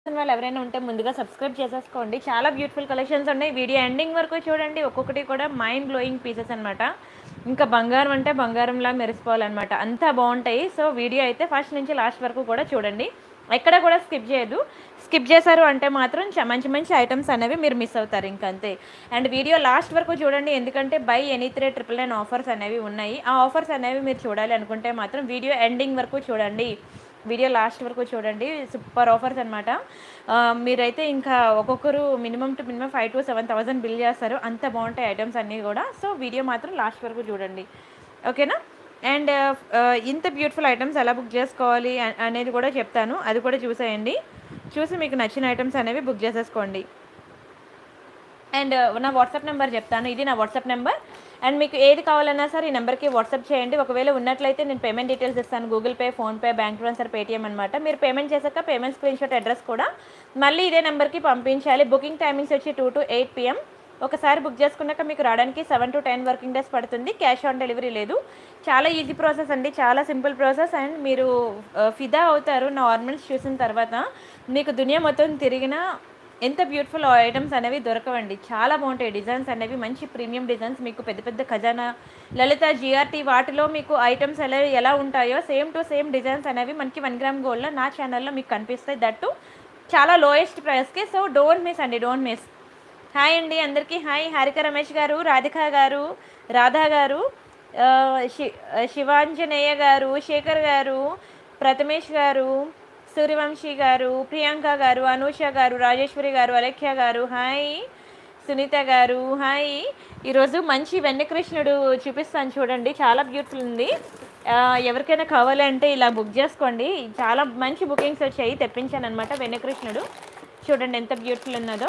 వాళ్ళు ఎవరైనా ఉంటే ముందుగా సబ్స్క్రైబ్ చేసేసుకోండి చాలా బ్యూటిఫుల్ కలెక్షన్స్ ఉన్నాయి వీడియో ఎండింగ్ వరకు చూడండి ఒక్కొక్కటి కూడా మైండ్ బ్లోయింగ్ పీసెస్ అనమాట ఇంకా బంగారం అంటే బంగారంలా మెరిసిపోవాలన్నమాట అంతా బాగుంటాయి సో వీడియో అయితే ఫస్ట్ నుంచి లాస్ట్ వరకు కూడా చూడండి ఎక్కడ కూడా స్కిప్ చేయదు స్కిప్ చేశారు అంటే మాత్రం చ- మంచి మంచి ఐటమ్స్ అనేవి మీరు మిస్ అవుతారు ఇంకా అంతే అండ్ వీడియో లాస్ట్ వరకు చూడండి ఎందుకంటే buy any three triple nine offers అనేవి ఉన్నాయి ఆ ఆఫర్స్ అనేవి మీరు చూడాలి అనుకుంటే మాత్రం వీడియో ఎండింగ్ వరకు చూడండి వీడియో లాస్ట్ వరకు చూడండి సూపర్ ఆఫర్స్ అనమాట మీరైతే ఇంకా ఒక్కొక్కరు minimum to minimum five to seven thousand bill చేస్తారు అంత బాగుంటాయి ఐటమ్స్ అన్నీ కూడా సో వీడియో మాత్రం లాస్ట్ వరకు చూడండి ఓకేనా అండ్ ఇంత బ్యూటిఫుల్ ఐటమ్స్ ఎలా బుక్ చేసుకోవాలి అ- అనేది కూడా చెప్తాను అది కూడా చూసేయండి చూసి మీకు నచ్చిన ఐటమ్స్ అనేవి బుక్ చేసేసుకోండి అండ్ నా వాట్సాప్ నెంబర్ చెప్తాను ఇది నా వాట్సాప్ నెంబర్ అండ్ మీకు ఏది కావాలన్నా సరే ఈ నెంబర్కి వాట్సాప్ చేయండి ఒకవేళ ఉన్నట్లయితే నేను పేమెంట్ డీటెయిల్స్ ఇస్తాను Google Pay PhonePe bank transfer Paytm అనమాట మీరు పేమెంట్ చేశాక పేమెంట్ స్క్రీన్ షాట్ అడ్రస్ కూడా మళ్ళీ ఇదే నెంబర్కి పంపించాలి బుకింగ్ టైమింగ్స్ వచ్చి టూ టు ఎయిట్ పిఎం ఒకసారి బుక్ చేసుకున్నాక మీకు రావడానికి seven to ten working days పడుతుంది క్యాష్ ఆన్ డెలివరీ లేదు చాలా ఈజీ ప్రాసెస్ అండి చాలా సింపుల్ ప్రాసెస్ అండ్ మీరు ఆ, ఫిదా అవుతారు నా ఆర్నమెంట్స్ చూసిన తర్వాత మీకు దునియా మొత్తం తిరిగిన ఎంత బ్యూటిఫుల్ ఐటమ్స్ అనేవి దొరకవండి చాలా బాగుంటాయి డిజైన్స్ అనేవి మంచి ప్రీమియం డిజైన్స్ మీకు పెద్ద పెద్ద ఖజానా లలిత జిఆర్టీ వాటిలో మీకు ఐటమ్స్ ఎలా ఎలా ఉంటాయో సేమ్ టు సేమ్ డిజైన్స్ అనేవి మనకి వన్ గ్రామ్ గోల్డ్లో నా ఛానల్లో మీకు కనిపిస్తాయి దట్టు చాలా లోయెస్ట్ ప్రైస్కి సో డోంట్ మిస్ అండి డోంట్ మిస్ హాయ్ అండి అందరికీ హాయ్ హారిక రమేష్ గారు రాధిక గారు రాధా గారు ఆ, శి ఆ, శివాంజనేయ గారు శేఖర్ గారు ప్రథమేష్ గారు సూర్యవంశీ గారు ప్రియాంక గారు అనూష గారు రాజేశ్వరి గారు అలఖ్య గారు హాయ్ సునీత గారు హాయ్ ఈరోజు మంచి వెన్నకృష్ణుడు చూపిస్తాను చూడండి చాలా బ్యూటిఫుల్ ఉంది ఆ, ఎవరికైనా కావాలంటే ఇలా బుక్ చేసుకోండి చాలా మంచి బుకింగ్స్ వచ్చాయి తెప్పించాను అనమాట వెన్నకృష్ణుడు చూడండి ఎంత బ్యూటిఫుల్ ఉన్నదో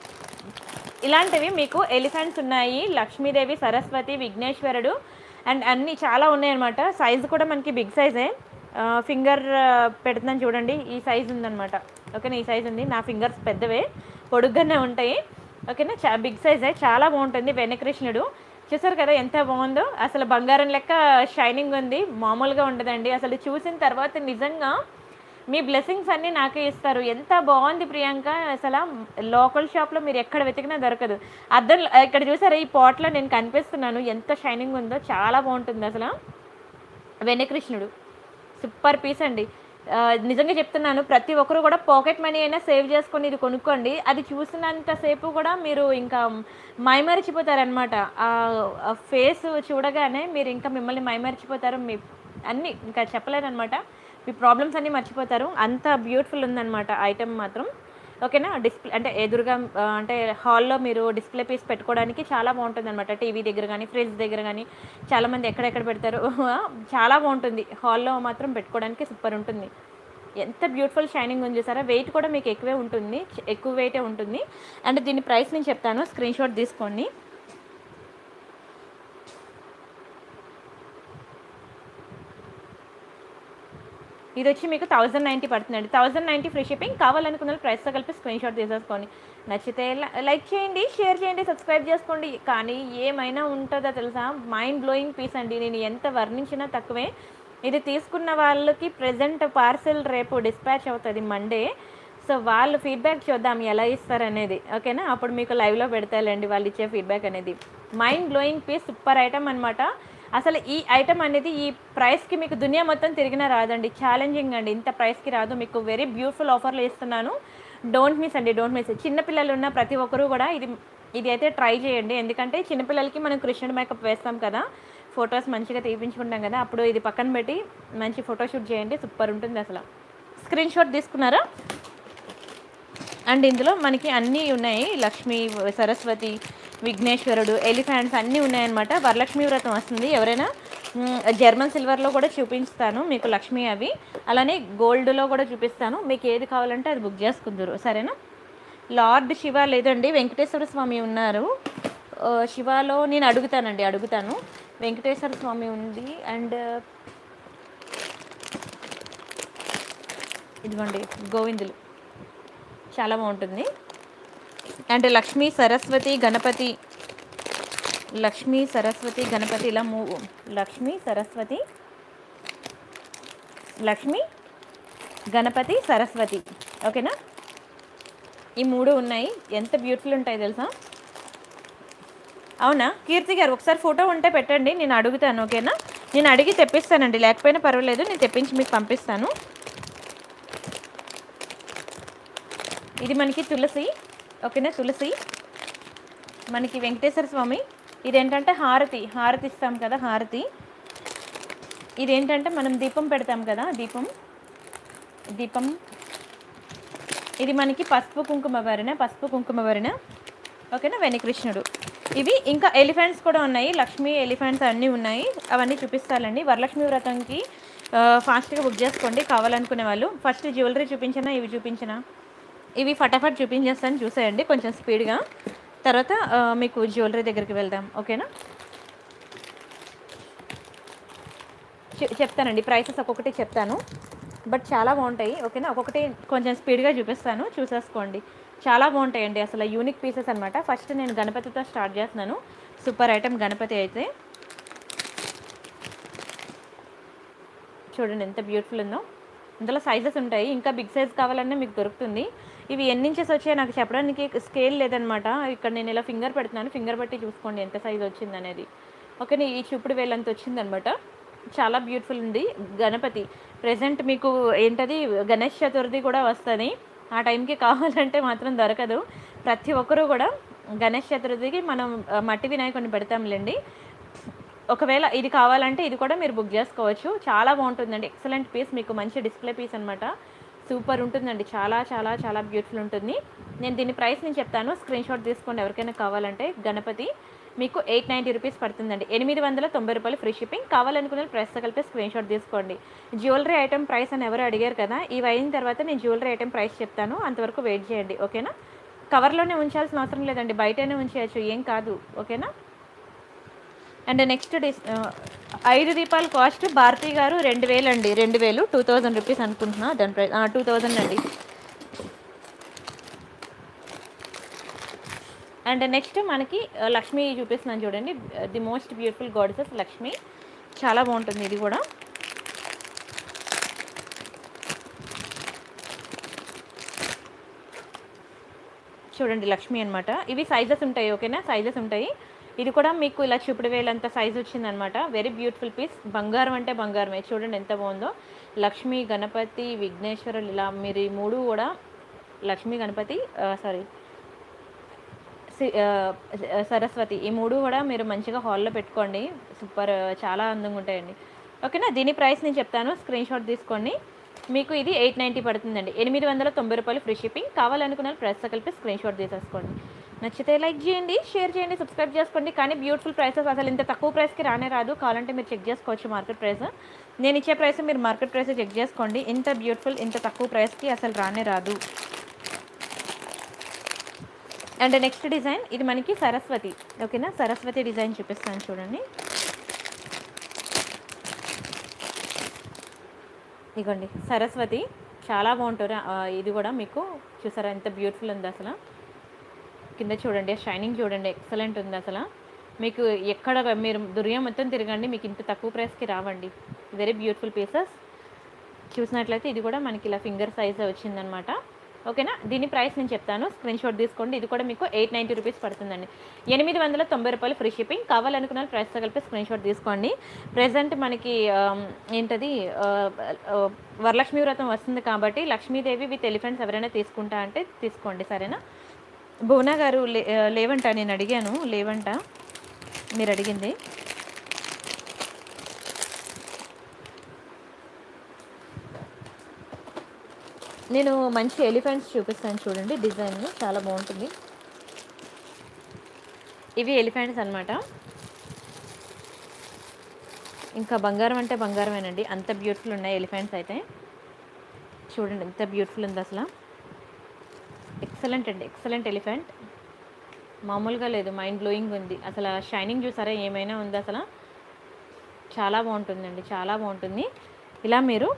ఇలాంటివి మీకు ఎలిఫెంట్స్ ఉన్నాయి లక్ష్మీదేవి సరస్వతి విఘ్నేశ్వరుడు అండ్ అన్నీ చాలా ఉన్నాయన్నమాట సైజు కూడా మనకి బిగ్ సైజే ఫింగర్ పెడుతున్నాను చూడండి ఈ సైజ్ ఉందన్నమాట ఓకేనా ఈ సైజ్ ఉంది నా ఫింగర్స్ పెద్దవే పొడుగ్గానే ఉంటాయి ఓకేనా చా బిగ్ సైజే చాలా బాగుంటుంది వెనకృష్ణుడు చూసారు కదా ఎంత బాగుందో అసలు బంగారం లెక్క షైనింగ్ ఉంది మామూలుగా ఉండదండి అసలు చూసిన తర్వాత నిజంగా మీ బ్లెస్సింగ్స్ అన్నీ నాకే ఇస్తారు ఎంత బాగుంది ప్రియాంక అసలు లోకల్ షాప్లో మీరు ఎక్కడ వెతికినా దొరకదు అద్దం ఇక్కడ చూసారా ఈ పాట్లో నేను కనిపిస్తున్నాను ఎంత షైనింగ్ ఉందో చాలా బాగుంటుంది అసలు వెన్నకృష్ణుడు సూపర్ పీస్ అండి ఆ, నిజంగా చెప్తున్నాను ప్రతి ఒక్కరు కూడా పాకెట్ మనీ అయినా సేవ్ చేసుకొని ఇది కొనుక్కోండి అది చూసినంతసేపు కూడా మీరు ఇంకా మైమరిచిపోతారనమాట ఆ ఫేస్ చూడగానే మీరు ఇంకా మిమ్మల్ని మైమరిచిపోతారు మీ అన్నీ ఇంకా చెప్పలేరనమాట మీ ప్రాబ్లమ్స్ అన్నీ మర్చిపోతారు అంత బ్యూటిఫుల్ ఉందన్నమాట ఐటెం మాత్రం ఓకేనా డిస్ప్లే అంటే ఎదురుగా ఆ, అంటే హాల్లో మీరు డిస్ప్లే పీస్ పెట్టుకోవడానికి చాలా బాగుంటుంది అనమాట టీవీ దగ్గర కానీ ఫ్రిడ్జ్ దగ్గర కానీ చాలామంది ఎక్కడెక్కడ పెడతారు చాలా బాగుంటుంది హాల్లో మాత్రం పెట్టుకోవడానికి సూపర్ ఉంటుంది ఎంత బ్యూటిఫుల్ షైనింగ్ ఉంది చూసారా వెయిట్ కూడా మీకు ఎక్కువే ఉంటుంది చ- ఎక్కువ వెయిటే ఉంటుంది అండ్ దీని ప్రైస్ నేను చెప్తాను స్క్రీన్ షాట్ తీసుకోండి ఇది వచ్చి మీకు థౌజండ్ నైంటీ పడుతుందండి థౌజండ్ నైంటీ ఫ్రీ షిప్పింగ్ కావాలనుకున్న వాళ్ళు ప్రైస్తో కలిపి స్క్రీన్ షాట్ తీసేసుకోండి నచ్చితే లైక్ చేయండి షేర్ చేయండి సబ్స్క్రైబ్ చేసుకోండి కానీ ఏమైనా ఉంటుందో తెలుసా మైండ్ బ్లోయింగ్ పీస్ అండి నేను ఎంత వర్ణించినా తక్కువే ఇది తీసుకున్న వాళ్ళకి ప్రజెంట్ పార్సెల్ రేపు డిస్పాచ్ అవుతుంది మండే సో వాళ్ళు ఫీడ్బ్యాక్ చూద్దాం ఎలా ఇస్తారనేది ఓకేనా అప్పుడు మీకు లైవ్లో పెడతాలండి వాళ్ళు ఇచ్చే ఫీడ్బ్యాక్ అనేది mind blowing piece super item అనమాట అసలు ఈ ఐటమ్ అనేది ఈ ప్రైస్కి మీకు దునియా మొత్తం తిరిగినా రాదండి ఛాలెంజింగ్ అండి ఇంత ప్రైస్కి రాదు మీకు వెరీ బ్యూటిఫుల్ ఆఫర్లు ఇస్తున్నాను డోంట్ మిస్ అండి డోంట్ మిస్ చిన్నపిల్లలు ఉన్న ప్రతి ఒక్కరూ కూడా ఇది ఇది అయితే ట్రై చేయండి ఎందుకంటే చిన్నపిల్లలకి మనం కృష్ణుడి మేకప్ వేస్తాం కదా ఫొటోస్ మంచిగా తీపించుకుంటాం కదా అప్పుడు ఇది పక్కన పెట్టి మంచి ఫోటోషూట్ చేయండి సూపర్ ఉంటుంది అసలు స్క్రీన్ షాట్ తీసుకున్నారా అండ్ ఇందులో మనకి అన్నీ ఉన్నాయి లక్ష్మి సరస్వతి విఘ్నేశ్వరుడు ఎలిఫెంట్స్ అన్నీ ఉన్నాయన్నమాట వరలక్ష్మి వ్రతం వస్తుంది ఎవరైనా మ్, జర్మన్ సిల్వర్లో కూడా చూపిస్తాను మీకు లక్ష్మి అవి అలానే గోల్డ్లో కూడా చూపిస్తాను మీకు ఏది కావాలంటే అది బుక్ చేసుకుందరు సరేనా లార్డ్ శివ లేదండి వెంకటేశ్వర స్వామి ఉన్నారు ఆ, శివాలో నేను అడుగుతానండి అడుగుతాను వెంకటేశ్వర స్వామి ఉంది అండ్ ఇదిగోండి గోవిందులు చాలా బాగుంటుంది అండ్ లక్ష్మీ సరస్వతి గణపతి లక్ష్మీ సరస్వతి గణపతి ఇలా మూవ్ లక్ష్మీ సరస్వతి లక్ష్మి గణపతి సరస్వతి ఓకేనా ఈ మూడు ఉన్నాయి ఎంత బ్యూటిఫుల్ ఉంటాయి తెలుసా అవునా కీర్తి గారు ఒకసారి ఫోటో ఉంటే పెట్టండి నేను అడుగుతాను ఓకేనా నేను అడిగి తెప్పిస్తానండి లేకపోయినా పర్వాలేదు నేను తెప్పించి మీకు పంపిస్తాను ఇది మనకి తులసి ఓకేనా తులసి మనకి వెంకటేశ్వర స్వామి ఇదేంటంటే హారతి హారతి ఇస్తాం కదా హారతి ఇదేంటంటే మనం దీపం పెడతాం కదా దీపం దీపం ఇది మనకి పసుపు కుంకుమ వరిన పసుపు కుంకుమ వరిన ఓకేనా వెనికృష్ణుడు ఇవి ఇంకా ఎలిఫెంట్స్ కూడా ఉన్నాయి లక్ష్మీ ఎలిఫెంట్స్ అన్నీ ఉన్నాయి అవన్నీ చూపిస్తానండి వరలక్ష్మి వ్రతంకి ఆ, ఫాస్ట్గా బుక్ చేసుకోండి కావాలనుకునే వాళ్ళు ఫస్ట్ జ్యువెలరీ చూపించినా ఇవి చూపించినా ఇవి ఫటాఫట్ చూపించేస్తాను చూసేయండి కొంచెం స్పీడ్గా తర్వాత ఆ, మీకు జ్యువెలరీ దగ్గరికి వెళ్దాం ఓకేనా చె- చెప్తానండి ప్రైసెస్ ఒక్కొక్కటి చెప్తాను బట్ చాలా బాగుంటాయి ఓకేనా ఒక్కొక్కటి కొంచెం స్పీడ్గా చూపిస్తాను చూసేసుకోండి చాలా బాగుంటాయండి అసలు యూనిక్ పీసెస్ అనమాట ఫస్ట్ నేను గణపతితో స్టార్ట్ చేస్తున్నాను సూపర్ ఐటమ్ గణపతి అయితే చూడండి ఎంత బ్యూటిఫుల్ ఉందో ఇందులో సైజెస్ ఉంటాయి ఇంకా బిగ్ సైజ్ కావాలన్నా మీకు దొరుకుతుంది ఇవి ఎన్ని ఇంచెస్ వచ్చాయో నాకు చెప్పడానికి స్కేల్ లేదనమాట ఇక్కడ నేను ఇలా ఫింగర్ పెడుతున్నాను ఫింగర్ బట్టి చూసుకోండి ఎంత సైజ్ వచ్చింది అనేది ఓకే ఈ చూపుడు వేలంత వచ్చిందనమాట చాలా బ్యూటిఫుల్ ఉంది గణపతి ప్రజెంట్ మీకు ఏంటది గణేష్ చతుర్థి కూడా వస్తుంది ఆ టైంకి కావాలంటే మాత్రం దొరకదు ప్రతి ఒక్కరూ కూడా గణేష్ చతుర్థికి మనం ఆ, మట్టి వినాయకుడిని పెడతాంలేండి ఒకవేళ ఇది కావాలంటే ఇది కూడా మీరు బుక్ చేసుకోవచ్చు చాలా బాగుంటుందండి ఎక్సలెంట్ పీస్ మీకు మంచి డిస్ప్లే పీస్ అనమాట సూపర్ ఉంటుందండి చాలా చాలా చాలా బ్యూటిఫుల్ ఉంటుంది నేను దీని ప్రైస్ నేను చెప్తాను స్క్రీన్ షాట్ తీసుకోండి ఎవరికైనా కావాలంటే గణపతి మీకు ఎయిట్ నైంటీ రూపీస్ పడుతుందండి ఎనిమిది వందల తొంభై రూపాయలు ఫ్రీ షిప్పింగ్ కావాలనుకున్న ప్రైస్ కలిపి స్క్రీన్ షాట్ తీసుకోండి జ్యువెలరీ ఐటమ్ ప్రైస్ అని ఎవరు అడిగారు కదా ఇవి అయిన తర్వాత నేను జ్యువెలరీ ఐటమ్ ప్రైస్ చెప్తాను అంతవరకు వెయిట్ చేయండి ఓకేనా కవర్లోనే ఉంచాల్సిన అవసరం లేదండి బయటనే ఉంచేయచ్చు ఏం కాదు ఓకేనా అండ్ నెక్స్ట్ డిస్ ఆ, ఐదు దీపాల కాస్ట్ భారతి గారు రెండు వేలు అండి రెండు వేలు టూ థౌజండ్ రూపీస్ అనుకుంటున్నా దాని ప్రైస్ టూ థౌజండ్ అండి అండ్ నెక్స్ట్ మనకి ఆ, లక్ష్మి చూపిస్తున్నాను చూడండి the most beautiful goddesses Lakshmi చాలా బాగుంటుంది ఇది కూడా చూడండి లక్ష్మి అన్నమాట ఇవి సైజెస్ ఉంటాయి ఓకేనా సైజెస్ ఉంటాయి ఇది కూడా మీకు ఇలా చూపుడు వేలంత సైజ్ వచ్చిందనమాట వెరీ బ్యూటిఫుల్ పీస్ బంగారం అంటే బంగారమే చూడండి ఎంత బాగుందో లక్ష్మి గణపతి విఘ్నేశ్వరులు ఇలా మీరు ఈ మూడు కూడా లక్ష్మి గణపతి సారీ సి- ఆ, సరస్వతి ఈ మూడు కూడా మీరు మంచిగా హాల్లో పెట్టుకోండి సూపర్ చాలా అందంగా ఉంటాయండి ఓకేనా దీని ప్రైస్ నేను చెప్తాను స్క్రీన్ షాట్ తీసుకోండి మీకు ఇది ఎయిట్ నైంటీ పడుతుందండి ఎనిమిది వందల తొంభై రూపాయలు ఫ్రీ షిప్పింగ్ కావాలనుకున్న ప్రైస్ కలిపి స్క్రీన్ షాట్ తీసేసుకోండి నచ్చితే లైక్ చేయండి షేర్ చేయండి సబ్స్క్రైబ్ చేసుకోండి కానీ బ్యూటిఫుల్ ప్రైసెస్ అసలు ఇంత తక్కువ ప్రైస్కి రానే రాదు కావాలంటే మీరు చెక్ చేసుకోవచ్చు మార్కెట్ ప్రైస్ నేను ఇచ్చే ప్రైస్ మీరు మార్కెట్ ప్రైస్ చెక్ చేసుకోండి ఇంత బ్యూటిఫుల్ ఇంత తక్కువ ప్రైస్కి అసలు రానే రాదు అండ్ నెక్స్ట్ డిజైన్ ఇది మనకి సరస్వతి ఓకేనా సరస్వతి డిజైన్ చూపిస్తాను చూడండి ఇగోండి సరస్వతి చాలా బాగుంటుంది ఆ, ఇది కూడా మీకు చూసారా ఎంత బ్యూటిఫుల్ ఉంది అసలు కింద చూడండి షైనింగ్ చూడండి ఎక్సలెంట్ ఉంది అసలు మీకు ఎక్కడ మీరు దుర్యం మొత్తం తిరగండి మీకు ఇంత తక్కువ ప్రైస్కి రావండి వెరీ బ్యూటిఫుల్ పీసెస్ చూసినట్లయితే ఇది కూడా మనకి ఇలా ఫింగర్ సైజ్ వచ్చిందనమాట ఓకేనా దీని ప్రైస్ నేను చెప్తాను స్క్రీన్ షాట్ తీసుకోండి ఇది కూడా మీకు ఎయిట్ నైంటీ రూపీస్ పడుతుందండి ఎనిమిది వందల తొంభై రూపాయలు ఫ్రీ షిప్పింగ్ కావాలనుకున్న ప్రైస్తో కలిపి స్క్రీన్ షాట్ తీసుకోండి ప్రజెంట్ మనకి ఆమ్, ఏంటది ఆ, ఆ, వరలక్ష్మి వ్రతం వస్తుంది కాబట్టి లక్ష్మీదేవి విత్ ఎలిఫెంట్స్ ఎవరైనా తీసుకుంటా అంటే తీసుకోండి సరేనా భువన గారు లే ఆ, లేవంట నేను అడిగాను లేవంట మీరు అడిగింది నేను మంచి ఎలిఫెంట్స్ చూపిస్తాను చూడండి డిజైన్ చాలా బాగుంటుంది ఇవి ఎలిఫెంట్స్ అన్నమాట ఇంకా బంగారం అంటే బంగారమేనండి అంత బ్యూటిఫుల్ ఉన్నాయి ఎలిఫెంట్స్ అయితే చూడండి ఎంత బ్యూటిఫుల్ ఉంది అసలు ఎక్సలెంట్ అండి ఎక్సలెంట్ ఎలిఫెంట్ మామూలుగా లేదు మైండ్ బ్లోయింగ్ ఉంది అసలు షైనింగ్ చూసారా ఏమైనా ఉంది అసలు చాలా బాగుంటుందండి చాలా బాగుంటుంది ఇలా మీరు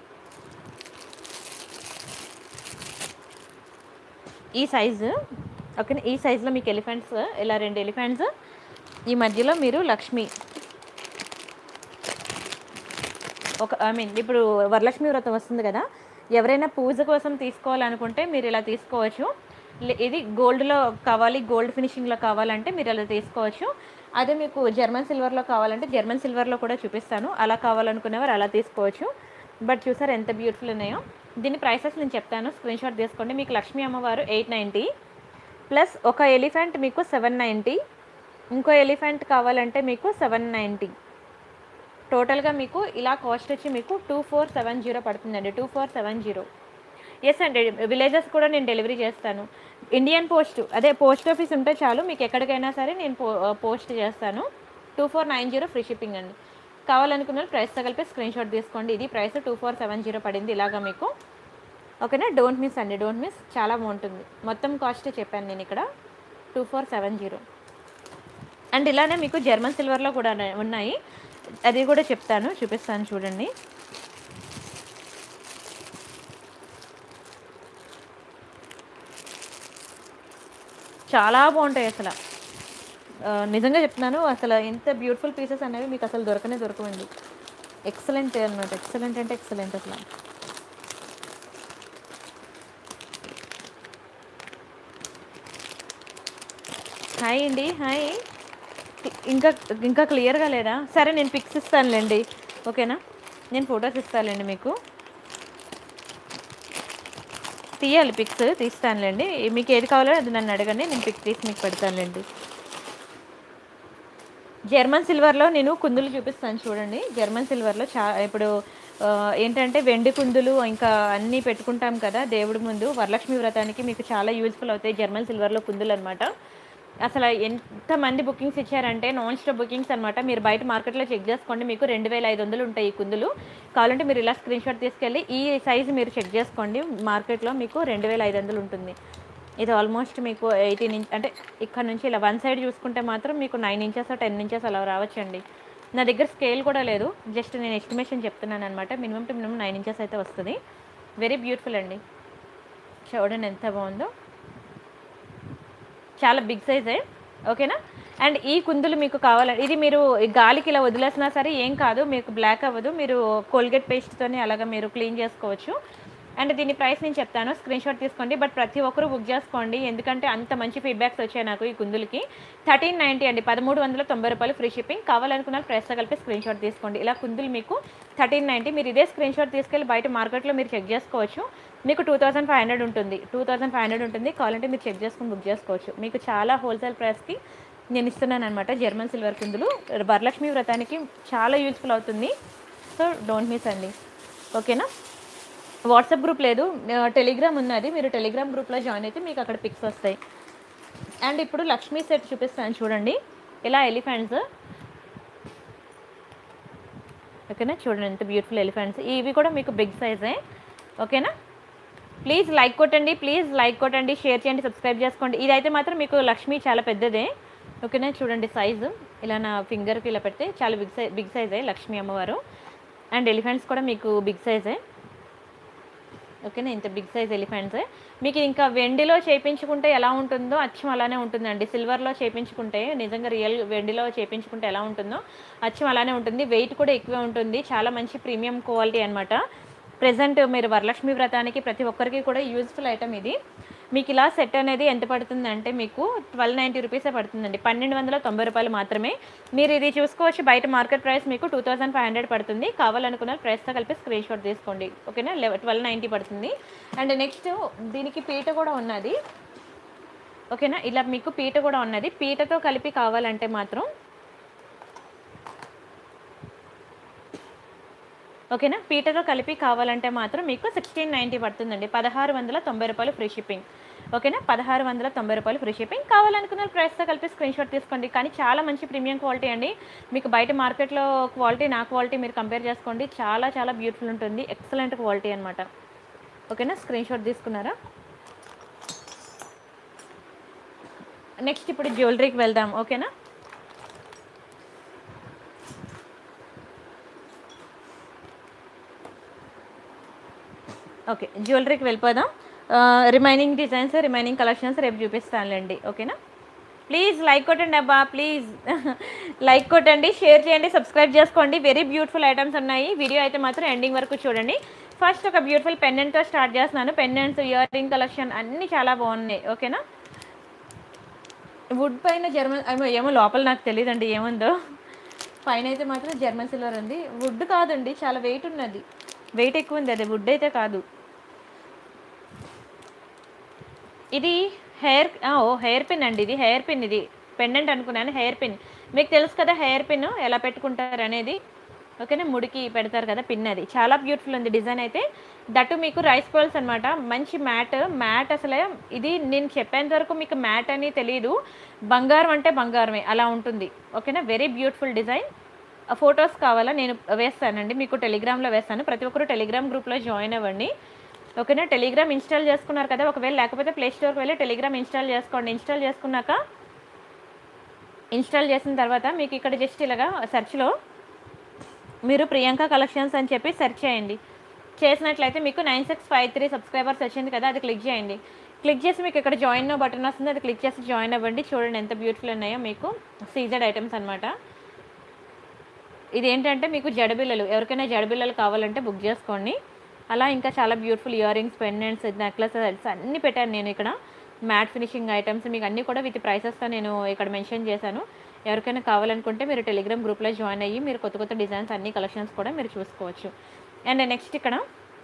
ఈ సైజు ఓకే ఈ సైజులో మీకు ఎలిఫెంట్స్ ఇలా రెండు ఎలిఫెంట్స్ ఈ మధ్యలో మీరు లక్ష్మి ఒక ఐ మీన్ ఇప్పుడు వరలక్ష్మి వ్రతం వస్తుంది కదా ఎవరైనా పూజ కోసం తీసుకోవాలనుకుంటే మీరు ఇలా తీసుకోవచ్చు లే- ఇది గోల్డ్లో కావాలి గోల్డ్ ఫినిషింగ్లో కావాలంటే మీరు అలా తీసుకోవచ్చు అదే మీకు జర్మన్ సిల్వర్లో కావాలంటే జర్మన్ సిల్వర్లో కూడా చూపిస్తాను అలా కావాలనుకునేవారు అలా తీసుకోవచ్చు బట్ చూసారు ఎంత బ్యూటిఫుల్ ఉన్నాయో దీని ప్రైసెస్ నేను చెప్తాను స్క్రీన్ షాట్ తీసుకోండి మీకు లక్ష్మీ అమ్మవారు ఎయిట్ నైంటీ ప్లస్ ఒక ఎలిఫెంట్ మీకు సెవెన్ నైంటీ ఇంకో ఎలిఫెంట్ కావాలంటే మీకు సెవెన్ నైంటీ టోటల్గా మీకు ఇలా కాస్ట్ వచ్చి మీకు టూ ఫోర్ సెవెన్ జీరో పడుతుందండి two four seven zero yes అండి విలేజెస్ కూడా నేను డెలివరీ చేస్తాను ఇండియన్ పోస్ట్ అదే పోస్ట్ ఆఫీస్ ఉంటే చాలు మీకు ఎక్కడికైనా సరే నేను పో పోస్ట్ చేస్తాను two four nine zero free shipping అండి కావాలనుకున్న వాళ్ళు ప్రైస్తో కలిపి స్క్రీన్ షాట్ తీసుకోండి ఇది price two four seven zero పడింది ఇలాగా మీకు ఓకేనా డోంట్ మిస్ అండి డోంట్ మిస్ చాలా బాగుంటుంది మొత్తం కాస్ట్ చెప్పాను నేను ఇక్కడ two four seven zero and ఇలానే మీకు జర్మన్ సిల్వర్లో కూడా ఉన్నాయి అది కూడా చెప్తాను చూపిస్తాను చూడండి చాలా బాగుంటాయి అసలు ఆ, నిజంగా చెప్తున్నాను అసలు ఎంత బ్యూటిఫుల్ పీసెస్ అనేవి మీకు అసలు దొరకనే దొరకవండి ఎక్సలెంట్ అనమాట ఎక్సలెంట్ అంటే ఎక్సలెంట్ అసలు హాయ్ అండి హాయ్ ఇంకా ఇంకా క్లియర్గా లేదా సరే నేను పిక్స్ ఇస్తానులేండి ఓకేనా నేను ఫొటోస్ ఇస్తానులేండి మీకు తీయాలి పిక్స్ తీస్తానులేండి మీకు ఏది కావాలో అది నన్ను అడగండి నేను పిక్ తీసి మీకు పెడతానులేండి జర్మన్ సిల్వర్లో నేను కుందులు చూపిస్తాను చూడండి జర్మన్ సిల్వర్లో చా ఇప్పుడు ఆ, ఏంటంటే వెండి కుందులు ఇంకా అన్నీ పెట్టుకుంటాం కదా దేవుడి ముందు వరలక్ష్మి వ్రతానికి మీకు చాలా యూజ్ఫుల్ అవుతాయి జర్మన్ సిల్వర్లో కుందులు అనమాట అసలు ఎంతమంది బుకింగ్స్ ఇచ్చారంటే నాన్ స్టాప్ బుకింగ్స్ అనమాట మీరు బయట మార్కెట్లో చెక్ చేసుకోండి మీకు రెండు వేల ఐదు వందలు ఉంటాయి ఈ కుందులు కావాలంటే మీరు ఇలా స్క్రీన్ షాట్ తీసుకెళ్ళి ఈ సైజు మీరు చెక్ చేసుకోండి మార్కెట్లో మీకు రెండు వేల ఐదు వందలు ఉంటుంది ఇది ఆల్మోస్ట్ మీకు ఎయిటీన్ ఇంచ్ అంటే ఇక్కడ నుంచి ఇలా వన్ సైడ్ చూసుకుంటే మాత్రం మీకు నైన్ ఇంచెస్ టెన్ ఇంచెస్ అలా రావచ్చండి నా దగ్గర స్కేల్ కూడా లేదు జస్ట్ నేను ఎస్టిమేషన్ చెప్తున్నాను అనమాట minimum to minimum nine inches అయితే వస్తుంది వెరీ బ్యూటిఫుల్ అండి చూడండి ఎంత బాగుందో చాలా బిగ్ సైజే ఓకేనా అండ్ ఈ కుందులు మీకు కావాలంటే ఇది మీరు ఈ గాలికి ఇలా వదిలేసినా సరే ఏం కాదు మీకు బ్లాక్ అవ్వదు మీరు కోల్గేట్ పేస్ట్తోని అలాగా మీరు క్లీన్ చేసుకోవచ్చు అండ్ దీని ప్రైస్ నేను చెప్తాను స్క్రీన్ షాట్ తీసుకోండి బట్ ప్రతి ఒక్కరు బుక్ చేసుకోండి ఎందుకంటే అంత మంచి ఫీడ్బ్యాక్స్ వచ్చాయి నాకు ఈ కుందులకి థర్టీన్ నైంటీ అండి పదమూడు వందల తొంభై రూపాయలు ఫ్రీ షిప్పింగ్ కావాలనుకున్న ప్రైస్తో కలిపి స్క్రీన్ షాట్ తీసుకోండి ఇలా కుందులు మీకు థర్టీన్ నైంటీ మీరు ఇదే స్క్రీన్ షాట్ తీసుకెళ్ళి బయట మార్కెట్లో మీరు చెక్ చేసుకోవచ్చు మీకు టూ థౌసండ్ ఫైవ్ హండ్రెడ్ ఉంటుంది టూ థౌసండ్ ఫైవ్ హండ్రెడ్ ఉంటుంది కావాలంటే మీరు చెక్ చేసుకుని బుక్ చేసుకోవచ్చు మీకు చాలా హోల్సేల్ ప్రైస్కి నేను ఇస్తున్నాను అనమాట జర్మన్ సిల్వర్ కుందులు వరలక్ష్మి వ్రతానికి చాలా యూజ్ఫుల్ అవుతుంది సో డోంట్ మిస్ అండి ఓకేనా వాట్సాప్ గ్రూప్ లేదు ఆ, టెలిగ్రామ్ ఉన్నది మీరు టెలిగ్రామ్ గ్రూప్లో జాయిన్ అయితే మీకు అక్కడ పిక్స్ వస్తాయి అండ్ ఇప్పుడు లక్ష్మీ సెట్ చూపిస్తాను చూడండి ఇలా ఎలిఫెంట్స్ ఓకేనా చూడండి ఎంత బ్యూటిఫుల్ ఎలిఫెంట్స్ ఇవి కూడా మీకు బిగ్ సైజే ఓకేనా ప్లీజ్ లైక్ కొట్టండి ప్లీజ్ లైక్ కొట్టండి షేర్ చేయండి సబ్స్క్రైబ్ చేసుకోండి ఇదైతే మాత్రం మీకు లక్ష్మి చాలా పెద్దదే ఓకేనా చూడండి సైజు ఇలా నా ఫింగర్కి ఇలా పెడితే చాలా బిగ్ సైజ్ బిగ్ సైజే లక్ష్మీ అమ్మవారు అండ్ ఎలిఫెంట్స్ కూడా మీకు బిగ్ సైజే ఓకేనా ఇంత బిగ్ సైజ్ ఎలిఫెంట్స్ మీకు ఇంకా వెండిలో చేయించుకుంటే ఎలా ఉంటుందో అచ్చం అలానే ఉంటుందండి సిల్వర్లో చేయించుకుంటే నిజంగా రియల్ వెండిలో చేయించుకుంటే ఎలా ఉంటుందో అచ్చం అలానే ఉంటుంది వెయిట్ కూడా ఎక్కువే ఉంటుంది చాలా మంచి ప్రీమియం క్వాలిటీ అనమాట ప్రజెంట్ మీరు వరలక్ష్మి వ్రతానికి ప్రతి ఒక్కరికి కూడా యూజ్ఫుల్ ఐటమ్ ఇది మీకు ఇలా సెట్ అనేది ఎంత పడుతుంది అంటే మీకు ట్వెల్వ్ నైంటీ రూపీసే పడుతుందండి పన్నెండు వందల తొంభై రూపాయలు మాత్రమే మీరు ఇది చూసుకోవచ్చు బయట మార్కెట్ ప్రైస్ మీకు టూ థౌసండ్ ఫైవ్ హండ్రెడ్ పడుతుంది కావాలనుకున్న ప్రైస్తో కలిపి స్క్రీన్ షాట్ తీసుకోండి ఓకేనా లెవెన్ ట్వెల్వ్ నైంటీ పడుతుంది అండ్ నెక్స్ట్ దీనికి పీట కూడా ఉన్నది ఓకేనా ఇలా మీకు పీట కూడా ఉన్నది పీటతో కలిపి కావాలంటే మాత్రం ఓకేనా పీటతో కలిపి కావాలంటే మాత్రం మీకు సిక్స్టీన్ నైంటీ పడుతుందండి పదహారు వందల తొంభై రూపాయలు ఫ్రీ షిప్పింగ్ ఓకేనా పదహారు వందల తొంభై రూపాయలు ఫ్రీ షిప్పింగ్ కావాలనుకున్న ప్రైస్తో కలిపి స్క్రీన్ షాట్ తీసుకోండి కానీ చాలా మంచి ప్రీమియం క్వాలిటీ అండి మీకు బయట మార్కెట్లో క్వాలిటీ నా క్వాలిటీ మీరు కంపేర్ చేసుకోండి చాలా చాలా బ్యూటిఫుల్ ఉంటుంది ఎక్సలెంట్ క్వాలిటీ అనమాట ఓకేనా స్క్రీన్ షాట్ తీసుకున్నారా నెక్స్ట్ ఇప్పుడు జ్యువెలరీకి వెళ్దాం ఓకేనా ఓకే జ్యువెలరీకి వెళ్ళిపోదాం రిమైనింగ్ డిజైన్స్ రిమైనింగ్ కలెక్షన్స్ రేపు చూపిస్తానులేండి ఓకేనా ప్లీజ్ లైక్ కొట్టండి అబ్బా ప్లీజ్ లైక్ కొట్టండి షేర్ చేయండి సబ్స్క్రైబ్ చేసుకోండి వెరీ బ్యూటిఫుల్ ఐటమ్స్ ఉన్నాయి వీడియో అయితే మాత్రం ఎండింగ్ వరకు చూడండి ఫస్ట్ ఒక బ్యూటిఫుల్ పెండెంట్తో స్టార్ట్ చేస్తున్నాను పెండెంట్స్ ఇయర్ రింగ్ కలెక్షన్ అన్నీ చాలా బాగున్నాయి ఓకేనా వుడ్ పైన జర్మన్ ఏమో ఏమో లోపల నాకు తెలియదండి ఏముందో పైన అయితే మాత్రం జర్మన్ సిల్వర్ ఉంది వుడ్ కాదండి చాలా వెయిట్ ఉన్నది వెయిట్ ఎక్కువ ఉంది అది వుడ్ అయితే కాదు ఇది హెయిర్ ఓ హెయిర్ పిన్ అండి ఇది హెయిర్ పిన్ ఇది పెండెంట్ అనుకున్నాను హెయిర్ పిన్ మీకు తెలుసు కదా హెయిర్ పిన్ ఎలా పెట్టుకుంటారు అనేది ఓకేనా ముడికి పెడతారు కదా పిన్ అది చాలా బ్యూటిఫుల్ ఉంది డిజైన్ అయితే దట్టు మీకు రైస్ బాల్స్ అనమాట మంచి మ్యాట్ మ్యాట్ అసలే ఇది నేను చెప్పేంత వరకు మీకు మ్యాట్ అని తెలియదు బంగారం అంటే బంగారమే అలా ఉంటుంది ఓకేనా వెరీ బ్యూటిఫుల్ డిజైన్ ఫొటోస్ కావాలా నేను వేస్తానండి మీకు టెలిగ్రామ్లో వేస్తాను ప్రతి ఒక్కరు టెలిగ్రామ్ గ్రూప్లో జాయిన్ అవ్వండి ఓకేనా టెలిగ్రామ్ ఇన్స్టాల్ చేసుకున్నారు కదా ఒకవేళ లేకపోతే ప్లే స్టోర్కి వెళ్ళి టెలిగ్రామ్ ఇన్స్టాల్ చేసుకోండి ఇన్స్టాల్ చేసుకున్నాక ఇన్స్టాల్ చేసిన తర్వాత మీకు ఇక్కడ జస్ట్ ఇలాగా సెర్చ్లో మీరు ప్రియాంక కలెక్షన్స్ అని చెప్పి సెర్చ్ చేయండి చేసినట్లయితే మీకు nine six five three subscribers వచ్చింది కదా అది క్లిక్ చేయండి క్లిక్ చేసి మీకు ఇక్కడ జాయిన్ బటన్ వస్తుంది అది క్లిక్ చేసి జాయిన్ అవ్వండి చూడండి ఎంత బ్యూటిఫుల్ ఉన్నాయో మీకు సీజెడ్ ఐటమ్స్ అనమాట ఇది ఏంటంటే మీకు జడబిల్లలు ఎవరికైనా జడబిల్లలు కావాలంటే బుక్ చేసుకోండి అలా ఇంకా చాలా beautiful ear rings pendants necklaces అన్నీ పెట్టాను నేను ఇక్కడ మ్యాట్ ఫినిషింగ్ ఐటమ్స్ మీకు అన్నీ కూడా విత్ ప్రైసెస్తో నేను ఇక్కడ మెన్షన్ చేశాను ఎవరికైనా కావాలనుకుంటే మీరు టెలిగ్రామ్ గ్రూప్లో జాయిన్ అయ్యి మీరు కొత్త కొత్త డిజైన్స్ అన్ని కలెక్షన్స్ కూడా మీరు చూసుకోవచ్చు అండ్ నెక్స్ట్ ఇక్కడ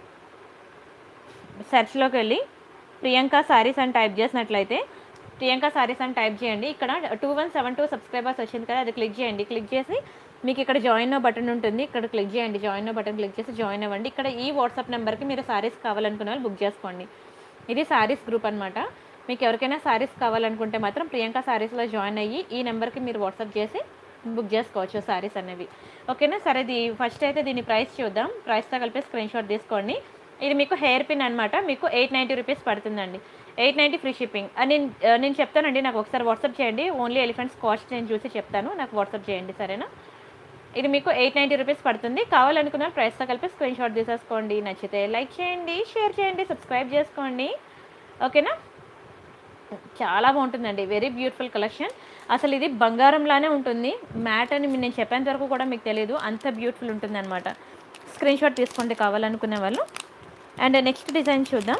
సెర్చ్లోకి వెళ్ళి ప్రియాంక సారీస్ అని టైప్ చేసినట్లయితే ప్రియాంక సారీస్ అని టైప్ చేయండి ఇక్కడ two one seven two subscribers వచ్చింది కదా అది క్లిక్ చేయండి క్లిక్ చేసి మీకు ఇక్కడ జాయిన్ బటన్ ఉంటుంది ఇక్కడ క్లిక్ చేయండి జాయిన్ బటన్ క్లిక్ చేసి జాయిన్ అవ్వండి ఇక్కడ ఈ వాట్సాప్ నెంబర్కి మీరు సారీస్ కావాలనుకునే వాళ్ళు బుక్ చేసుకోండి ఇది సారీస్ గ్రూప్ అనమాట మీకు ఎవరికైనా సారీస్ కావాలనుకుంటే మాత్రం ప్రియాంక సారీస్లో జాయిన్ అయ్యి ఈ నెంబర్కి మీరు వాట్సాప్ చేసి బుక్ చేసుకోవచ్చు సారీస్ అనేవి ఓకేనా సరే ఇది ఫస్ట్ అయితే దీని ప్రైస్ చూద్దాం ప్రైస్తో కలిపి స్క్రీన్ షాట్ తీసుకోండి ఇది మీకు హెయిర్ పిన్ అనమాట మీకు ఎయిట్ నైంటీ రూపీస్ పడుతుందండి ఎయిట్ నైంటీ ఫ్రీ షిప్పింగ్ నేను నేను చెప్తానండి నాకు ఒకసారి వాట్సాప్ చేయండి ఓన్లీ ఎలిఫెంట్స్ కాస్ట్ నేను చూసి చెప్తాను నాకు వాట్సాప్ చేయండి సరేనా ఇది మీకు ఎయిట్ నైంటీ రూపీస్ పడుతుంది కావాలనుకున్న ప్రైస్తో కలిపి స్క్రీన్ షాట్ తీసేసుకోండి నచ్చితే లైక్ చేయండి షేర్ చేయండి సబ్స్క్రైబ్ చేసుకోండి ఓకేనా చాలా బాగుంటుందండి వెరీ బ్యూటిఫుల్ కలెక్షన్ అసలు ఇది బంగారంలానే ఉంటుంది మ్యాట్ అని నేను చెప్పేంత వరకు కూడా మీకు తెలియదు అంత బ్యూటిఫుల్ ఉంటుంది అనమాట స్క్రీన్ షాట్ తీసుకోండి కావాలనుకునే వాళ్ళు అండ్ నెక్స్ట్ డిజైన్ చూద్దాం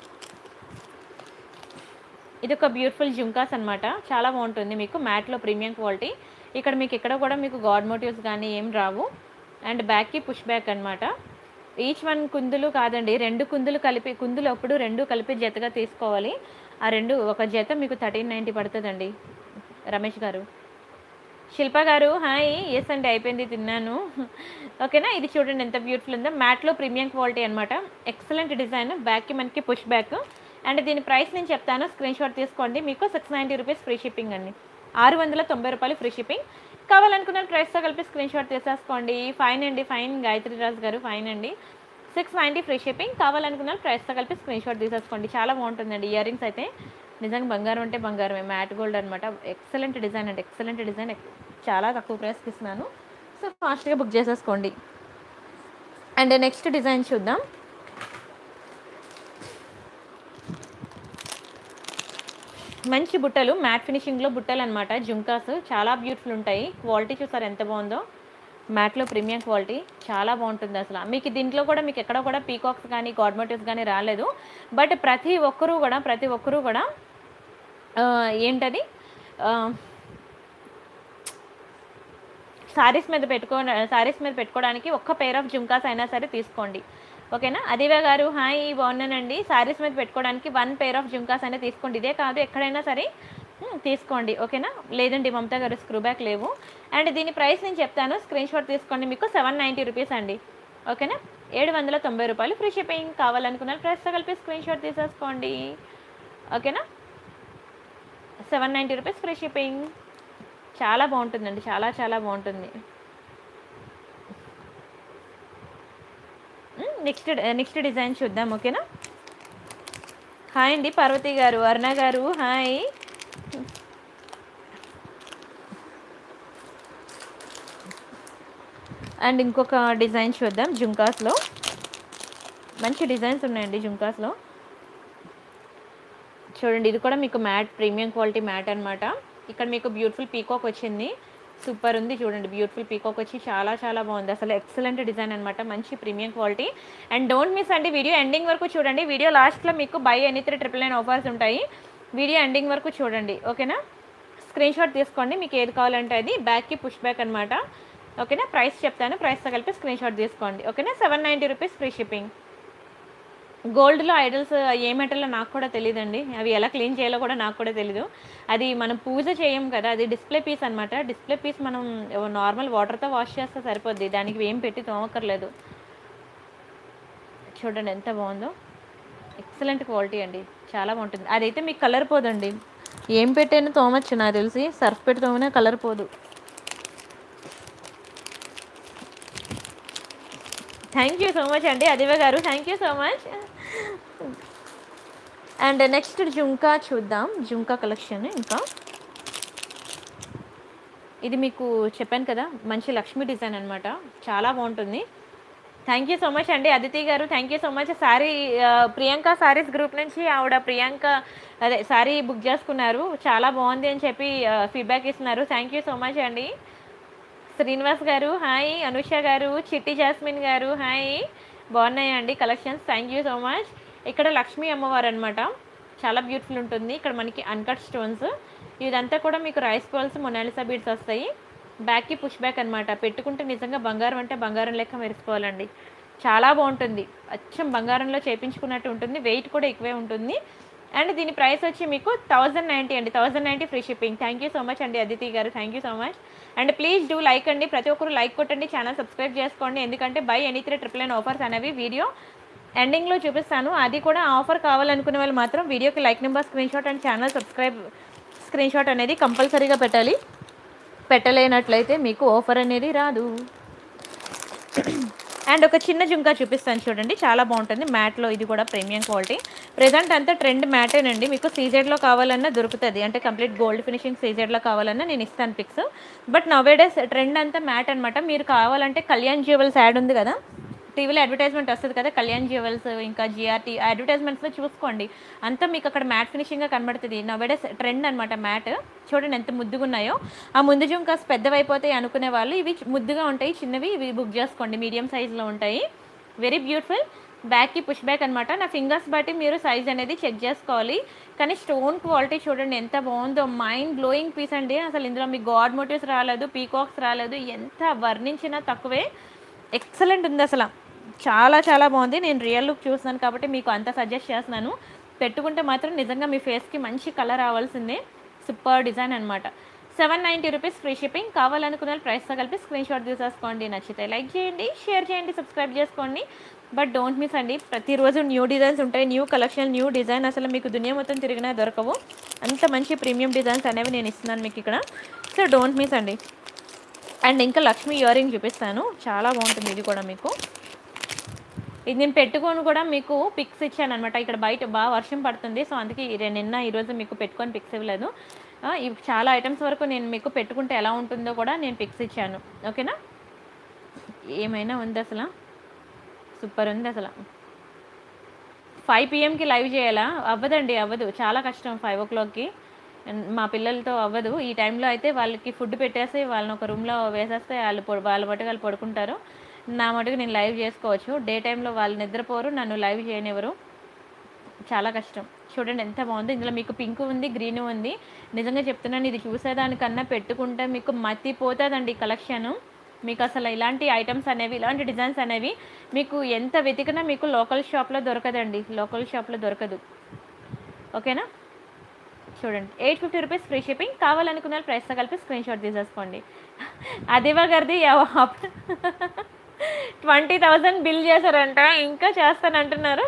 ఇది ఒక బ్యూటిఫుల్ జుంకాస్ అనమాట చాలా బాగుంటుంది మీకు మ్యాట్లో ప్రీమియం క్వాలిటీ ఇక్కడ మీకు ఎక్కడ కూడా మీకు గాడ్ మోటివ్స్ కానీ ఏం రావు అండ్ బ్యాక్కి పుష్ బ్యాక్ అనమాట ఈచ్ వన్ కుందులు కాదండి రెండు కుందులు కలిపి కుందులు అప్పుడు రెండు కలిపి జతగా తీసుకోవాలి ఆ రెండు ఒక జత మీకు థర్టీన్ నైంటీ పడుతుందండి రమేష్ గారు శిల్ప గారు హాయ్ ఎస్ అండి అయిపోయింది తిన్నాను ఓకేనా ఇది చూడండి ఎంత బ్యూటిఫుల్ ఉందో మ్యాట్లో ప్రీమియం క్వాలిటీ అనమాట ఎక్సలెంట్ డిజైన్ బ్యాక్కి మనకి పుష్ బ్యాక్ అండ్ దీని ప్రైస్ నేను చెప్తాను స్క్రీన్ షాట్ తీసుకోండి మీకు six ninety rupees free shipping అండి ఆరు వందల తొంభై రూపాయలు ఫ్రీ షిప్పింగ్ కావాలనుకున్న ప్రైస్తో కలిపి స్క్రీన్ షాట్ తీసేసుకోండి ఫైన్ అండి ఫైన్ గాయత్రి రాజు గారు ఫైన్ అండి సిక్స్ నైంటీ ఫ్రీ షిప్పింగ్ కావాలనుకున్న ప్రైస్తో కలిపి స్క్రీన్ షాట్ తీసేసుకోండి చాలా బాగుంటుందండి ఇయర్ రింగ్స్ అయితే నిజంగా బంగారం అంటే బంగారమే మ్యాట్ గోల్డ్ అనమాట ఎక్సలెంట్ డిజైన్ అంటే ఎక్సలెంట్ డిజైన్ చాలా తక్కువ ప్రైస్కి ఇస్తున్నాను సో ఫాస్ట్గా బుక్ చేసేసుకోండి అండ్ నెక్స్ట్ డిజైన్ చూద్దాం మంచి బుట్టలు మ్యాట్ ఫినిషింగ్లో బుట్టలు అనమాట జుంకాస్ చాలా బ్యూటిఫుల్ ఉంటాయి క్వాలిటీ చూసారు ఎంత బాగుందో మ్యాట్లో ప్రీమియం క్వాలిటీ చాలా బాగుంటుంది అసలు మీకు దీంట్లో కూడా మీకు ఎక్కడ కూడా పీకాక్స్ కానీ గాడ్మోటివ్స్ కానీ రాలేదు బట్ ప్రతి ఒక్కరూ కూడా ప్రతి ఒక్కరూ కూడా ఆ, ఏంటది సారీస్ మీద పెట్టుకో సారీస్ మీద పెట్టుకోవడానికి ఒక్క పేర్ ఆఫ్ జుంకాస్ అయినా సరే తీసుకోండి ఓకేనా అదివే గారు హాయ్ బాగున్నానండి సారీస్ మీద పెట్టుకోవడానికి వన్ పేర్ ఆఫ్ జుంకాస్ అయినా తీసుకోండి ఇదే కాదు ఎక్కడైనా సరే ఉమ్, తీసుకోండి ఓకేనా లేదండి మమతా గారు స్క్రూ బ్యాక్ లేవు అండ్ దీని ప్రైస్ నేను చెప్తాను స్క్రీన్ షాట్ తీసుకోండి మీకు సెవెన్ నైంటీ రూపీస్ అండి ఓకేనా ఏడు వందల తొంభై రూపాయలు ఫ్రీ షిప్పింగ్ కావాలనుకున్న ప్రైస్తో కలిపి స్క్రీన్ షాట్ తీసేసుకోండి ఓకేనా seven ninety rupees free shipping చాలా బాగుంటుందండి చాలా చాలా బాగుంటుంది నెక్స్ట్ నెక్స్ట్ డిజైన్ చూద్దాం ఓకేనా హాయ్ అండి పార్వతి గారు అరుణ గారు హాయ్ అండ్ ఇంకొక డిజైన్ చూద్దాం జుంకాస్లో మంచి డిజైన్స్ ఉన్నాయండి జుంకాస్లో చూడండి ఇది కూడా మీకు మ్యాట్ ప్రీమియం క్వాలిటీ మ్యాట్ అన్నమాట ఇక్కడ మీకు బ్యూటిఫుల్ పీకాక్ వచ్చింది సూపర్ ఉంది చూడండి బ్యూటిఫుల్ పీకాక్ వచ్చి చాలా చాలా బాగుంది అసలు ఎక్సలెంట్ డిజైన్ అనమాట మంచి premium quality and don't miss అండి వీడియో ఎండింగ్ వరకు చూడండి వీడియో లాస్ట్లో మీకు by any three triple nine offers ఉంటాయి వీడియో ఎండింగ్ వరకు చూడండి ఓకేనా స్క్రీన్ షాట్ తీసుకోండి మీకు ఏది కావాలంటే అది బ్యాక్కి పుష్ బ్యాక్ అనమాట ఓకేనా ప్రైస్ చెప్తాను ప్రైస్తో కలిపి స్క్రీన్ షాట్ తీసుకోండి ఓకేనా seven ninety rupees free shipping గోల్డ్లో ఐడల్స్ ఏ మెటల్లో నాకు కూడా తెలియదండి అవి ఎలా క్లీన్ చేయాలో కూడా నాకు కూడా తెలీదు అది మనం పూజ చేయం కదా అది డిస్ప్లే పీస్ అనమాట డిస్ప్లే పీస్ మనం నార్మల్ వాటర్తో వాష్ చేస్తే సరిపోద్ది దానికి ఏం పెట్టి తోమక్కర్లేదు చూడండి ఎంత బాగుందో ఎక్సలెంట్ క్వాలిటీ అండి చాలా బాగుంటుంది అదైతే మీకు కలర్ పోదండి ఏం పెట్టైనా తోమచ్చు నాకు తెలిసి సర్ఫ్ పెట్టి తోమినా కలర్ పోదు థ్యాంక్ యూ సో మచ్ అండి అదివ గారు thank you so much and next jhumka చూద్దాం జుంకా కలెక్షన్ ఇంకా ఇది మీకు చెప్పాను కదా మంచి లక్ష్మీ డిజైన్ అనమాట చాలా బాగుంటుంది థ్యాంక్ యూ సో మచ్ అండి అదితి గారు thank you so much sorry Priyanka sarees group నుంచి ఆవిడ ప్రియాంక అదే సారీ బుక్ చేసుకున్నారు చాలా బాగుంది అని చెప్పి ఫీడ్బ్యాక్ ఇస్తున్నారు థ్యాంక్ యూ సో మచ్ అండి శ్రీనివాస్ గారు హాయ్ అనుష గారు చిట్టి జాస్మిన్ గారు హాయ్ బాగున్నాయండి collections thank you so much ఇక్కడ లక్ష్మీ అమ్మవారు అనమాట చాలా బ్యూటిఫుల్ ఉంటుంది ఇక్కడ మనకి అన్కట్ స్టోన్స్ ఇదంతా కూడా మీకు రైస్ బాల్స్ మొనాలిసా బీడ్స్ వస్తాయి బ్యాక్కి పుష్ బ్యాక్ అనమాట పెట్టుకుంటే నిజంగా బంగారం అంటే బంగారం లెక్క మెరిసిపోవాలండి చాలా బాగుంటుంది అచ్చం బంగారంలో చేపించుకున్నట్టు ఉంటుంది వెయిట్ కూడా ఎక్కువే ఉంటుంది అండ్ దీని ప్రైస్ వచ్చి మీకు థౌజండ్ నైంటీ అండి thousand ninety free shipping thank you so much అండి అదితి గారు thank you so much and please do like అండి ప్రతి ఒక్కరు లైక్ కొట్టండి ఛానల్ సబ్స్క్రైబ్ చేసుకోండి ఎందుకంటే buy any three triple nine offers అనేవి వీడియో ఎండింగ్లో చూపిస్తాను అది కూడా ఆఫర్ కావాలనుకునే వాళ్ళు మాత్రం వీడియోకి like number screen shot and channel subscribe screen shot అనేది కంపల్సరీగా పెట్టాలి పెట్టలేనట్లయితే మీకు ఆఫర్ అనేది రాదు అండ్ ఒక చిన్న జుంకా చూపిస్తాను చూడండి చాలా బాగుంటుంది మ్యాట్లో ఇది కూడా ప్రీమియం క్వాలిటీ ప్రజెంట్ అంతా ట్రెండ్ మ్యాటేనండి మీకు సీజెడ్లో కావాలన్నా దొరుకుతుంది అంటే కంప్లీట్ గోల్డ్ ఫినిషింగ్ సీజెడ్లో కావాలన్నా నేను ఇస్తాను పిక్స్ బట్ నవేడేస్ ట్రెండ్ అంతా మ్యాట్ అనమాట మీరు కావాలంటే కళ్యాణ్ జ్యువెల్స్ యాడ్ ఉంది కదా టీవీలో అడ్వర్టైజ్మెంట్ వస్తుంది కదా కళ్యాణ్ జ్యువెల్స్ ఇంకా జిఆర్టీ అడ్వర్టైజ్మెంట్స్లో చూసుకోండి అంతా మీకు అక్కడ మ్యాట్ ఫినిషింగ్గా కనబడుతుంది నవేడేస్ ట్రెండ్ అనమాట మ్యాట్ చూడండి ఎంత ముద్దుగా ఉన్నాయో ఆ ముందు జుంకాస్ పెద్దవైపోతాయి అనుకునే వాళ్ళు ఇవి ముద్దుగా ఉంటాయి చిన్నవి ఇవి బుక్ చేసుకోండి మీడియం సైజులో ఉంటాయి వెరీ బ్యూటిఫుల్ బ్యాక్కి పుష్ బ్యాక్ అనమాట నా ఫింగర్స్ బట్టి మీరు సైజ్ అనేది చెక్ చేసుకోవాలి కానీ స్టోన్ క్వాలిటీ చూడండి ఎంత బాగుందో మైండ్ బ్లోయింగ్ పీస్ అండి అసలు ఇందులో మీకు గాడ్ మోటివ్స్ రాలేదు పీకాక్స్ రాలేదు ఎంత వర్ణించినా తక్కువే ఎక్సలెంట్ ఉంది అసలు చాలా చాలా బాగుంది నేను రియల్ లుక్ చూస్తున్నాను కాబట్టి మీకు అంత సజెస్ట్ చేస్తున్నాను పెట్టుకుంటే మాత్రం నిజంగా మీ ఫేస్కి మంచి కలర్ రావాల్సిందే సూపర్ డిజైన్ అనమాట seven ninety rupees free shipping కావాలనుకున్న వాళ్ళు ప్రైస్తో కలిపి స్క్రీన్ షాట్ తీసేసుకోండి నచ్చితే లైక్ చేయండి షేర్ చేయండి సబ్స్క్రైబ్ చేసుకోండి బట్ డోంట్ మిస్ అండి ప్రతిరోజు న్యూ డిజైన్స్ ఉంటాయి న్యూ కలెక్షన్ న్యూ డిజైన్ అసలు మీకు దునియా మొత్తం తిరిగినా దొరకవు అంత మంచి ప్రీమియం డిజైన్స్ అనేవి నేను ఇస్తున్నాను మీకు ఇక్కడ సో డోంట్ మిస్ అండి అండ్ ఇంకా లక్ష్మీ ఇయర్ రింగ్ చూపిస్తాను చాలా బాగుంటుంది ఇది కూడా మీకు ఇది నేను పెట్టుకొని కూడా మీకు పిక్స్ ఇచ్చాను అనమాట ఇక్కడ బయట బాగా వర్షం పడుతుంది సో అందుకే ఈ రె- నిన్న ఈరోజు మీకు పెట్టుకొని పిక్స్ ఇవ్వలేదు ఆ, ఇవి చాలా ఐటమ్స్ వరకు నేను మీకు పెట్టుకుంటే ఎలా ఉంటుందో కూడా నేను పిక్స్ ఇచ్చాను ఓకేనా ఏమైనా ఉంది అసలు సూపర్ ఉంది అసలు ఫైవ్ పిఎంకి లైవ్ చేయాలా అవ్వదండి అవ్వదు చాలా కష్టం ఫైవ్ ఓ క్లాక్కి మా పిల్లలతో అవ్వదు ఈ టైంలో అయితే వాళ్ళకి ఫుడ్ పెట్టేసి వాళ్ళని ఒక రూమ్లో వేసేస్తే వాళ్ళు పొ- వాళ్ళ మటుకు వాళ్ళు పడుకుంటారు నా మటుకు నేను లైవ్ చేసుకోవచ్చు డే టైంలో వాళ్ళు నిద్రపోరు నన్ను లైవ్ చేయనివ్వరు చాలా కష్టం చూడండి ఎంత బాగుంది ఇందులో మీకు పింక్ ఉంది గ్రీన్ ఉంది నిజంగా చెప్తున్నాను ఇది చూసేదానికన్నా పెట్టుకుంటే మీకు మతిపోతుందండి కలెక్షన్ మీకు అసలు ఇలాంటి ఐటమ్స్ అనేవి ఇలాంటి డిజైన్స్ అనేవి మీకు ఎంత వెతికినా మీకు లోకల్ షాప్లో దొరకదండి లోకల్ షాప్లో దొరకదు ఓకేనా చూడండి eight fifty rupees free shipping కావాలనుకున్న వాళ్ళు ప్రైస్తో కలిపి స్క్రీన్ షాట్ తీసేసుకోండి అదివా గారిది ట్వంటీ థౌజండ్ బిల్ చేశారంట ఇంకా చేస్తానంటున్నారు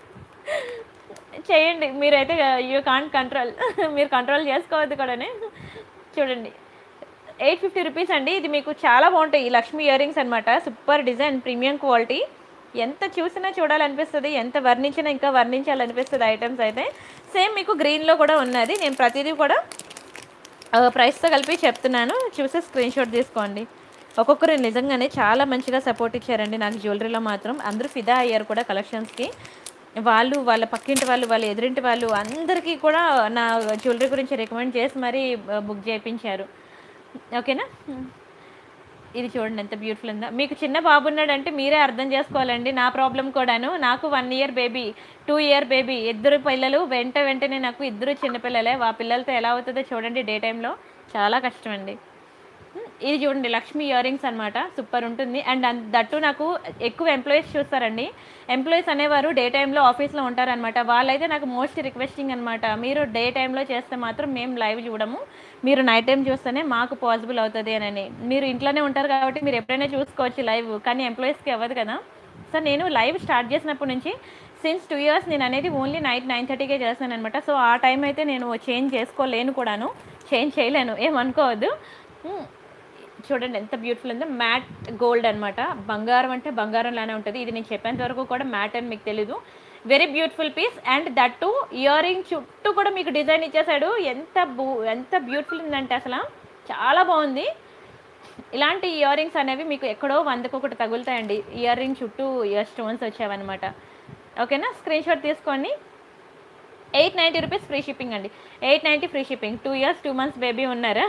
చేయండి మీరైతే యూ కాంట్ కంట్రోల్ మీరు కంట్రోల్ చేసుకోవద్దు కూడానే చూడండి ఎయిట్ ఫిఫ్టీ రూపీస్ అండి ఇది మీకు చాలా బాగుంటాయి ఈ లక్ష్మీ ఇయర్ రింగ్స్ అనమాట సూపర్ డిజైన్ ప్రీమియం క్వాలిటీ ఎంత చూసినా చూడాలనిపిస్తుంది ఎంత వర్ణించినా ఇంకా వర్ణించాలనిపిస్తుంది ఐటమ్స్ అయితే సేమ్ మీకు గ్రీన్లో కూడా ఉన్నది నేను ప్రతిదీ కూడా ఆ, ప్రైస్తో కలిపి చెప్తున్నాను చూసి స్క్రీన్ షాట్ తీసుకోండి ఒక్కొక్కరు నిజంగానే చాలా మంచిగా సపోర్ట్ ఇచ్చారండి నాకు జ్యువెలరీలో మాత్రం అందరూ ఫిదా అయ్యారు కూడా కలెక్షన్స్కి వాళ్ళు వాళ్ళ పక్కింటి వాళ్ళు వాళ్ళ ఎదురింటి వాళ్ళు అందరికీ కూడా నా జ్యువెలరీ గురించి రికమెండ్ చేసి మరీ బుక్ చేయించారు ఓకేనా ఇది చూడండి ఎంత బ్యూటిఫుల్ ఉందో మీకు చిన్న బాబు ఉన్నాడంటే మీరే అర్థం చేసుకోవాలండి నా ప్రాబ్లం కూడాను నాకు one year baby two year baby ఇద్దరు పిల్లలు వెంట వెంటనే నాకు ఇద్దరు చిన్నపిల్లలే ఆ పిల్లలతో ఎలా అవుతుందో చూడండి డే టైంలో చాలా కష్టం అండి ఉమ్, ఇది చూడండి లక్ష్మి ఇయర్ రింగ్స్ అనమాట సూపర్ ఉంటుంది అండ్ అన్- దట్టు నాకు ఎక్కువ ఎంప్లాయీస్ చూస్తారండి ఎంప్లాయీస్ అనేవారు డే టైంలో ఆఫీస్లో ఉంటారనమాట వాళ్ళైతే నాకు మోస్ట్ రిక్వెస్టింగ్ అనమాట మీరు డే టైంలో చేస్తే మాత్రం మేము లైవ్ చూడము మీరు నైట్ టైం చూస్తేనే మాకు పాసిబుల్ అవుతుంది అని మీరు ఇంట్లోనే ఉంటారు కాబట్టి మీరు ఎప్పుడైనా చూసుకోవచ్చు లైవ్ కానీ ఎంప్లాయీస్కి అవ్వదు కదా సో నేను లైవ్ స్టార్ట్ చేసినప్పటి నుంచి సిన్స్ టూ ఇయర్స్ నేను అనేది ఓన్లీ నైట్ నైన్ థర్టీకే చేస్తాను అనమాట సో ఆ టైం అయితే నేను చేంజ్ చేసుకోలేను కూడాను చేంజ్ చేయలేను ఏమనుకోవద్దు ఉమ్, చూడండి ఎంత బ్యూటిఫుల్ ఉందో మ్యాట్ గోల్డ్ అన్నమాట బంగారం అంటే బంగారం లానే ఉంటుంది ఇది నేను చెప్పేంత వరకు కూడా మ్యాట్ అని మీకు తెలీదు very beautiful piece and that too ear ring చుట్టూ కూడా మీకు డిజైన్ ఇచ్చేసాడు ఎంత బూ ఎంత బ్యూటిఫుల్ ఉందంటే అసలు చాలా బాగుంది ఇలాంటి ఇయర్ రింగ్స్ అనేవి మీకు ఎక్కడో వందకు ఒకటి తగులుతాయండి ఇయర్ రింగ్ చుట్టూ ఇయర్ స్టోన్స్ వచ్చావన్నమాట ఓకేనా స్క్రీన్ షాట్ తీసుకోండి eight ninety rupees free shipping అండి eight ninety free shipping two years two months baby ఉన్నారా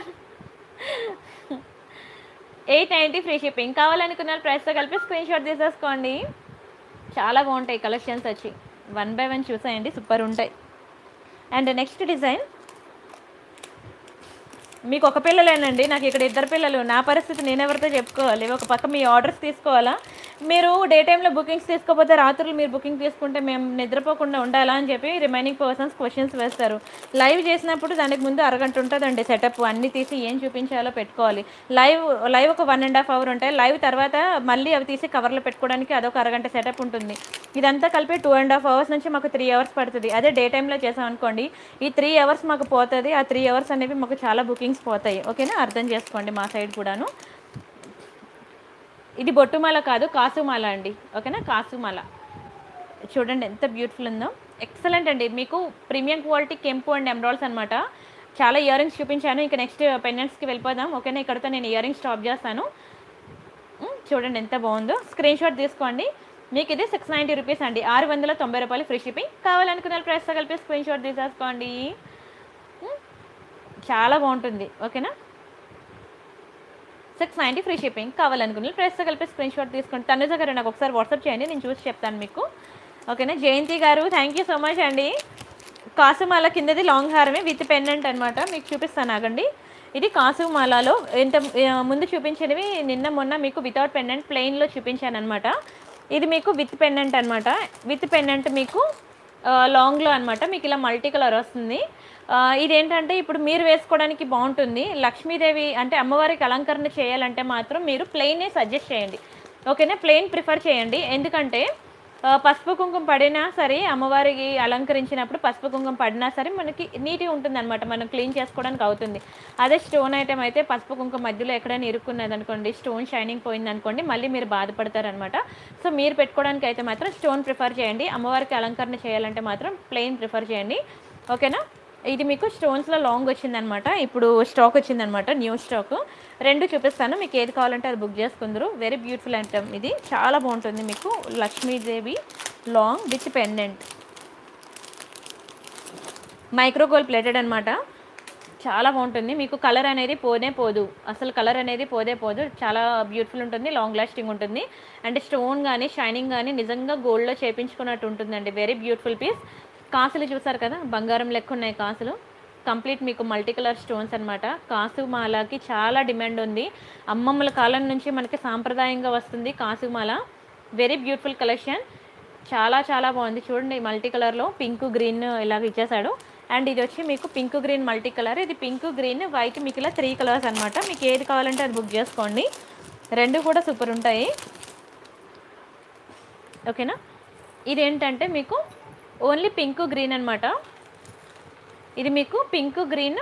ఎయిట్ నైంటీ ఫ్రీ షిప్పింగ్ కావాలనుకున్న ప్రైస్తో కలిపి స్క్రీన్ షాట్ తీసేసుకోండి చాలా బాగుంటాయి కలెక్షన్స్ వచ్చి వన్ బై వన్ చూసేయండి సూపర్ ఉంటాయి అండ్ నెక్స్ట్ డిజైన్ మీకు ఒక పిల్లలేనండి నాకు ఇక్కడ ఇద్దరు పిల్లలు నా పరిస్థితి నేను ఎవరితో చెప్పుకోవాలి ఒక పక్క మీ ఆర్డర్స్ తీసుకోవాలా మీరు డే టైంలో బుకింగ్స్ తీసుకోకపోతే రాత్రులు మీరు బుకింగ్ తీసుకుంటే మేము నిద్రపోకుండా ఉండాలా అని చెప్పి రిమైనింగ్ పర్సన్స్ క్వశ్చన్స్ వేస్తారు లైవ్ చేసినప్పుడు దానికి ముందు అరగంట ఉంటుందండి సెటప్ అన్ని తీసి ఏం చూపించాలో పెట్టుకోవాలి లైవ్ లైవ్ ఒక వన్ అండ్ హాఫ్ అవర్ ఉంటాయి లైవ్ తర్వాత మళ్ళీ అవి తీసి కవర్లో పెట్టుకోవడానికి అదొక అరగంట సెటప్ ఉంటుంది ఇదంతా కలిపి టూ అండ్ హాఫ్ అవర్స్ నుంచి మాకు త్రీ అవర్స్ పడుతుంది అదే డే టైంలో చేసాం అనుకోండి ఈ త్రీ అవర్స్ మాకు పోతుంది ఆ త్రీ అవర్స్ అనేవి మాకు చాలా బుకింగ్స్ పోతాయి ఓకేనా అర్థం చేసుకోండి మా సైడ్ కూడాను ఇది బొట్టుమాల కాదు కాసుమాల అండి ఓకేనా కాసుమాల చూడండి ఎంత బ్యూటిఫుల్ ఉందో ఎక్సలెంట్ అండి మీకు ప్రీమియం క్వాలిటీ కెంపు అండ్ ఎమరాల్స్ అనమాట చాలా ఇయర్ రింగ్స్ చూపించాను ఇంకా నెక్స్ట్ పెండెంట్స్కి వెళ్ళిపోదాం ఓకేనా ఇక్కడతో నేను ఇయర్ రింగ్స్ స్టాప్ చేస్తాను ఉమ్, చూడండి ఎంత బాగుందో స్క్రీన్ షాట్ తీసుకోండి మీకు ఇది సిక్స్ నైంటీ రూపీస్ అండి ఆరు వందల తొంభై రూపాయలు ఫ్రీ షిప్పింగ్ కావాలనుకున్న ప్రైస్తో కలిపి స్క్రీన్ షాట్ తీసేసుకోండి ఉమ్, చాలా బాగుంటుంది ఓకేనా సిక్స్ నైంటీ ఫ్రీ షిప్పింగ్ కావాలనుకున్న ప్రైస్తో కలిపి స్క్రీన్ షాట్ తీసుకోండి తనుజ గారు నాకు ఒకసారి వాట్సాప్ చేయండి నేను చూసి చెప్తాను మీకు ఓకేనా జయంతి గారు థ్యాంక్ యూ సో మచ్ అండి కాసుమాల కిందది లాంగ్ హారమే విత్ పెండెంట్ అనమాట మీకు చూపిస్తాను ఆగండి ఇది కాసుమాలలో ఇంత ఆ, ముందు చూపించినవి నిన్న మొన్న మీకు వితౌట్ పెండెంట్ ప్లెయిన్లో చూపించాను అనమాట ఇది మీకు విత్ పెండెంట్ అనమాట విత్ పెండెంట్ మీకు ఆ, లాంగ్లో అనమాట మీకు ఇలా మల్టీ కలర్ వస్తుంది ఆ, ఇదేంటంటే ఇప్పుడు మీరు వేసుకోవడానికి బాగుంటుంది లక్ష్మీదేవి అంటే అమ్మవారికి అలంకరణ చేయాలంటే మాత్రం మీరు ప్లెయినే సజెస్ట్ చేయండి ఓకేనా ప్లెయిన్ ప్రిఫర్ చేయండి ఎందుకంటే ఆ, పసుపు కుంకుమ పడినా సరే అమ్మవారికి అలంకరించినప్పుడు పసుపు కుంకుమ పడినా సరే మనకి నీట్గా ఉంటుంది అనమాట మనం క్లీన్ చేసుకోవడానికి అవుతుంది అదే స్టోన్ ఐటమ్ అయితే పసుపు కుంకుమ మధ్యలో ఎక్కడైనా ఇరుక్కున్నది అనుకోండి స్టోన్ షైనింగ్ పోయింది అనుకోండి మళ్ళీ మీరు బాధపడతారనమాట సో మీరు పెట్టుకోవడానికి అయితే మాత్రం స్టోన్ ప్రిఫర్ చేయండి అమ్మవారికి అలంకరణ చేయాలంటే మాత్రం ప్లెయిన్ ప్రిఫర్ చేయండి ఓకేనా ఇది మీకు స్టోన్స్లో లాంగ్ వచ్చిందనమాట ఇప్పుడు స్టాక్ వచ్చిందనమాట న్యూ స్టాక్ రెండు చూపిస్తాను మీకు ఏది కావాలంటే అది బుక్ చేసుకుందరు వెరీ బ్యూటిఫుల్ ఐటమ్ ఇది చాలా బాగుంటుంది మీకు Lakshmidevi long with pendant micro gold plated అనమాట చాలా బాగుంటుంది మీకు కలర్ అనేది పోనే పోదు అసలు కలర్ అనేది పోదే పోదు చాలా బ్యూటిఫుల్ ఉంటుంది లాంగ్ లాస్టింగ్ ఉంటుంది అంటే స్టోన్ కానీ షైనింగ్ కానీ నిజంగా గోల్డ్లో చేపించుకున్నట్టు ఉంటుందండి వెరీ బ్యూటిఫుల్ పీస్ కాసులు చూసారు కదా బంగారం లెక్క ఉన్నాయి కాసులు కంప్లీట్ మీకు మల్టీ కలర్ స్టోన్స్ అనమాట కాసు మాలకి చాలా డిమాండ్ ఉంది అమ్మమ్మల కాలం నుంచి మనకి సాంప్రదాయంగా వస్తుంది కాసు మాల వెరీ బ్యూటిఫుల్ కలెక్షన్ చాలా చాలా బాగుంది చూడండి మల్టీ కలర్లో పింక్ గ్రీన్ ఇలాగ ఇచ్చేసాడు అండ్ ఇది వచ్చి మీకు పింక్ గ్రీన్ మల్టీ కలర్ ఇది పింక్ గ్రీన్ వైట్ మీకు ఇలా త్రీ కలర్స్ అనమాట మీకు ఏది కావాలంటే అది బుక్ చేసుకోండి రెండు కూడా సూపర్ ఉంటాయి ఓకేనా ఇదేంటంటే మీకు ఓన్లీ పింక్ గ్రీన్ అనమాట ఇది మీకు పింక్ గ్రీన్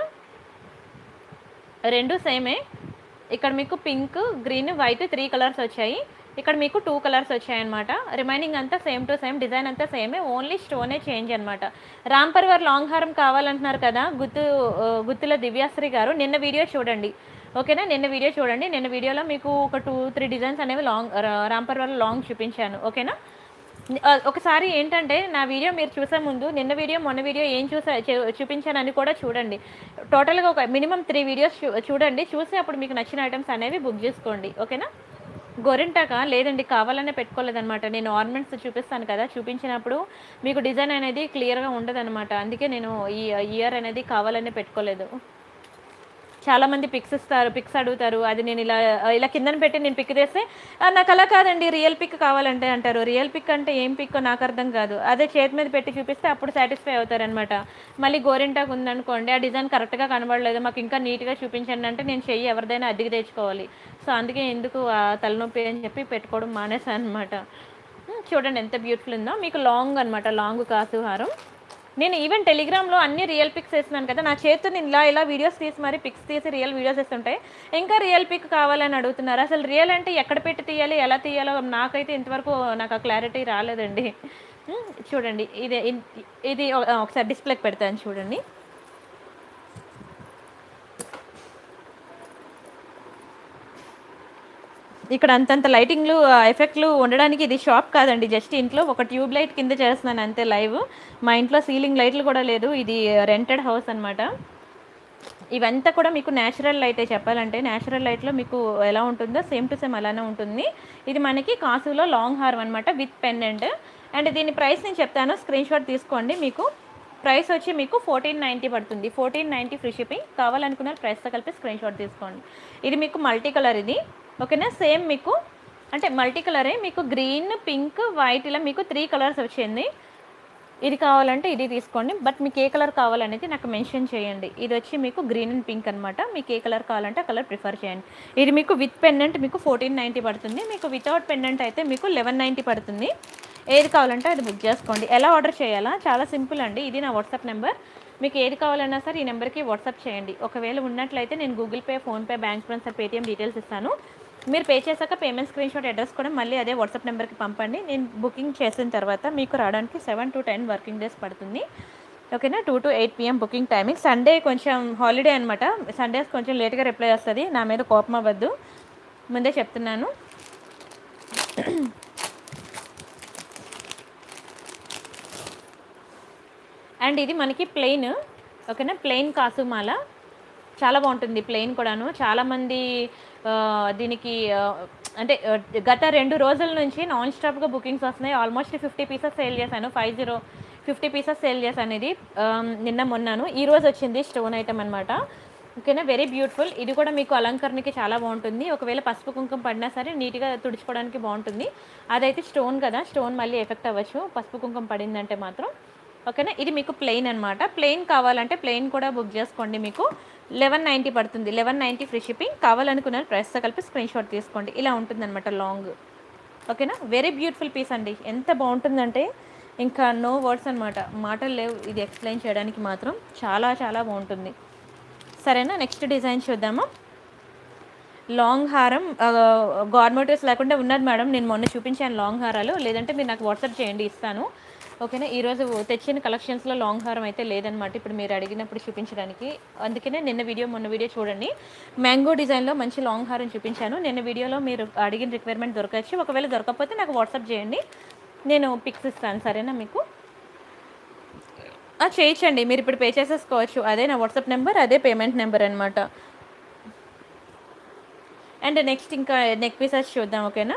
రెండు సేమే ఇక్కడ మీకు pink green white three colours వచ్చాయి ఇక్కడ మీకు టూ కలర్స్ వచ్చాయన్నమాట రిమైనింగ్ అంతా సేమ్ టు సేమ్ డిజైన్ అంతా సేమే ఓన్లీ స్టోనే చేంజ్ అనమాట రామ్ పరివార్ లాంగ్ హారం కావాలంటున్నారు కదా గుత్తు ఆ, గుత్తుల దివ్యాశ్రీ గారు నిన్న వీడియో చూడండి ఓకేనా నిన్న వీడియో చూడండి నిన్న వీడియోలో మీకు ఒక టూ త్రీ డిజైన్స్ అనేవి లాంగ్ రామ్ పరివార్ లాంగ్ చూపించాను ఓకేనా ఆ, ఒకసారి ఏంటంటే నా వీడియో మీరు చూసే ముందు నిన్న వీడియో మొన్న వీడియో ఏం చూసా చూ- చూపించానని కూడా చూడండి టోటల్గా ఒక మినిమం త్రీ వీడియోస్ చూ- చూడండి చూసి అప్పుడు మీకు నచ్చిన ఐటమ్స్ అనేవి బుక్ చేసుకోండి ఓకేనా గోరింటాక లేదండి కావాలనే పెట్టుకోలేదన్నమాట నేను ఆర్నమెంట్స్ చూపిస్తాను కదా చూపించినప్పుడు మీకు డిజైన్ అనేది క్లియర్గా ఉండదన్నమాట అందుకే నేను ఈ ఇయర్ అనేది కావాలనే పెట్టుకోలేదు చాలా మంది పిక్స్ ఇస్తారు పిక్స్ అడుగుతారు అది నేను ఇలా ఇలా కిందన పెట్టి నేను పిక్ చేస్తే "ఆ, నాకు అలా కాదండి రియల్ పిక్ కావాలంటే అంటారు రియల్ పిక్ అంటే ఏం పిక్ నాకు అర్థం కాదు అదే చేతి మీద పెట్టి చూపిస్తే అప్పుడు సాటిస్ఫై అవుతారనమాట మళ్ళీ గోరింటాకు ఉందనుకోండి ఆ డిజైన్ కరెక్ట్గా కనబడలేదు మాకు ఇంకా నీట్గా చూపించండి అంటే నేను చెయ్యి ఎవరిదైనా అద్దెకి తెచ్చుకోవాలి సో అందుకే ఎందుకు ఆ తలనొప్పి అని చెప్పి పెట్టుకోవడం మానేసాను అనమాట చూడండి ఎంత బ్యూటిఫుల్ ఉందో మీకు లాంగ్ అనమాట లాంగ్ కాసు హారం నేను ఈవెన్ టెలిగ్రామ్లో అన్ని రియల్ పిక్స్ వేస్తున్నాను కదా నా చేతితో నేను ఇలా ఇలా వీడియోస్ తీసి మరి పిక్స్ తీసి రియల్ వీడియోస్ వేస్తుంటాయి ఇంకా రియల్ పిక్ కావాలని అడుగుతున్నారు అసలు రియల్ అంటే ఎక్కడ పెట్టి తీయాలి ఎలా తీయాలో నాకైతే ఇంతవరకు నాకు ఆ క్లారిటీ రాలేదండి ఉమ్, చూడండి ఇది ఇది ఒ- ఒకసారి డిస్ప్లేకి పెడతాను చూడండి ఇక్కడ అంతంత లైటింగ్లు ఆ, ఎఫెక్ట్లు ఉండడానికి ఇది షాప్ కాదండి జస్ట్ ఇంట్లో ఒక ట్యూబ్ లైట్ కింద చేస్తున్నాను అంతే లైవ్ మా ఇంట్లో సీలింగ్ లైట్లు కూడా లేదు ఇది రెంటెడ్ హౌస్ అన్నమాట ఇవంతా కూడా మీకు న్యాచురల్ లైటే చెప్పాలంటే న్యాచురల్ లైట్లో మీకు ఎలా ఉంటుందో సేమ్ టు సేమ్ అలానే ఉంటుంది ఇది మనకి కాసులో లాంగ్ హార్మ్ అనమాట విత్ పెండెంట్ అండ్ దీని ప్రైస్ నేను చెప్తాను స్క్రీన్ షాట్ తీసుకోండి మీకు ప్రైస్ వచ్చి మీకు ఫోర్టీన్ నైంటీ పడుతుంది ఫోర్టీన్ నైంటీ ఫ్రీ షిప్పింగ్ కావాలనుకున్న ప్రైస్తో కలిపి స్క్రీన్ షాట్ తీసుకోండి ఇది మీకు మల్టీ కలర్ ఇది ఓకేనా సేమ్ మీకు అంటే మల్టీ కలరే మీకు గ్రీన్ పింక్ వైట్ ఇలా మీకు త్రీ కలర్స్ వచ్చింది ఇది కావాలంటే ఇది తీసుకోండి బట్ మీకు ఏ కలర్ కావాలనేది నాకు మెన్షన్ చేయండి ఇది వచ్చి మీకు గ్రీన్ అండ్ పింక్ అనమాట మీకు ఏ కలర్ కావాలంటే ఆ కలర్ ప్రిఫర్ చేయండి ఇది మీకు విత్ పెండెంట్ మీకు ఫోర్టీన్ నైంటీ పడుతుంది మీకు వితౌట్ పెండెంట్ అయితే మీకు లెవెన్ నైంటీ పడుతుంది ఏది కావాలంటే అది బుక్ చేసుకోండి ఎలా ఆర్డర్ చేయాలా చాలా సింపుల్ అండి ఇది నా వాట్సాప్ నెంబర్ మీకు ఏది కావాలన్నా సరే ఈ నెంబర్కి వాట్సాప్ చేయండి ఒకవేళ ఉన్నట్లయితే నేను Google Pay PhonePe bank transfer Paytm details ఇస్తాను మీరు పే చేశాక పేమెంట్ స్క్రీన్ షాట్ అడ్రస్ కూడా మళ్ళీ అదే వాట్సాప్ నెంబర్కి పంపండి నేను బుకింగ్ చేసిన తర్వాత మీకు రావడానికి seven to ten working days పడుతుంది ఓకేనా two to eight PM booking timing Sunday కొంచెం హాలిడే అనమాట సండేస్ కొంచెం లేట్గా రిప్లై వస్తుంది నా మీద కోపం అవ్వద్దు ముందే చెప్తున్నాను అండ్ ఇది మనకి ప్లెయిన్ ఓకేనా ప్లెయిన్ కాసుమాల చాలా బాగుంటుంది ప్లెయిన్ కూడాను చాలామంది ఆ, దీనికి ఆ, అంటే ఆ, గత రెండు రోజుల నుంచి నాన్ స్టాప్గా బుకింగ్స్ వస్తున్నాయి ఆల్మోస్ట్ ఫిఫ్టీ పీసెస్ సేల్ చేశాను five zero fifty pieces sale చేశాను ఇది ఆ, నిన్న మొన్నాను ఈ రోజు వచ్చింది స్టోన్ ఐటమ్ అనమాట ఓకేనా వెరీ బ్యూటిఫుల్ ఇది కూడా మీకు అలంకరణకి చాలా బాగుంటుంది ఒకవేళ పసుపు కుంకుమ పడినా సరే నీట్గా తుడుచుకోవడానికి బాగుంటుంది అదైతే స్టోన్ కదా స్టోన్ మళ్ళీ ఎఫెక్ట్ అవ్వచ్చు పసుపు కుంకుమ పడిందంటే మాత్రం ఓకేనా ఇది మీకు ప్లెయిన్ అనమాట ప్లెయిన్ కావాలంటే ప్లెయిన్ కూడా బుక్ చేసుకోండి మీకు లెవెన్ నైంటీ పడుతుంది లెవెన్ నైంటీ ఫ్రీ షిప్పింగ్ కావాలనుకున్న ప్రైస్తో కలిపి స్క్రీన్ షాట్ తీసుకోండి ఇలా ఉంటుందన్నమాట లాంగ్ ఓకేనా వెరీ బ్యూటిఫుల్ పీస్ అండి ఎంత బాగుంటుందంటే ఇంకా నో వర్డ్స్ అనమాట మాటలు లేవు ఇది ఎక్స్ప్లెయిన్ చేయడానికి మాత్రం చాలా చాలా బాగుంటుంది సరేనా నెక్స్ట్ డిజైన్ చూద్దామా లాంగ్ హారం గవర్నమెంట్స్ లేకుండా ఉన్నది మేడం నేను మొన్న చూపించాను లాంగ్ హారాలు లేదంటే మీరు నాకు వాట్సాప్ చేయండి ఇస్తాను ఓకేనా ఈరోజు తెచ్చిన కలెక్షన్స్లో లాంగ్ హారం అయితే లేదనమాట ఇప్పుడు మీరు అడిగినప్పుడు చూపించడానికి అందుకనే నిన్న వీడియో మొన్న వీడియో చూడండి మ్యాంగో డిజైన్లో మంచి లాంగ్ హారం చూపించాను నిన్న వీడియోలో మీరు అడిగిన రిక్వైర్మెంట్ దొరకచ్చు ఒకవేళ దొరకకపోతే నాకు వాట్సాప్ చేయండి నేను పిక్స్ ఇస్తాను సరేనా మీకు ఆ, చేయించండి మీరు ఇప్పుడు పే చేసేసుకోవచ్చు అదే నా వాట్సాప్ నెంబర్ అదే పేమెంట్ నెంబర్ అనమాట అండ్ నెక్స్ట్ ఇంకా నెక్ పీసెస్ చూద్దాం ఓకేనా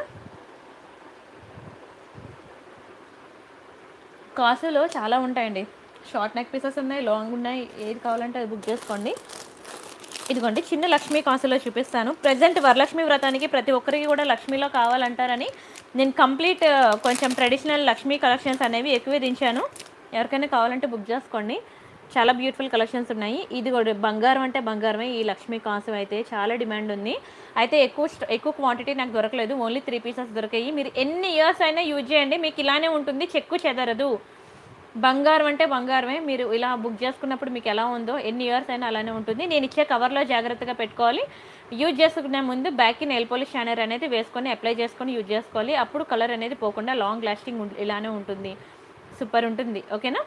కాసులో చాలా ఉంటాయండి షార్ట్ నెక్ పీసెస్ ఉన్నాయి లాంగ్ ఉన్నాయి ఏది కావాలంటే అది బుక్ చేసుకోండి ఇదిగోండి చిన్న లక్ష్మీ కాసులో చూపిస్తాను ప్రజెంట్ వరలక్ష్మి వ్రతానికి ప్రతి ఒక్కరికి కూడా లక్ష్మీలో కావాలంటారని నేను కంప్లీట్ ఆ, కొంచెం ట్రెడిషనల్ లక్ష్మీ కలెక్షన్స్ అనేవి ఎక్కువే దించాను ఎవరికైనా కావాలంటే బుక్ చేసుకోండి చాలా బ్యూటిఫుల్ కలెక్షన్స్ ఉన్నాయి ఇది కూడా బంగారం అంటే బంగారమే ఈ లక్ష్మీ కాసు అయితే చాలా డిమాండ్ ఉంది అయితే ఎక్కువ స్ట- ఎక్కువ క్వాంటిటీ నాకు దొరకలేదు ఓన్లీ త్రీ పీసెస్ దొరికాయి మీరు ఎన్ని ఇయర్స్ అయినా యూజ్ చేయండి మీకు ఇలానే ఉంటుంది చెక్కు చెదరదు బంగారం అంటే బంగారమే మీరు ఇలా బుక్ చేసుకున్నప్పుడు మీకు ఎలా ఉందో ఎన్ని ఇయర్స్ అయినా అలానే ఉంటుంది నేను ఇచ్చే కవర్లో జాగ్రత్తగా పెట్టుకోవాలి యూజ్ చేసుకునే ముందు బ్యాక్ నెయిల్ పాలిష్ షైనర్ అనేది వేసుకొని అప్లై చేసుకొని యూజ్ చేసుకోవాలి అప్పుడు కలర్ అనేది పోకుండా లాంగ్ లాస్టింగ్ ఉం- ఇలానే ఉంటుంది సూపర్ ఉంటుంది ఓకేనా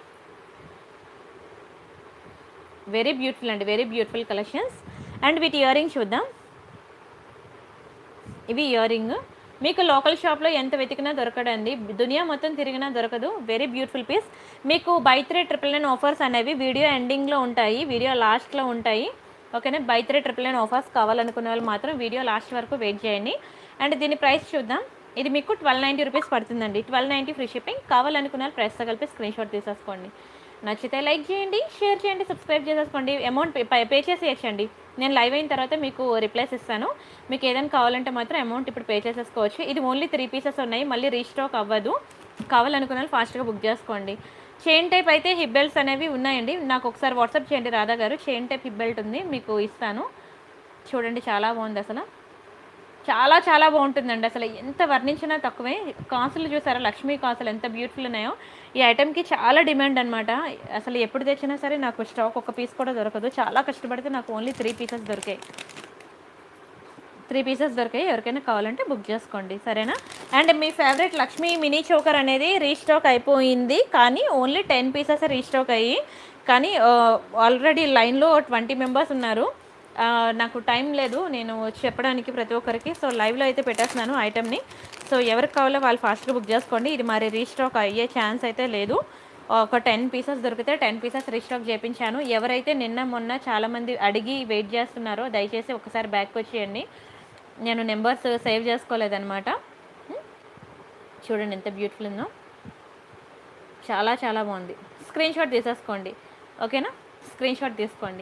వెరీ బ్యూటిఫుల్ అండి వెరీ బ్యూటిఫుల్ కలెక్షన్స్ అండ్ వీటి ఇయర్ రింగ్ చూద్దాం ఇవి ఇయర్ రింగ్ మీకు లోకల్ షాప్లో ఎంత వెతికినా దొరకడండి దునియా మొత్తం తిరిగినా దొరకదు వెరీ బ్యూటిఫుల్ పీస్ మీకు by three triple nine offers అనేవి వీడియో ఎండింగ్లో ఉంటాయి వీడియో లాస్ట్లో ఉంటాయి ఓకేనా buy three triple nine offers కావాలనుకునే వాళ్ళు మాత్రం వీడియో లాస్ట్ వరకు వెయిట్ చేయండి అండ్ దీని ప్రైస్ చూద్దాం ఇది మీకు ట్వెల్వ్ నైంటీ రూపీస్ పడుతుందండి ట్వెల్వ్ నైంటీ ఫ్రీ షిప్పింగ్ కావాలనుకున్న వాళ్ళు ప్రైస్తో కలిపి స్క్రీన్ షాట్ తీసేసుకోండి నచ్చితే లైక్ చేయండి షేర్ చేయండి సబ్స్క్రైబ్ చేసేసుకోండి అమౌంట్ పే పే చేసేయచ్చండి నేను లైవ్ అయిన తర్వాత మీకు రిప్లైస్ ఇస్తాను మీకు ఏదైనా కావాలంటే మాత్రం అమౌంట్ ఇప్పుడు పే చేసేసుకోవచ్చు ఇది ఓన్లీ త్రీ పీసెస్ ఉన్నాయి మళ్ళీ రీస్టాక్ అవ్వదు కావాలనుకున్న వాళ్ళు ఫాస్ట్గా బుక్ చేసుకోండి చైన్ టైప్ అయితే హిప్ బెల్ట్స్ అనేవి ఉన్నాయండి నాకు ఒకసారి వాట్సాప్ చేయండి రాధా గారు చైన్ టైప్ హిప్ బెల్ట్ ఉంది మీకు ఇస్తాను చూడండి చాలా బాగుంది అసలు చాలా చాలా బాగుంటుందండి అసలు ఎంత వర్ణించినా తక్కువే కాసులు చూసారా లక్ష్మీ కాసులు ఎంత బ్యూటిఫుల్ ఉన్నాయో ఈ ఐటెంకి చాలా డిమాండ్ అనమాట అసలు ఎప్పుడు తెచ్చినా సరే నాకు స్టాక్ ఒక పీస్ కూడా దొరకదు చాలా కష్టపడితే నాకు ఓన్లీ త్రీ పీసెస్ దొరికాయి త్రీ పీసెస్ దొరికాయి ఎవరికైనా కావాలంటే బుక్ చేసుకోండి సరేనా అండ్ మీ ఫేవరెట్ లక్ష్మీ మినీ చోకర్ అనేది రీస్టాక్ అయిపోయింది కానీ ఓన్లీ టెన్ పీసెస్ రీస్టాక్ అయ్యి కానీ ఆల్రెడీ లైన్లో ట్వంటీ మెంబర్స్ ఉన్నారు ఆ, నాకు టైం లేదు నేను చెప్పడానికి ప్రతి ఒక్కరికి సో లైవ్లో అయితే పెట్టేస్తున్నాను ఐటెంని సో ఎవరికి కావాలో వాళ్ళు ఫాస్ట్గా బుక్ చేసుకోండి ఇది మరి రీస్టాక్ అయ్యే ఛాన్స్ అయితే లేదు ఒక టెన్ పీసెస్ దొరికితే టెన్ పీసెస్ రీస్టాక్ చేయించాను ఎవరైతే నిన్న మొన్న చాలామంది అడిగి వెయిట్ చేస్తున్నారో దయచేసి ఒకసారి బ్యాక్ వచ్చేయండి నేను నెంబర్స్ సేవ్ చేసుకోలేదన్నమాట ఉం? చూడండి ఎంత బ్యూటిఫుల్ ఉందో చాలా చాలా బాగుంది స్క్రీన్ షాట్ తీసేసుకోండి ఓకేనా స్క్రీన్ షాట్ తీసుకోండి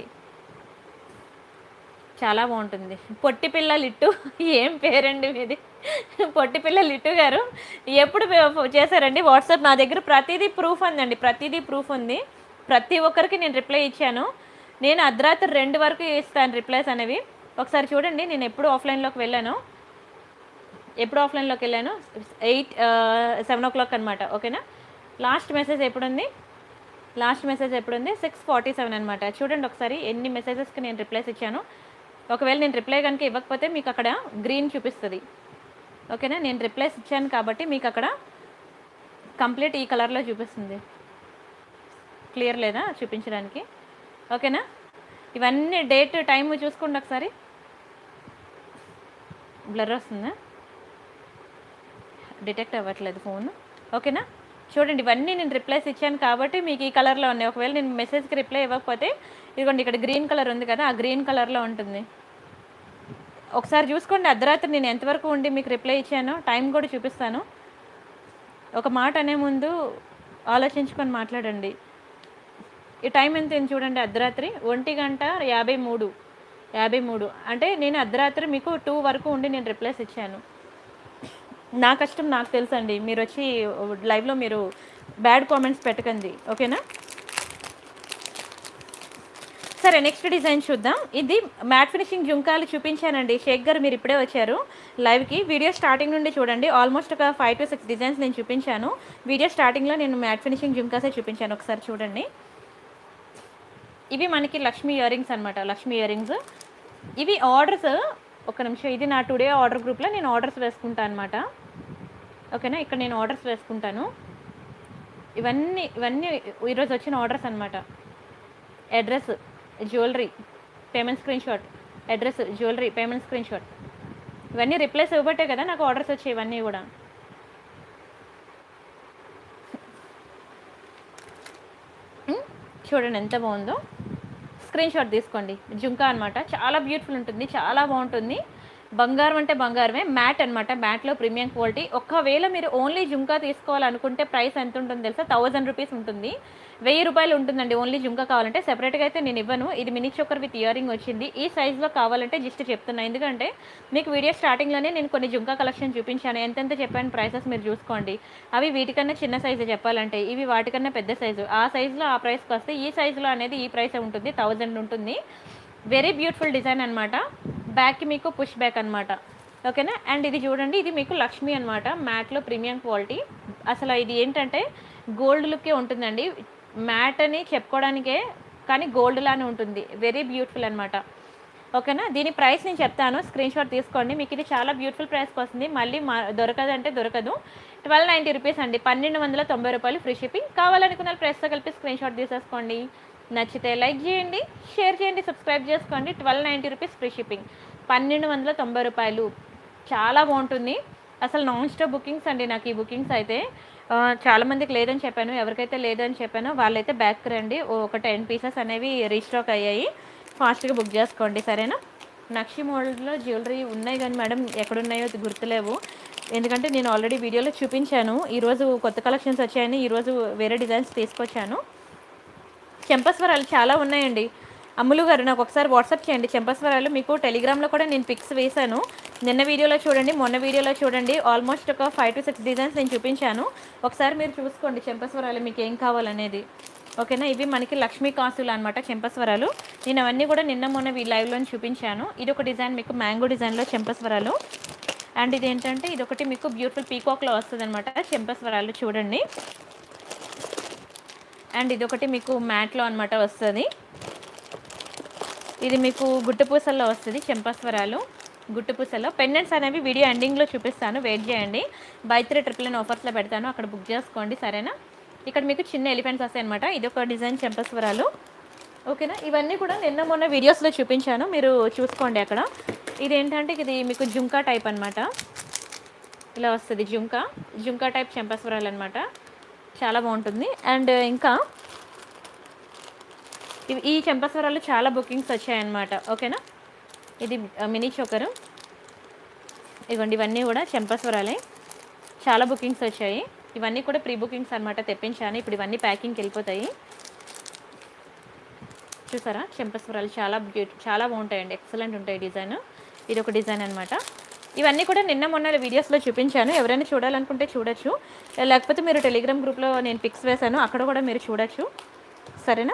చాలా బాగుంటుంది పొట్టి పిల్ల లిట్టు ఏం పేరండి మీది పొట్టి పిల్ల లిట్టు గారు ఎప్పుడు పే- చేశారండి వాట్సాప్ నా దగ్గర ప్రతిదీ ప్రూఫ్ ఉందండి ప్రతిదీ ప్రూఫ్ ఉంది ప్రతి ఒక్కరికి నేను రిప్లై ఇచ్చాను నేను అర్ధరాత్రి రెండు వరకు ఇస్తాను రిప్లైస్ అనేవి ఒకసారి చూడండి నేను ఎప్పుడు ఆఫ్లైన్లోకి వెళ్ళాను ఎప్పుడు ఆఫ్లైన్లోకి వెళ్ళాను ఎయిట్ సెవెన్ ఓ క్లాక్ అనమాట ఓకేనా లాస్ట్ మెసేజ్ ఎప్పుడుంది లాస్ట్ మెసేజ్ ఎప్పుడుంది సిక్స్ ఫార్టీ సెవెన్ అనమాట చూడండి ఒకసారి ఎన్ని మెసేజెస్కి నేను రిప్లైస్ ఇచ్చాను ఒకవేళ నేను రిప్లై కనుక ఇవ్వకపోతే మీకు అక్కడ గ్రీన్ చూపిస్తుంది ఓకేనా నేను రిప్లైస్ ఇచ్చాను కాబట్టి మీకు అక్కడ కంప్లీట్ ఈ కలర్లో చూపిస్తుంది క్లియర్ లేదా చూపించడానికి ఓకేనా ఇవన్నీ డేట్ టైం చూసుకోండి ఒకసారి బ్లర్ వస్తుందా డిటెక్ట్ అవ్వట్లేదు ఫోన్ ఓకేనా చూడండి ఇవన్నీ నేను రిప్లైస్ ఇచ్చాను కాబట్టి మీకు ఈ కలర్లో ఉన్నాయి ఒకవేళ నేను మెసేజ్కి రిప్లై ఇవ్వకపోతే ఇదిగోండి ఇక్కడ గ్రీన్ కలర్ ఉంది కదా ఆ గ్రీన్ కలర్లో ఉంటుంది ఒకసారి చూసుకోండి అర్ధరాత్రి నేను ఎంతవరకు ఉండి మీకు రిప్లై ఇచ్చానో టైం కూడా చూపిస్తాను ఒక మాట అనే ముందు ఆలోచించుకొని మాట్లాడండి ఈ టైం ఎంత అయింది చూడండి అర్ధరాత్రి ఒంటి గంట యాభై మూడు యాభై మూడు అంటే నేను అర్ధరాత్రి మీకు టూ వరకు ఉండి నేను రిప్లైస్ ఇచ్చాను నా కష్టం నాకు తెలుసండి మీరు వచ్చి లైవ్లో మీరు బ్యాడ్ కామెంట్స్ పెట్టకండి ఓకేనా సరే నెక్స్ట్ డిజైన్ చూద్దాం ఇది మ్యాట్ ఫినిషింగ్ జుంకాలు చూపించానండి షేక్ గారు మీరు ఇప్పుడే వచ్చారు లైవ్కి వీడియో స్టార్టింగ్ నుండి చూడండి ఆల్మోస్ట్ ఒక ఫైవ్ టు సిక్స్ డిజైన్స్ నేను చూపించాను వీడియో స్టార్టింగ్లో నేను మ్యాట్ ఫినిషింగ్ జుంకాసే చూపించాను ఒకసారి చూడండి ఇవి మనకి లక్ష్మీ ఇయర్ రింగ్స్ అనమాట లక్ష్మీ ఇయర్ రింగ్స్ ఇవి ఆర్డర్స్ ఒక నిమిషం ఇది నా టుడే ఆర్డర్ గ్రూప్లో నేను ఆర్డర్స్ వేసుకుంటాను అనమాట ఓకేనా ఇక్కడ నేను ఆర్డర్స్ వేసుకుంటాను ఇవన్నీ ఇవన్నీ ఈరోజు వచ్చిన ఆర్డర్స్ అనమాట address jewellery payment screenshot address jewellery payment screenshot ఇవన్నీ రిప్లేస్ ఇవ్వబట్టే కదా నాకు ఆర్డర్స్ వచ్చాయి ఇవన్నీ కూడా ఉమ్, చూడండి ఎంత బాగుందో స్క్రీన్ షాట్ తీసుకోండి జుంకా అనమాట చాలా బ్యూటిఫుల్ ఉంటుంది చాలా బాగుంటుంది బంగారం అంటే బంగారమే మ్యాట్ అనమాట మ్యాట్లో ప్రీమియం క్వాలిటీ ఒకవేళ మీరు ఓన్లీ జుంకా తీసుకోవాలనుకుంటే ప్రైస్ ఎంత ఉంటుందో తెలుసా థౌజండ్ రూపీస్ ఉంటుంది వెయ్యి రూపాయలు ఉంటుందండి ఓన్లీ జుంకా కావాలంటే సెపరేట్గా అయితే నేను ఇవ్వను ఇది mini choker with ear ring వచ్చింది ఈ సైజులో కావాలంటే జస్ట్ చెప్తున్నా ఎందుకంటే మీకు వీడియో స్టార్టింగ్లోనే నేను కొన్ని జుంకా కలెక్షన్ చూపించాను ఎంతెంత చెప్పాను ప్రైసెస్ మీరు చూసుకోండి అవి వీటికన్నా చిన్న సైజు చెప్పాలంటే ఇవి వాటికన్నా పెద్ద సైజు ఆ సైజులో ఆ ప్రైస్కి వస్తే ఈ సైజులో అనేది ఈ ప్రైస్ ఉంటుంది థౌజండ్ ఉంటుంది వెరీ బ్యూటిఫుల్ డిజైన్ అనమాట బ్యాక్కి మీకు పుష్ బ్యాక్ అనమాట ఓకేనా అండ్ ఇది చూడండి ఇది మీకు లక్ష్మి అనమాట మ్యాట్లో ప్రీమియం క్వాలిటీ అసలు ఇది ఏంటంటే గోల్డ్ లుక్కే ఉంటుందండి మ్యాట్ అని చెప్పుకోవడానికే కానీ గోల్డ్ లానే ఉంటుంది వెరీ బ్యూటిఫుల్ అనమాట ఓకేనా దీని ప్రైస్ నేను చెప్తాను స్క్రీన్ షాట్ తీసుకోండి మీకు ఇది చాలా బ్యూటిఫుల్ ప్రైస్కి వస్తుంది మళ్ళీ మా దొరకదంటే దొరకదు ట్వెల్వ్ నైంటీ రూపీస్ అండి పన్నెండు వందల తొంభై రూపాయలు ఫ్రీ షిప్పింగ్ కావాలనుకున్న ప్రైస్తో కలిపి స్క్రీన్ షాట్ తీసేసుకోండి నచ్చితే లైక్ చేయండి షేర్ చేయండి సబ్స్క్రైబ్ చేసుకోండి twelve ninety rupees free shipping పన్నెండు వందల తొంభై రూపాయలు చాలా బాగుంటుంది అసలు నాన్ స్టాప్ బుకింగ్స్ అండి నాకు ఈ బుకింగ్స్ అయితే ఆ, చాలా మందికి లేదని చెప్పాను ఎవరికైతే లేదని చెప్పానో వాళ్ళైతే బ్యాక్ రండి ఓ ఒక టెన్ పీసెస్ అనేవి రీస్టాక్ అయ్యాయి ఫాస్ట్గా బుక్ చేసుకోండి సరేనా నక్షి మోడల్లో జ్యువెలరీ ఉన్నాయి కానీ మేడం ఎక్కడున్నాయో గుర్తులేవు ఎందుకంటే నేను ఆల్రెడీ వీడియోలో చూపించాను ఈరోజు కొత్త కలెక్షన్స్ వచ్చాయని ఈరోజు వేరే డిజైన్స్ తీసుకొచ్చాను చెంపస్వరాలు చాలా ఉన్నాయండి అమ్ములు గారు నాకు ఒకసారి వాట్సాప్ చేయండి చెంపస్వరాలు మీకు టెలిగ్రామ్లో కూడా నేను పిక్స్ వేశాను నిన్న వీడియోలో చూడండి మొన్న వీడియోలో చూడండి ఆల్మోస్ట్ ఒక ఫైవ్ టు సిక్స్ డిజైన్స్ నేను చూపించాను ఒకసారి మీరు చూసుకోండి చెంపస్వరాలు మీకు ఏం కావాలనేది ఓకేనా ఇవి మనకి లక్ష్మీ కాసులు అనమాట చెంపస్వరాలు నేను అవన్నీ కూడా నిన్న మొన్న ఈ లైవ్లో చూపించాను ఇది ఒక డిజైన్ మీకు మ్యాంగో డిజైన్లో చెంపస్వరాలు అండ్ ఇది ఏంటంటే ఇది ఒకటి మీకు బ్యూటిఫుల్ పీకాక్లో వస్తుంది అనమాట చెంపస్వరాలు చూడండి అండ్ ఇది ఒకటి మీకు మ్యాట్లో అనమాట వస్తుంది ఇది మీకు గుట్టుపూసల్లో వస్తుంది చెంపస్వరాలు గుట్టుపూసల్లో పెండెంట్స్ అనేవి వీడియో ఎండింగ్లో చూపిస్తాను వెయిట్ చేయండి బై త్రీ ట్రిపుల్ నైన్ ఆఫర్స్లో పెడతాను అక్కడ బుక్ చేసుకోండి సరేనా ఇక్కడ మీకు చిన్న ఎలిఫెంట్స్ వస్తాయి అనమాట ఇది ఒక డిజైన్ చెంపస్వరాలు ఓకేనా ఇవన్నీ కూడా నిన్న మొన్న వీడియోస్లో చూపించాను మీరు చూసుకోండి అక్కడ ఇది ఏంటంటే ఇది మీకు జుంకా టైప్ అనమాట ఇలా వస్తుంది జుంకా జుంకా టైప్ చెంపస్వరాలు అనమాట చాలా బాగుంటుంది అండ్ ఇంకా ఇవి ఈ చెంపస్వరాలు చాలా బుకింగ్స్ వచ్చాయన్నమాట ఓకేనా ఇది మినీ చోకరు ఇవ్వండి ఇవన్నీ కూడా చెంపస్వరాలే చాలా బుకింగ్స్ వచ్చాయి ఇవన్నీ కూడా ప్రీ బుకింగ్స్ అనమాట తెప్పించాను ఇప్పుడు ఇవన్నీ ప్యాకింగ్కి వెళ్ళిపోతాయి చూసారా చెంపస్వరాలు చాలా బ్యూటి చాలా బాగుంటాయండి ఎక్సలెంట్ ఉంటాయి డిజైన్ ఇది ఒక డిజైన్ అనమాట ఇవన్నీ కూడా నిన్న మొన్న వీడియోస్లో చూపించాను ఎవరైనా చూడాలనుకుంటే చూడొచ్చు లేకపోతే మీరు టెలిగ్రామ్ గ్రూప్లో నేను పిక్స్ వేశాను అక్కడ కూడా మీరు చూడొచ్చు సరేనా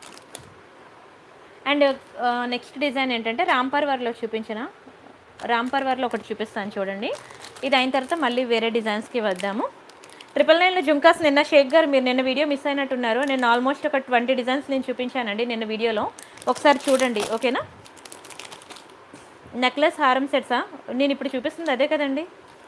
అండ్ నెక్స్ట్ డిజైన్ ఏంటంటే రాంపర్ వర్లో చూపించిన రాంపర్ వర్లో ఒకటి చూపిస్తాను చూడండి ఇది అయిన తర్వాత మళ్ళీ వేరే డిజైన్స్కి వద్దాము ట్రిపుల్ నైన్లో జుంకాస్ నిన్న షేక్ గారు మీరు నిన్న వీడియో మిస్ అయినట్టున్నారు నేను ఆల్మోస్ట్ ఒక ట్వంటీ డిజైన్స్ నేను చూపించానండి నిన్న వీడియోలో ఒకసారి చూడండి ఓకేనా నెక్లెస్ హారం సెట్సా నేను ఇప్పుడు చూపిస్తుంది అదే కదండి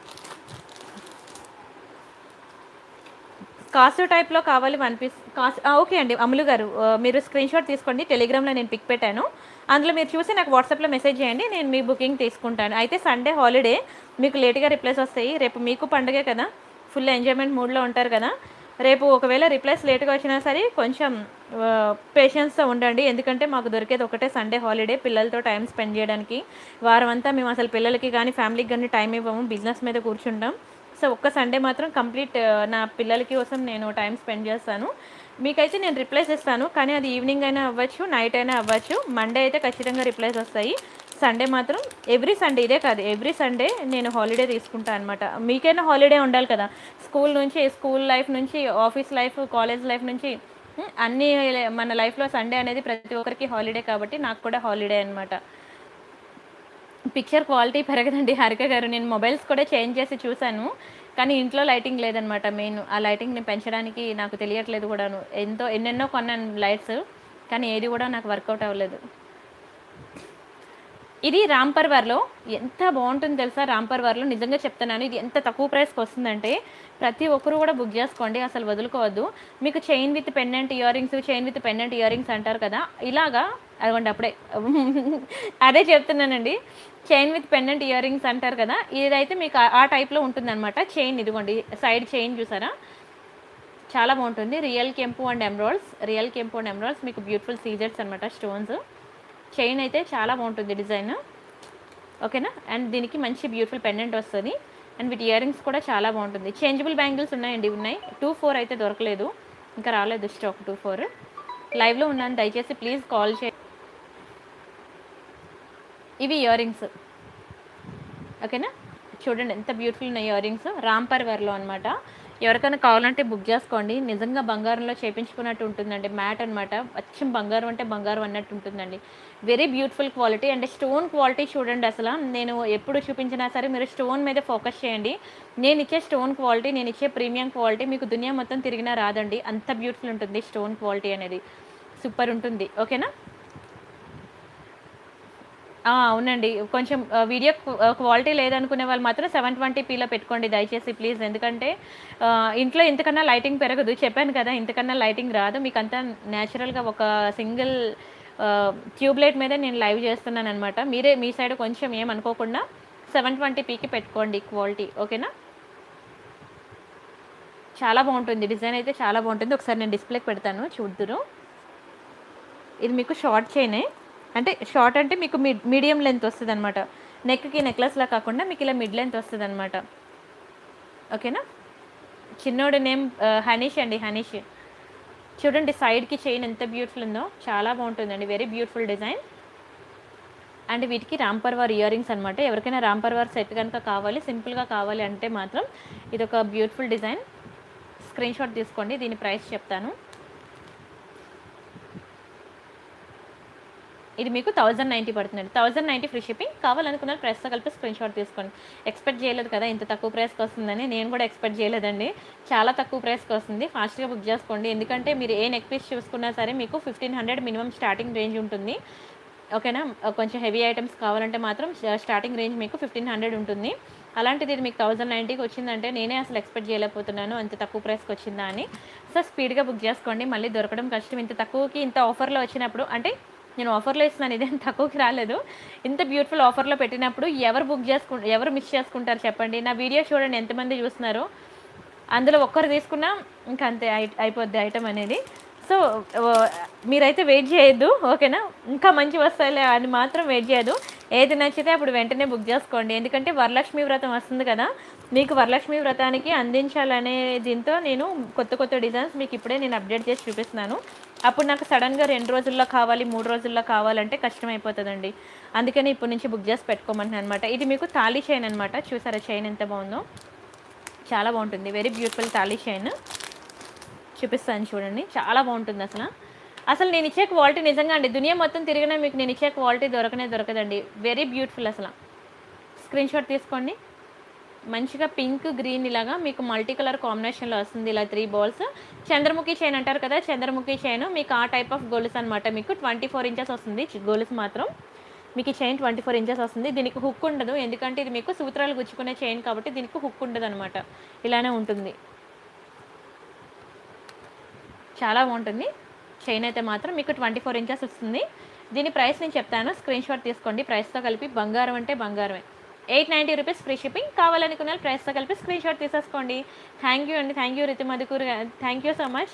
కాసు టైప్లో కావాలి వన్ పీస్ కాసు ఓకే అండి అమలు గారు ఆ, మీరు స్క్రీన్ షాట్ తీసుకోండి టెలిగ్రామ్లో నేను పిక్ పెట్టాను అందులో మీరు చూసి నాకు వాట్సాప్లో మెసేజ్ చేయండి నేను మీ బుకింగ్ తీసుకుంటాను అయితే సండే హాలిడే మీకు లేట్గా రిప్లైస్ వస్తాయి రేపు మీకు పండగే కదా ఫుల్ ఎంజాయ్మెంట్ మూడ్లో ఉంటారు కదా రేపు ఒకవేళ రిప్లైస్ లేట్గా వచ్చినా సరే కొంచెం పేషెన్స్తో ఉండండి ఎందుకంటే మాకు దొరికేది ఒకటే సండే హాలిడే పిల్లలతో టైం స్పెండ్ చేయడానికి వారం అంతా మేము అసలు పిల్లలకి కానీ ఫ్యామిలీకి కానీ టైం ఇవ్వము బిజినెస్ మీద కూర్చుంటాం సో ఒక్క సండే మాత్రం కంప్లీట్ నా పిల్లలకి కోసం నేను టైం స్పెండ్ చేస్తాను మీకైతే నేను రిప్లైస్ ఇస్తాను కానీ అది ఈవినింగ్ అయినా అవ్వచ్చు నైట్ అయినా అవ్వచ్చు మండే అయితే ఖచ్చితంగా రిప్లైస్ వస్తాయి సండే మాత్రం ఎవ్రీ సండే ఇదే కాదు ఎవ్రీ సండే నేను హాలిడే తీసుకుంటాను అనమాట మీకైనా హాలిడే ఉండాలి కదా స్కూల్ నుంచి స్కూల్ లైఫ్ నుంచి ఆఫీస్ లైఫ్ కాలేజ్ లైఫ్ నుంచి ఉమ్, అన్ని మన లైఫ్లో సండే అనేది ప్రతి ఒక్కరికి హాలిడే కాబట్టి నాకు కూడా హాలిడే అనమాట పిక్చర్ క్వాలిటీ పెరగదండి హారిక గారు నేను మొబైల్స్ కూడా చేంజ్ చేసి చూశాను కానీ ఇంట్లో లైటింగ్ లేదనమాట మెయిన్ ఆ లైటింగ్ని పెంచడానికి నాకు తెలియట్లేదు కూడాను ఎంతో ఎన్నెన్నో కొన్నాను లైట్స్ కానీ ఏది కూడా నాకు వర్కౌట్ అవ్వలేదు ఇది రాంపర్వర్లో ఎంత బాగుంటుంది తెలుసా రాంపర్వర్లో నిజంగా చెప్తున్నాను ఇది ఎంత తక్కువ ప్రైస్కి వస్తుందంటే ప్రతి ఒక్కరు కూడా బుక్ చేసుకోండి అసలు వదులుకోవద్దు మీకు chain with pendant ear rings chain with pendant ear rings అంటారు కదా ఇలాగా అదిగోండి అప్పుడే అదే చెప్తున్నానండి chain with pendant ear rings అంటారు కదా ఇదైతే మీకు ఆ- ఆ టైప్లో ఉంటుందన్నమాట చైన్ ఇదిగోండి సైడ్ చైన్ చూసారా చాలా బాగుంటుంది రియల్ కెంపు అండ్ ఎమ్రాల్స్ రియల్ కెంపు అండ్ ఎమ్రాల్స్ మీకు బ్యూటిఫుల్ సీజర్స్ అనమాట స్టోన్స్ చైన్ అయితే చాలా బాగుంటుంది డిజైన్ ఓకేనా అండ్ దీనికి మంచి బ్యూటిఫుల్ పెండెంట్ వస్తుంది అండ్ వీటి ఇయర్ రింగ్స్ కూడా చాలా బాగుంటుంది చేంజబుల్ బ్యాంగిల్స్ ఉన్నాయండి ఉన్నాయి టూ ఫోర్ అయితే దొరకలేదు ఇంకా రాలేదు స్టాక్ టూ ఫోర్ లైవ్లో ఉన్నాను దయచేసి ప్లీజ్ కాల్ చే ఇవి ఇయర్ రింగ్స్ ఓకేనా చూడండి ఎంత బ్యూటిఫుల్ ఉన్నాయి ఇయర్ రింగ్స్ రాంపర్ వేర్లో అనమాట ఎవరికైనా కావాలంటే బుక్ చేసుకోండి నిజంగా బంగారంలో చేపించుకున్నట్టు ఉంటుందండి మ్యాట్ అనమాట అచ్చం బంగారం అంటే బంగారం అన్నట్టు ఉంటుందండి very beautiful quality and stone quality చూడండి అసలు నేను ఎప్పుడు చూపించినా సరే మీరు స్టోన్ మీద ఫోకస్ చేయండి నేను ఇచ్చే స్టోన్ క్వాలిటీ నేను ఇచ్చే ప్రీమియం క్వాలిటీ మీకు దునియా మొత్తం తిరిగినా రాదండి అంత బ్యూటిఫుల్ ఉంటుంది స్టోన్ క్వాలిటీ అనేది సూపర్ ఉంటుంది ఓకేనా ఆ, అవునండి కొంచెం ఆ, వీడియో క్వ- ఆ, క్వాలిటీ లేదనుకునే వాళ్ళు మాత్రం సెవెన్ ట్వంటీ పీలో పెట్టుకోండి దయచేసి ప్లీజ్ ఎందుకంటే ఆ, ఇంట్లో ఇంతకన్నా లైటింగ్ పెరగదు చెప్పాను కదా ఇంతకన్నా లైటింగ్ రాదు మీకు అంతా న్యాచురల్గా ఒక సింగిల్ ట్యూబ్ లైట్ మీద నేను లైవ్ చేస్తున్నాను అనమాట మీరే మీ సైడ్ కొంచెం ఏమనుకోకుండా సెవెన్ ట్వంటీ పీకి పెట్టుకోండి క్వాలిటీ ఓకేనా చాలా బాగుంటుంది డిజైన్ అయితే చాలా బాగుంటుంది ఒకసారి నేను డిస్ప్లేకి పెడతాను చూద్దురు ఇది మీకు షార్ట్ చైనే అంటే షార్ట్ అంటే మీకు మిడ్ మీడియం లెంత్ వస్తుంది అనమాట నెక్కి నెక్లెస్లా కాకుండా మీకు ఇలా మిడ్ లెంత్ వస్తుంది అనమాట ఓకేనా చిన్నోడు నేమ్ హనీష్ అండి హనీష్ చూడండి సైడ్కి చైన్ ఎంత బ్యూటిఫుల్ ఉందో చాలా బాగుంటుందండి వెరీ బ్యూటిఫుల్ డిజైన్ అండ్ వీటికి రాంపర్వార్ ఇయర్ రింగ్స్ అనమాట ఎవరికైనా రాంపర్వార్ సెట్ కనుక కావాలి సింపుల్గా కావాలి అంటే మాత్రం ఇది ఒక బ్యూటిఫుల్ డిజైన్ స్క్రీన్ షాట్ తీసుకోండి దీని ప్రైస్ చెప్తాను ఇది మీకు థౌజండ్ నైంటీ పడుతుంది థౌజండ్ నైంటీ ఫ్రీ షిప్పింగ్ కావాలనుకున్న ప్రైస్తో కలిపి స్క్రీన్ షాట్ తీసుకోండి ఎక్స్పెక్ట్ చేయలేదు కదా ఇంత తక్కువ ప్రైస్కి వస్తుందని నేను కూడా ఎక్స్పెక్ట్ చేయలేదండి చాలా తక్కువ ప్రైస్కి వస్తుంది ఫాస్ట్గా బుక్ చేసుకోండి ఎందుకంటే మీరు ఏ నెక్ పీస్ చూసుకున్నా సరే మీకు fifteen hundred minimum starting range ఉంటుంది ఓకేనా కొంచెం హెవీ ఐటమ్స్ కావాలంటే మాత్రం స్టార్టింగ్ రేంజ్ మీకు ఫిఫ్టీన్ హండ్రెడ్ ఉంటుంది అలాంటిది ఇది మీకు థౌజండ్ నైంటీకి వచ్చిందంటే నేనే అసలు ఎక్స్పెక్ట్ చేయలేకపోతున్నాను అంత తక్కువ ప్రైస్కి వచ్చిందా అని సో స్పీడ్గా బుక్ చేసుకోండి మళ్ళీ దొరకడం కష్టం ఇంత తక్కువకి ఇంత ఆఫర్లో వచ్చినప్పుడు అంటే నేను ఆఫర్లో ఇస్తున్నాను ఇదేం తక్కువకి రాలేదు ఇంత బ్యూటిఫుల్ ఆఫర్లో పెట్టినప్పుడు ఎవరు బుక్ చేసుకు ఎవరు మిస్ చేసుకుంటారు చెప్పండి నా వీడియో చూడండి ఎంతమంది చూస్తున్నారు అందులో ఒక్కరు తీసుకున్నా ఇంకా అంతే అయి అయిపోద్ది ఐటమ్ అనేది సో ఓ, మీరైతే వెయిట్ చేయొద్దు ఓకేనా ఇంకా మంచి వస్తాయిలే అని మాత్రం వెయిట్ చేయదు ఏది నచ్చితే అప్పుడు వెంటనే బుక్ చేసుకోండి ఎందుకంటే వరలక్ష్మి వ్రతం వస్తుంది కదా మీకు వరలక్ష్మి వ్రతానికి అందించాలనే దీంతో నేను కొత్త కొత్త డిజైన్స్ మీకు ఇప్పుడే నేను అప్డేట్ చేసి చూపిస్తున్నాను అప్పుడు నాకు సడన్గా రెండు రోజుల్లో కావాలి మూడు రోజుల్లో కావాలంటే కష్టం అయిపోతుందండి అందుకని ఇప్పటి నుంచి బుక్ చేసి పెట్టుకోమంటున్నాను అనమాట ఇది మీకు తాళీ చైన్ అనమాట చూసారా చైన్ ఎంత బాగుందో చాలా బాగుంటుంది వెరీ బ్యూటిఫుల్ తాళీ చైన్ చూపిస్తాను చూడండి చాలా బాగుంటుంది అసలు అసలు నేను ఇచ్చే క్వాలిటీ నిజంగా అండి దునియా మొత్తం తిరిగినా మీకు నేను ఇచ్చే క్వాలిటీ దొరకనే దొరకదండి వెరీ బ్యూటిఫుల్ అసలు స్క్రీన్ షాట్ తీసుకోండి మంచిగా పింక్ గ్రీన్ ఇలాగా మీకు మల్టీ కలర్ కాంబినేషన్లో వస్తుంది ఇలా త్రీ బాల్స్ చంద్రముఖి చైన్ అంటారు కదా చంద్రముఖి చైన్ మీకు ఆ టైప్ ఆఫ్ గోల్స్ అనమాట మీకు ట్వంటీ ఫోర్ ఇంచెస్ వస్తుంది గోల్స్ మాత్రం మీకు ఈ చైన్ ట్వంటీ ఫోర్ ఇంచెస్ వస్తుంది దీనికి హుక్ ఉండదు ఎందుకంటే ఇది మీకు సూత్రాలు గుచ్చుకునే చైన్ కాబట్టి దీనికి హుక్ ఉండదు అనమాట ఇలానే ఉంటుంది చాలా బాగుంటుంది చైన్ అయితే మాత్రం మీకు ట్వంటీ ఫోర్ ఇంచెస్ వస్తుంది దీని ప్రైస్ నేను చెప్తాను స్క్రీన్ షాట్ తీసుకోండి ప్రైస్తో కలిపి బంగారం అంటే బంగారమే eight ninety rupees free shipping కావాలనుకున్న వాళ్ళు ప్రైస్తో కలిపి స్క్రీన్ షాట్ తీసేసుకోండి థ్యాంక్ యూ అండి thank you Ritu Madhukur thank you so much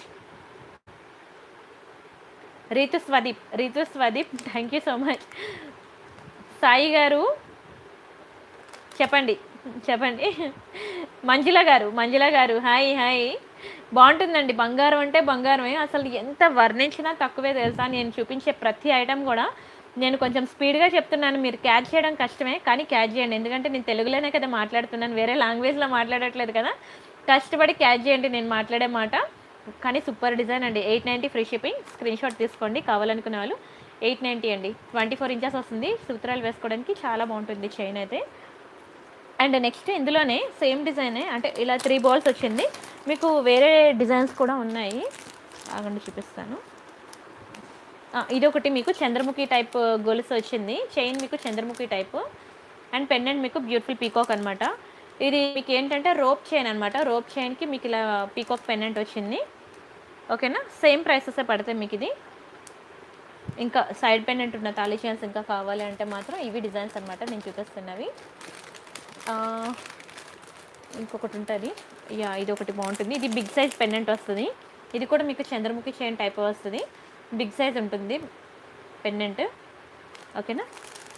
Ritu Swadeep Ritu Swadeep thank you so much Sai గారు చెప్పండి చెప్పండి మంజుల గారు మంజుల గారు హాయ్ హాయ్ బాగుంటుందండి బంగారం అంటే బంగారమే అసలు ఎంత వర్ణించినా తక్కువే తెలుసా నేను చూపించే ప్రతి ఐటెం కూడా నేను కొంచెం స్పీడ్గా చెప్తున్నాను మీరు క్యాచ్ చేయడం కష్టమే కానీ క్యాచ్ చేయండి ఎందుకంటే నేను తెలుగులోనే కదా మాట్లాడుతున్నాను వేరే లాంగ్వేజ్లో మాట్లాడట్లేదు కదా కష్టపడి క్యాచ్ చేయండి నేను మాట్లాడే మాట కానీ సూపర్ డిజైన్ అండి eight ninety free shipping screen shot తీసుకోండి కావాలనుకునే వాళ్ళు ఎయిట్ నైంటీ అండి ట్వంటీ ఫోర్ ఇంచెస్ వస్తుంది సూత్రాలు వేసుకోవడానికి చాలా బాగుంటుంది చైన్ అయితే అండ్ నెక్స్ట్ ఇందులోనే సేమ్ డిజైనే అంటే ఇలా త్రీ బాల్స్ వచ్చింది మీకు వేరే డిజైన్స్ కూడా ఉన్నాయి ఆగండి చూపిస్తాను ఆ, ఇది ఒకటి మీకు చంద్రముఖి టైప్ గొలుసు వచ్చింది చైన్ మీకు చంద్రముఖి టైప్ అండ్ పెండెంట్ మీకు బ్యూటిఫుల్ పీకాక్ అనమాట ఇది మీకు ఏంటంటే రోప్ చైన్ అనమాట రోప్ చైన్కి మీకు ఇలా పీకాక్ పెండెంట్ వచ్చింది ఓకేనా సేమ్ ప్రైసెస్ పడతాయి మీకు ఇది ఇంకా సైడ్ పెండెంట్ ఉన్న తాళీ చైన్స్ ఇంకా కావాలి అంటే మాత్రం ఇవి డిజైన్స్ అనమాట నేను చూపిస్తున్నవి ఆ, ఇంకొకటి ఉంటుంది యా ఇది ఒకటి బాగుంటుంది ఇది బిగ్ సైజ్ పెండెంట్ వస్తుంది ఇది కూడా మీకు చంద్రముఖి చైన్ టైప్ వస్తుంది బిగ్ సైజ్ ఉంటుంది పెండెంట్ ఓకేనా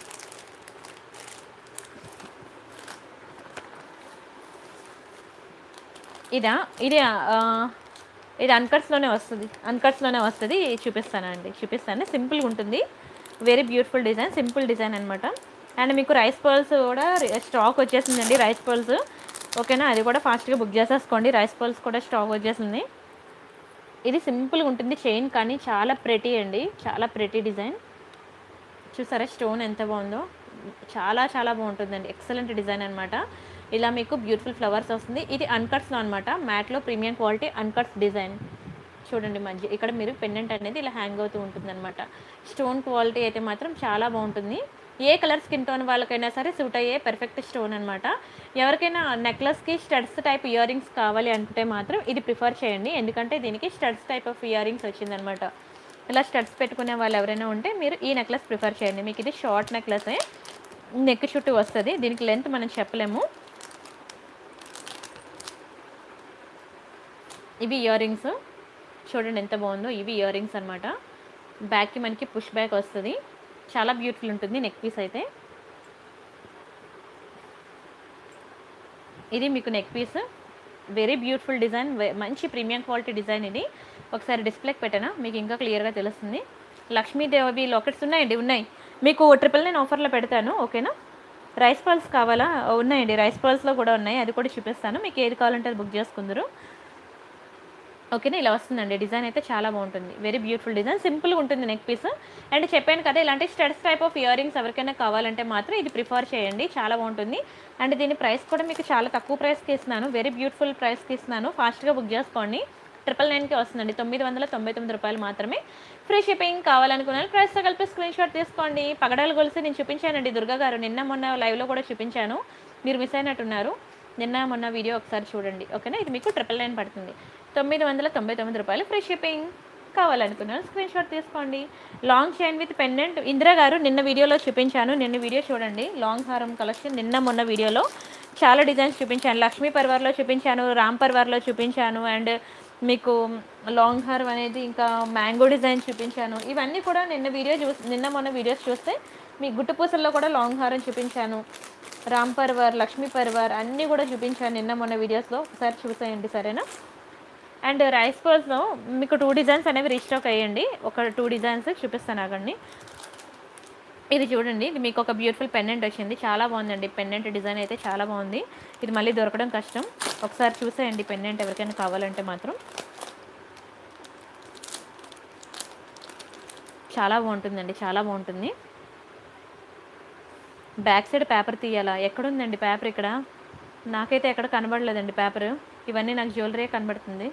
ఇదా ఇది ఆ, ఇది అన్కట్స్లోనే వస్తుంది అన్కట్స్లోనే వస్తుంది చూపిస్తానండి చూపిస్తాను సింపుల్గా ఉంటుంది very beautiful design simple design అనమాట అండ్ మీకు రైస్ పర్ల్స్ కూడా స్టాక్ వచ్చేసిందండి రైస్ పర్ల్స్ ఓకేనా అది కూడా ఫాస్ట్గా బుక్ చేసేసుకోండి రైస్ పర్ల్స్ కూడా స్టాక్ వచ్చేసింది ఇది సింపుల్గా ఉంటుంది చైన్ కానీ చాలా ప్రెటీ అండి చాలా ప్రెటీ డిజైన్ చూసారా స్టోన్ ఎంత బాగుందో చాలా చాలా బాగుంటుందండి ఎక్సలెంట్ డిజైన్ అనమాట ఇలా మీకు బ్యూటిఫుల్ ఫ్లవర్స్ వస్తుంది ఇది అన్కట్స్లో అనమాట మ్యాట్లో ప్రీమియం క్వాలిటీ అన్కట్స్ డిజైన్ చూడండి మధ్య ఇక్కడ మీరు పెండెంట్ అనేది ఇలా హ్యాంగ్ అవుతూ ఉంటుంది అనమాట స్టోన్ క్వాలిటీ అయితే మాత్రం చాలా బాగుంటుంది ఏ కలర్ స్కిన్ టోన్ వాళ్ళకైనా సరే సూట్ అయ్యే పర్ఫెక్ట్ స్టోన్ అనమాట ఎవరికైనా నెక్లెస్కి స్టడ్స్ టైప్ ఇయర్ రింగ్స్ కావాలి అంటే మాత్రం ఇది ప్రిఫర్ చేయండి ఎందుకంటే దీనికి studs type of ear rings వచ్చిందనమాట ఇలా స్టడ్స్ పెట్టుకునే వాళ్ళు ఎవరైనా ఉంటే మీరు ఈ నెక్లెస్ ప్రిఫర్ చేయండి మీకు ఇది షార్ట్ నెక్లెసే నెక్ చుట్టూ వస్తుంది దీనికి లెంత్ మనం చెప్పలేము ఇవి ఇయర్ రింగ్స్ చూడండి ఎంత బాగుందో ఇవి ఇయర్ రింగ్స్ అనమాట బ్యాక్కి మనకి పుష్ బ్యాక్ వస్తుంది చాలా బ్యూటిఫుల్ ఉంటుంది నెక్ పీస్ అయితే ఇది మీకు neck piece very beautiful design మంచి ప్రీమియం క్వాలిటీ డిజైన్ ఇది ఒకసారి డిస్ప్లేకి పెట్టానా మీకు ఇంకా క్లియర్గా తెలుస్తుంది లక్ష్మీదేవి లాకెట్స్ ఉన్నాయండి ఉన్నాయి మీకు ట్రిపుల్ నైన్ ఆఫర్లో పెడతాను ఓకేనా రైస్ పర్ల్స్ కావాలా ఉన్నాయండి రైస్ పర్ల్స్లో కూడా ఉన్నాయి అది కూడా చూపిస్తాను మీకు ఏది కావాలంటే అది బుక్ చేసుకుందరు ఓకేనా ఇలా వస్తుందండి డిజైన్ అయితే చాలా బాగుంటుంది వెరీ బ్యూటిఫుల్ డిజైన్ సింపుల్గా ఉంటుంది నెక్ పీస్ అండ్ చెప్పాను కదా ఇలాంటి studs type of ear rings ఎవరికైనా కావాలంటే మాత్రం ఇది ప్రిఫర్ చేయండి చాలా బాగుంటుంది అండ్ దీని ప్రైస్ కూడా మీకు చాలా తక్కువ ప్రైస్కి ఇస్తున్నాను వెరీ బ్యూటిఫుల్ ప్రైస్కి ఇస్తున్నాను ఫాస్ట్గా బుక్ చేసుకోండి ట్రిపుల్ నైన్కి వస్తుందండి తొమ్మిది వందల తొంభై తొమ్మిది రూపాయలు మాత్రమే ఫ్రీ షిప్పింగ్ కావాలనుకున్నాను ప్రైస్తో కలిపి స్క్రీన్ షాట్ తీసుకోండి పగడాలు గొలిసి నేను చూపించానండి దుర్గా గారు నిన్న మొన్న లైవ్లో కూడా చూపించాను మీరు మిస్ అయినట్టున్నారు నిన్న మొన్న వీడియో ఒకసారి చూడండి ఓకేనా ఇది మీకు ట్రిపుల్ నైన్ పడుతుంది తొమ్మిది వందల తొంభై తొమ్మిది రూపాయలు ఫ్రీ షిప్పింగ్ కావాలనుకున్నాను స్క్రీన్ షాట్ తీసుకోండి long chain with pendant Indira గారు నిన్న వీడియోలో చూపించాను నిన్న వీడియో చూడండి లాంగ్ హారం కలెక్షన్ నిన్న మొన్న వీడియోలో చాలా డిజైన్స్ చూపించాను లక్ష్మీ పర్వార్లో చూపించాను రామ్ పర్వార్లో చూపించాను అండ్ మీకు లాంగ్ హారం అనేది ఇంకా మ్యాంగో డిజైన్ చూపించాను ఇవన్నీ కూడా నిన్న వీడియో చూసి నిన్న మొన్న వీడియోస్ చూస్తే మీ గుట్టుపూసల్లో కూడా లాంగ్ హారం చూపించాను రామ్ పర్వార్ లక్ష్మీ పర్వార్ అన్నీ కూడా చూపించాను నిన్న మొన్న వీడియోస్లో ఒకసారి చూసేయండి సరేనా అండ్ రైస్ పర్స్లో మీకు టూ డిజైన్స్ అనేవి రీస్టాక్ అయ్యండి ఒక టూ డిజైన్స్ చూపిస్తాను ఆగండి ఇది చూడండి ఇది మీకు ఒక బ్యూటిఫుల్ పెండెంట్ వచ్చింది చాలా బాగుందండి పెండెంట్ డిజైన్ అయితే చాలా బాగుంది ఇది మళ్ళీ దొరకడం కష్టం ఒకసారి చూసేయండి పెండెంట్ ఎవరికైనా కావాలంటే మాత్రం చాలా బాగుంటుందండి చాలా బాగుంటుంది బ్యాక్ సైడ్ పేపర్ తీయాలా ఎక్కడుందండి పేపర్ ఇక్కడ నాకైతే ఎక్కడ కనబడలేదండి పేపర్ ఇవన్నీ నాకు జ్యువెలరీ కనబడుతుంది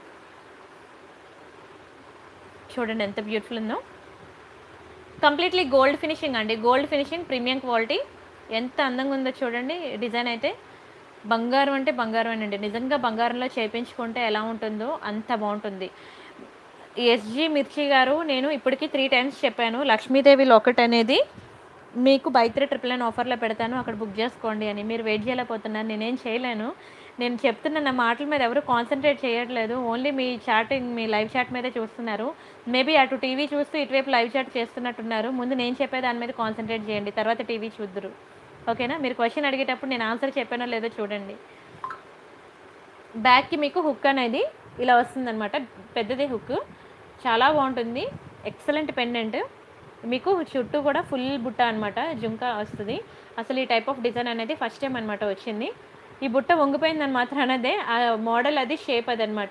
చూడండి ఎంత బ్యూటిఫుల్ ఉందో కంప్లీట్లీ గోల్డ్ ఫినిషింగ్ అండి గోల్డ్ ఫినిషింగ్ ప్రీమియం క్వాలిటీ ఎంత అందంగా ఉందో చూడండి డిజైన్ అయితే బంగారం అంటే బంగారం అండి నిజంగా బంగారంలో చేయించుకుంటే ఎలా ఉంటుందో అంత బాగుంటుంది ఎస్జి మిర్చి గారు నేను ఇప్పటికీ త్రీ టైమ్స్ చెప్పాను లక్ష్మీదేవి లాకెట్ అనేది మీకు బై త్రీ ట్రిపుల్ నైన్ ఆఫర్లో పెడతాను అక్కడ బుక్ చేసుకోండి అని మీరు వెయిట్ చేయలేకపోతున్నారు నేనేం చేయలేను నేను చెప్తున్న నా మాటల మీద ఎవరు కాన్సన్ట్రేట్ చేయట్లేదు ఓన్లీ మీ చాటింగ్ మీ లైవ్ చాట్ మీదే చూస్తున్నారు మేబీ అటు టీవీ చూస్తూ ఇటువైపు లైవ్ చాట్ చేస్తున్నట్టున్నారు ముందు నేను చెప్పే దాని మీద కాన్సన్ట్రేట్ చేయండి తర్వాత టీవీ చూద్దరు ఓకేనా మీరు క్వశ్చన్ అడిగేటప్పుడు నేను ఆన్సర్ చెప్పానో లేదో చూడండి బ్యాక్కి మీకు హుక్ అనేది ఇలా వస్తుందన్నమాట పెద్దది హుక్ చాలా బాగుంటుంది ఎక్సలెంట్ పెండెంట్ మీకు చుట్టూ కూడా ఫుల్ బుట్ట అనమాట జుంకా వస్తుంది అసలు ఈ టైప్ ఆఫ్ డిజైన్ అనేది ఫస్ట్ టైం అనమాట వచ్చింది ఈ బుట్ట వంగిపోయిందని మాత్రం అన్నదే ఆ మోడల్ అది షేప్ అది అనమాట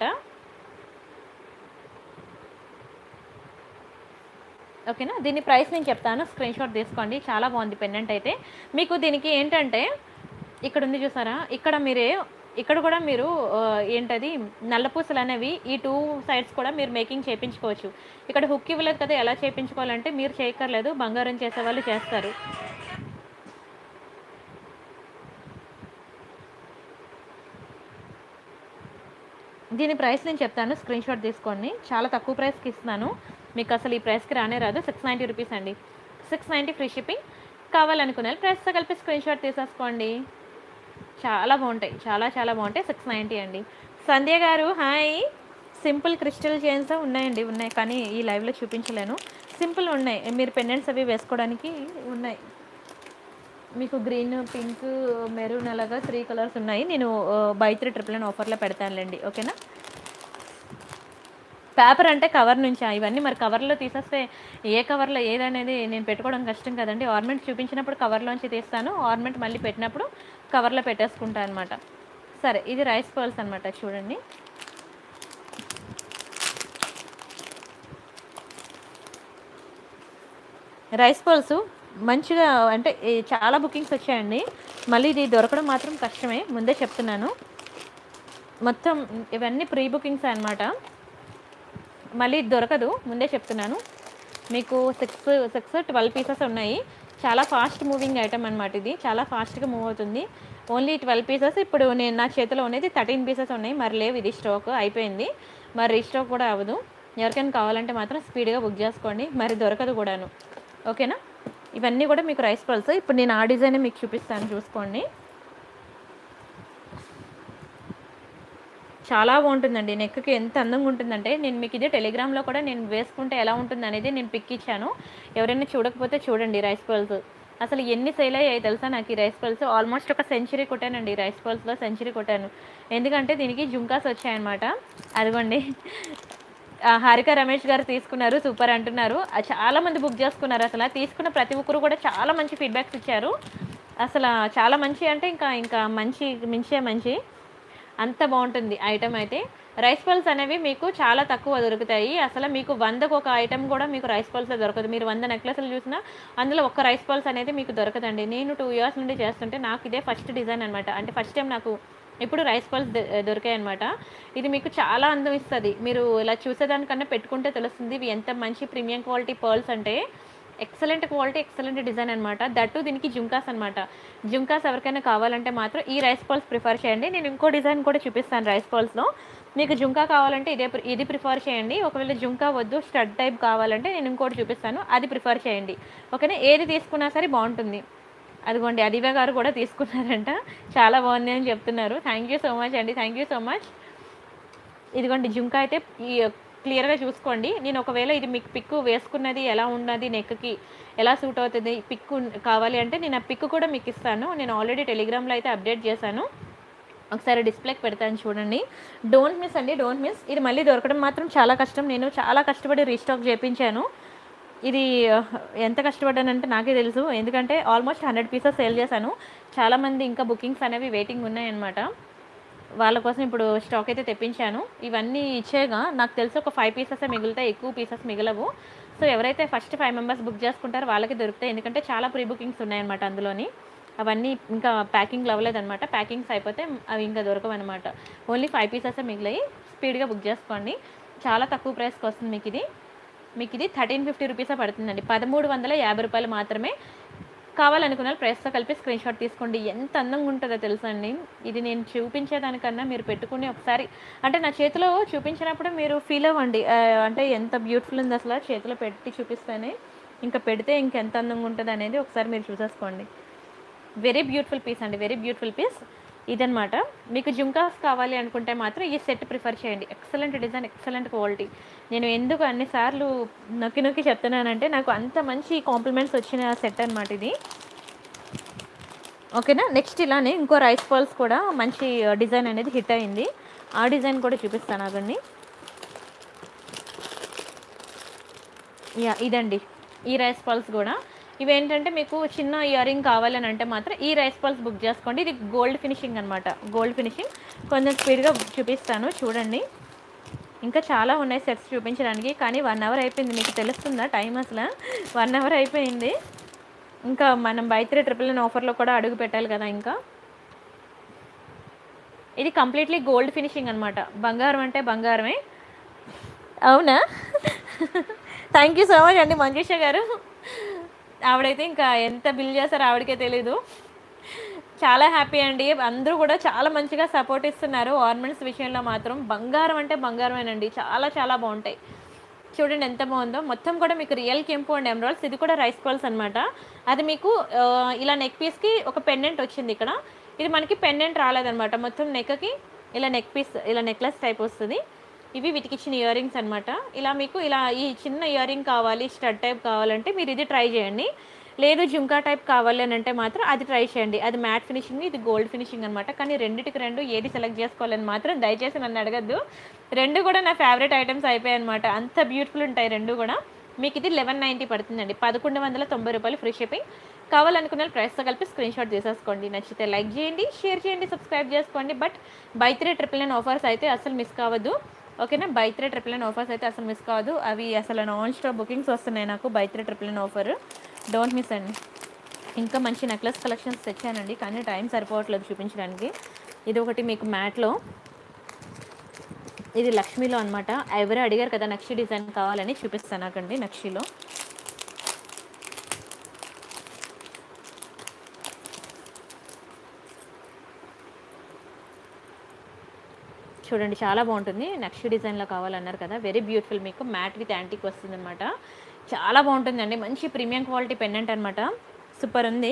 ఓకేనా దీని ప్రైస్ నేను చెప్తాను స్క్రీన్ షాట్ తీసుకోండి చాలా బాగుంది పెండెంట్ అయితే మీకు దీనికి ఏంటంటే ఇక్కడ ఉంది చూసారా ఇక్కడ మీరే ఇక్కడ కూడా మీరు ఆ, ఏంటది నల్లపూసలు అనేవి ఈ టూ సైడ్స్ కూడా మీరు మేకింగ్ చేయించుకోవచ్చు ఇక్కడ హుక్ ఇవ్వలేదు కదా ఎలా చేయించుకోవాలంటే మీరు చేయక్కర్లేదు బంగారం చేసే వాళ్ళు చేస్తారు దీని ప్రైస్ నేను చెప్తాను స్క్రీన్ షాట్ తీసుకోండి చాలా తక్కువ ప్రైస్కి ఇస్తున్నాను మీకు అసలు ఈ ప్రైస్కి రానే రాదు సిక్స్ నైంటీ రూపీస్ అండి సిక్స్ నైంటీ ఫ్రీ షిప్పింగ్ కావాలనుకునే ప్రైస్తో కలిపి స్క్రీన్ షాట్ తీసేసుకోండి చాలా బాగుంటాయి చాలా చాలా బాగుంటాయి సిక్స్ నైంటీ అండి సంధ్య గారు హాయ్ సింపుల్ క్రిస్టల్ చైన్స్ ఉన్నాయండి ఉన్నాయి కానీ ఈ లైవ్లో చూపించలేను సింపుల్ ఉన్నాయి మీరు పెండెంట్స్ అవి వేసుకోవడానికి ఉన్నాయి మీకు గ్రీన్ పింక్ మెరూన్ అలాగా త్రీ కలర్స్ ఉన్నాయి నేను బై త్రీ ట్రిపుల్ నైన్ ఆఫర్లో పెడతానులేండి ఓకేనా పేపర్ అంటే కవర్ నుంచా ఇవన్నీ మరి కవర్లో తీసేస్తే ఏ కవర్లో ఏదనేది నేను పెట్టుకోవడం కష్టం కదండి ఆర్నమెంట్ చూపించినప్పుడు కవర్లోంచి తీస్తాను ఆర్నమెంట్ మళ్ళీ పెట్టినప్పుడు కవర్లో పెట్టేసుకుంటాను అనమాట సరే ఇది రైస్ పర్ల్స్ అనమాట చూడండి రైస్ పర్ల్స్ మంచిగా అంటే ఈ చాలా బుకింగ్స్ వచ్చాయండి మళ్ళీ ఇది దొరకడం మాత్రం కష్టమే ముందే చెప్తున్నాను మొత్తం ఇవన్నీ ప్రీ బుకింగ్స్ అనమాట మళ్ళీ ఇది దొరకదు ముందే చెప్తున్నాను మీకు సిక్స్ సిక్స్ ట్వెల్వ్ పీసెస్ ఉన్నాయి చాలా ఫాస్ట్ మూవింగ్ ఐటమ్ అనమాట ఇది చాలా ఫాస్ట్గా మూవ్ అవుతుంది ఓన్లీ ట్వెల్వ్ పీసెస్ ఇప్పుడు నేను నా చేతిలో ఉన్నది థర్టీన్ పీసెస్ ఉన్నాయి మరి లేవు ఇది స్టాక్ అయిపోయింది మరి రీస్టాక్ కూడా అవ్వదు ఎవరికైనా కావాలంటే మాత్రం స్పీడ్గా బుక్ చేసుకోండి మరి దొరకదు కూడాను ఓకేనా ఇవన్నీ కూడా మీకు రైస్ పల్స్ ఇప్పుడు నేను ఆ డిజైన్ మీకు చూపిస్తాను చూసుకోండి చాలా బాగుంటుందండి నెక్కి ఎంత అందంగా ఉంటుందంటే నేను మీకు ఇదే టెలిగ్రామ్లో కూడా నేను వేసుకుంటే ఎలా ఉంటుంది అనేది నేను పిక్ ఇచ్చాను ఎవరైనా చూడకపోతే చూడండి రైస్ పల్స్ అసలు ఎన్ని సేల్ అయ్యాయి తెలుసా నాకు ఈ రైస్ పల్స్ ఆల్మోస్ట్ ఒక సెంచరీ కొట్టానండి ఈ రైస్ పల్స్లో సెంచరీ కొట్టాను ఎందుకంటే దీనికి జుంకాస్ వచ్చాయన్నమాట అదిగోండి ఆ, హారిక రమేష్ గారు తీసుకున్నారు సూపర్ అంటున్నారు ఆ, చాలా మంది బుక్ చేసుకున్నారు అసలు ఆ తీసుకున్న ప్రతి ఒక్కరు కూడా చాలా మంచి ఫీడ్బ్యాక్స్ ఇచ్చారు అసలు చాలా మంచి అంటే ఇంకా ఇంకా మంచి మించే మంచి అంత బాగుంటుంది ఐటమ్ అయితే రైస్ పల్స్ అనేవి మీకు చాలా తక్కువ దొరుకుతాయి అసలు మీకు వందకు ఒక ఐటమ్ కూడా మీకు రైస్ పల్స్లో దొరకదు మీరు వంద నెక్లెస్లు చూసినా అందులో ఒక్క రైస్ పల్స్ అనేది మీకు దొరకదండి నేను టూ ఇయర్స్ నుండి చేస్తుంటే నాకు ఇదే ఫస్ట్ డిజైన్ అనమాట అంటే ఫస్ట్ టైం నాకు ఇప్పుడు రైస్ పల్స్ దొరికాయి అనమాట ఇది మీకు చాలా అందం ఇస్తుంది మీరు ఇలా చూసేదానికన్నా పెట్టుకుంటే తెలుస్తుంది ఇవి ఎంత మంచి ప్రీమియం క్వాలిటీ పర్ల్స్ అంటే ఎక్సలెంట్ క్వాలిటీ ఎక్సలెంట్ డిజైన్ అనమాట దట్టు దీనికి జుంకాస్ అనమాట జుంకాస్ ఎవరికైనా కావాలంటే మాత్రం ఈ రైస్ పల్స్ ప్రిఫర్ చేయండి నేను ఇంకో డిజైన్ కూడా చూపిస్తాను రైస్ పల్స్లో మీకు జుంకా కావాలంటే ఇదే ప్రి- ఇది ప్రిఫర్ చేయండి ఒకవేళ జుంకా వద్దు స్టడ్ టైప్ కావాలంటే నేను ఇంకోటి చూపిస్తాను అది ప్రిఫర్ చేయండి ఓకేనా ఏది తీసుకున్నా సరే బాగుంటుంది అదిగోండి అదివే గారు కూడా తీసుకున్నారంట చాలా బాగుంది అని చెప్తున్నారు థ్యాంక్ యూ సో మచ్ అండి థ్యాంక్ యూ సో మచ్ ఇదిగోండి జుంకా అయితే ఈ క్లియర్గా చూసుకోండి నేను ఒకవేళ ఇది మీకు పిక్ వేసుకున్నది ఎలా ఉన్నది నెక్కి ఎలా సూట్ అవుతుంది పిక్ కావాలి అంటే నేను ఆ పిక్ కూడా మీకు ఇస్తాను నేను ఆల్రెడీ టెలిగ్రామ్లో అయితే అప్డేట్ చేశాను ఒకసారి డిస్ప్లేకి పెడతాను చూడండి డోంట్ మిస్ అండి డోంట్ మిస్ ఇది మళ్ళీ దొరకడం మాత్రం చాలా కష్టం నేను చాలా కష్టపడి రీస్టాక్ చేయించాను ఇది ఆ, ఎంత కష్టపడ్డానంటే నాకే తెలుసు ఎందుకంటే ఆల్మోస్ట్ హండ్రెడ్ పీసెస్ సేల్ చేశాను చాలామంది ఇంకా బుకింగ్స్ అనేవి వెయిటింగ్ ఉన్నాయన్నమాట వాళ్ళ కోసం ఇప్పుడు స్టాక్ అయితే తెప్పించాను ఇవన్నీ ఇచ్చేగా నాకు తెలిసి ఒక ఫైవ్ పీసెస్ మిగులుతాయి ఎక్కువ పీసెస్ మిగలవు సో ఎవరైతే ఫస్ట్ ఫైవ్ మెంబర్స్ బుక్ చేసుకుంటారో వాళ్ళకి దొరుకుతాయి ఎందుకంటే చాలా ప్రీ బుకింగ్స్ ఉన్నాయన్నమాట అందులోని అవన్నీ ఇంకా ప్యాకింగ్ అవ్వలేదన్నమాట ప్యాకింగ్స్ అయిపోతే అవి ఇంకా దొరకవు అనమాట ఓన్లీ ఫైవ్ పీసెస్ మిగిలాయి స్పీడ్గా బుక్ చేసుకోండి చాలా తక్కువ ప్రైస్కి వస్తుంది మీకు ఇది మీకు ఇది థర్టీన్ ఫిఫ్టీ రూపీసే పడుతుందండి పదమూడు వందల యాభై రూపాయలు మాత్రమే కావాలనుకున్న వాళ్ళు ప్రైస్తో కలిపి స్క్రీన్ షాట్ తీసుకోండి ఎంత అందంగా ఉంటుందో తెలుసా అండి ఇది నేను చూపించేదానికన్నా మీరు పెట్టుకుని ఒకసారి అంటే నా చేతిలో చూపించినప్పుడు మీరు ఫీల్ అవ్వండి ఆ, అంటే ఎంత బ్యూటిఫుల్ ఉంది అసలు చేతిలో పెట్టి చూపిస్తేనే ఇంకా పెడితే ఇంకెంత అందంగా ఉంటుంది అనేది ఒకసారి మీరు చూసేసుకోండి వెరీ బ్యూటిఫుల్ పీస్ అండి వెరీ బ్యూటిఫుల్ పీస్ ఇదనమాట మీకు జుంకాస్ కావాలి అనుకుంటే మాత్రం ఈ సెట్ ప్రిఫర్ చేయండి ఎక్సలెంట్ డిజైన్ ఎక్సలెంట్ క్వాలిటీ నేను ఎందుకు అన్నిసార్లు నొక్కి నొక్కి చెప్తున్నానంటే నాకు అంత మంచి కాంప్లిమెంట్స్ వచ్చిన సెట్ అనమాట ఇది ఓకేనా నెక్స్ట్ ఇలానే ఇంకో రైస్ పర్ల్స్ కూడా మంచి డిజైన్ అనేది హిట్ అయింది ఆ డిజైన్ కూడా చూపిస్తాను అదండి యా ఇదండి ఈ రైస్ పల్స్ కూడా ఇవేంటంటే మీకు చిన్న ఇయర్ రింగ్ కావాలని అంటే మాత్రం ఈ రైస్ పల్స్ బుక్ చేసుకోండి ఇది గోల్డ్ ఫినిషింగ్ అనమాట గోల్డ్ ఫినిషింగ్ కొంచెం స్పీడ్గా చూపిస్తాను చూడండి ఇంకా చాలా ఉన్నాయి సెట్స్ చూపించడానికి కానీ వన్ అవర్ అయిపోయింది మీకు తెలుస్తుందా టైం అసలు వన్ అవర్ అయిపోయింది ఇంకా మనం బై త్రీ ట్రిపుల్ నైన్ ఆఫర్లో కూడా అడుగు పెట్టాలి కదా ఇంకా ఇది కంప్లీట్లీ గోల్డ్ ఫినిషింగ్ అనమాట బంగారం అంటే బంగారమే అవునా థ్యాంక్ యూ సో మచ్ అండి మంజుష గారు ఆవిడైతే ఇంకా ఎంత బిల్ చేస్తారో ఆవిడకే తెలీదు చాలా హ్యాపీ అండి అందరూ కూడా చాలా మంచిగా సపోర్ట్ ఇస్తున్నారు ఆర్నమెంట్స్ విషయంలో మాత్రం బంగారం అంటే బంగారమేనండి చాలా చాలా బాగుంటాయి చూడండి ఎంత బాగుందో మొత్తం కూడా మీకు రియల్ కెంపు అండ్ ఎమరాల్డ్స్ ఇది కూడా రైస్ పల్స్ అనమాట అది మీకు ఆ, ఇలా నెక్ పీస్కి ఒక పెండెంట్ వచ్చింది ఇక్కడ ఇది మనకి పెండెంట్ రాలేదన్నమాట మొత్తం నెక్కి ఇలా నెక్ పీస్ ఇలా నెక్లెస్ టైప్ వస్తుంది ఇవి వీటికి ఇచ్చిన ఇయర్ రింగ్స్ అనమాట ఇలా మీకు ఇలా ఈ చిన్న ఇయర్ రింగ్ కావాలి స్టడ్ టైప్ కావాలంటే మీరు ఇది ట్రై చేయండి లేదు జుంకా టైప్ కావాలి అని అంటే మాత్రం అది ట్రై చేయండి అది మ్యాట్ ఫినిషింగ్ ఇది గోల్డ్ ఫినిషింగ్ అనమాట కానీ రెండిటికి రెండు ఏది సెలెక్ట్ చేసుకోవాలని మాత్రం దయచేసి నన్ను అడగద్దు రెండు కూడా నా ఫేవరెట్ ఐటమ్స్ అయిపోయాయి అనమాట అంత బ్యూటిఫుల్ ఉంటాయి రెండు కూడా మీకు ఇది లెవెన్ నైంటీ పడుతుందండి పదకొండు వందల తొంభై రూపాయలు ఫ్రీ షిప్పింగ్ కావాలనుకున్న వాళ్ళు ప్రైస్తో కలిపి స్క్రీన్ షాట్ తీసేసుకోండి నచ్చితే లైక్ చేయండి షేర్ చేయండి సబ్స్క్రైబ్ చేసుకోండి but buy three triple nine offers అయితే అసలు మిస్ కావద్దు ఓకేనా buy three triple nine offers అయితే అసలు మిస్ కావద్దు అవి అసలు నాన్ స్టాప్ బుకింగ్స్ వస్తున్నాయి నాకు buy three triple nine offer don't miss అండి ఇంకా మంచి నెక్లెస్ కలెక్షన్స్ తెచ్చానండి కానీ టైం సరిపోవట్లేదు చూపించడానికి ఇది ఒకటి మీకు మ్యాట్లో ఇది లక్ష్మీలో అనమాట ఎవరు అడిగారు కదా నక్షి డిజైన్ కావాలని చూపిస్తాను నాకండి నక్షిలో చూడండి చాలా బాగుంటుంది నక్షి డిజైన్లో కావాలన్నారు కదా వెరీ బ్యూటిఫుల్ మీకు మ్యాట్ విత్ యాంటిక్ వస్తుంది అనమాట చాలా బాగుంటుందండి మంచి ప్రీమియం క్వాలిటీ పెండెంట్ అనమాట సూపర్ ఉంది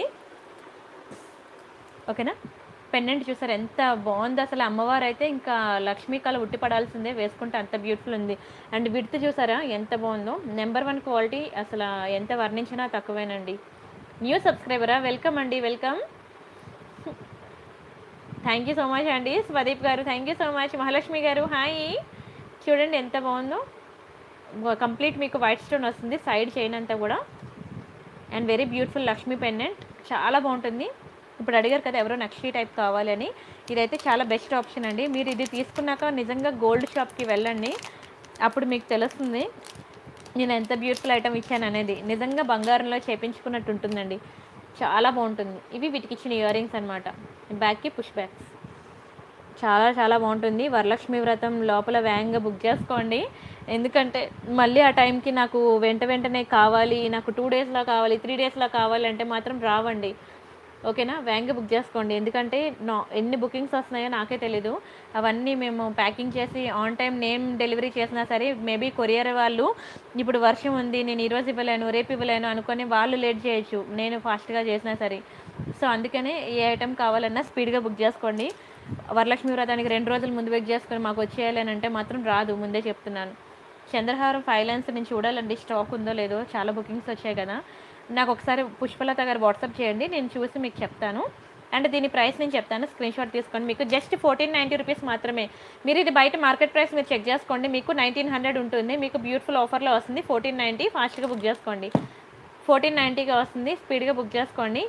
ఓకేనా పెండెంట్ చూసారు ఎంత బాగుంది అసలు అమ్మవారు అయితే ఇంకా లక్ష్మీ కళ ఉట్టి పడాల్సిందే వేసుకుంటే అంత బ్యూటిఫుల్ ఉంది అండ్ విడ్త్ చూసారా ఎంత బాగుందో నెంబర్ వన్ క్వాలిటీ అసలు ఎంత వర్ణించినా తక్కువేనండి న్యూ సబ్స్క్రైబరా వెల్కమ్ అండి welcome thank you so much అండి స్వదీప్ గారు thank you so much Mahalakshmi గారు హాయ్ చూడండి ఎంత బాగుందో కంప్లీట్ మీకు వైట్ స్టోన్ వస్తుంది సైడ్ చైన్ అంతా కూడా and very beautiful Lakshmi pendant చాలా బాగుంటుంది ఇప్పుడు అడిగారు కదా ఎవరో నక్షి టైప్ కావాలని ఇదైతే చాలా బెస్ట్ ఆప్షన్ అండి మీరు ఇది తీసుకున్నాక నిజంగా గోల్డ్ షాప్కి వెళ్ళండి అప్పుడు మీకు తెలుస్తుంది నేను ఎంత బ్యూటిఫుల్ ఐటమ్ ఇచ్చాను అనేది నిజంగా బంగారంలో చేపించుకున్నట్టు ఉంటుందండి చాలా బాగుంటుంది ఇవి వీటికి ఇచ్చిన ఇయర్ రింగ్స్ అనమాట బ్యాక్కి పుష్ బ్యాగ్స్ చాలా చాలా బాగుంటుంది వరలక్ష్మి వ్రతం లోపల వేగంగా బుక్ చేసుకోండి ఎందుకంటే మళ్ళీ ఆ టైంకి నాకు వెంట వెంటనే కావాలి నాకు టూ డేస్లో కావాలి త్రీ డేస్లో కావాలి అంటే మాత్రం రావండి ఓకేనా వేగంగా బుక్ చేసుకోండి ఎందుకంటే నా ఎన్ని బుకింగ్స్ వస్తున్నాయో నాకే తెలీదు అవన్నీ మేము ప్యాకింగ్ చేసి ఆన్ టైం నేను డెలివరీ చేసినా సరే మేబీ కొరియర్ వాళ్ళు ఇప్పుడు వర్షం ఉంది నేను ఈరోజు ఇవ్వలేను రేపు ఇవ్వలేను అనుకొని వాళ్ళు లేట్ చేయొచ్చు నేను ఫాస్ట్గా చేసినా సరే సో అందుకనే ఏ ఐటెం కావాలన్నా స్పీడ్గా బుక్ చేసుకోండి వరలక్ష్మి వ్రతానికి రెండు రోజులు ముందు బుక్ చేసుకొని మాకు వచ్చేయాలి అని అంటే మాత్రం రాదు ముందే చెప్తున్నాను చంద్రహారం ఫైవ్ లైన్స్ నేను చూడాలండి స్టాక్ ఉందో లేదో చాలా బుకింగ్స్ వచ్చాయి కదా నాకు ఒకసారి పుష్పలత గారు వాట్సాప్ చేయండి నేను చూసి మీకు చెప్తాను అండ్ దీని ప్రైస్ నేను చెప్తాను స్క్రీన్ షాట్ తీసుకోండి మీకు జస్ట్ ఫోర్టీన్ నైంటీ రూపీస్ మాత్రమే మీరు ఇది బయట మార్కెట్ ప్రైస్ మీరు చెక్ చేసుకోండి మీకు నైన్టీన్ హండ్రెడ్ ఉంటుంది మీకు బ్యూటిఫుల్ ఆఫర్లో వస్తుంది ఫోర్టీన్ నైంటీ ఫాస్ట్గా బుక్ చేసుకోండి ఫోర్టీన్ నైంటీగా వస్తుంది స్పీడ్గా బుక్ చేసుకోండి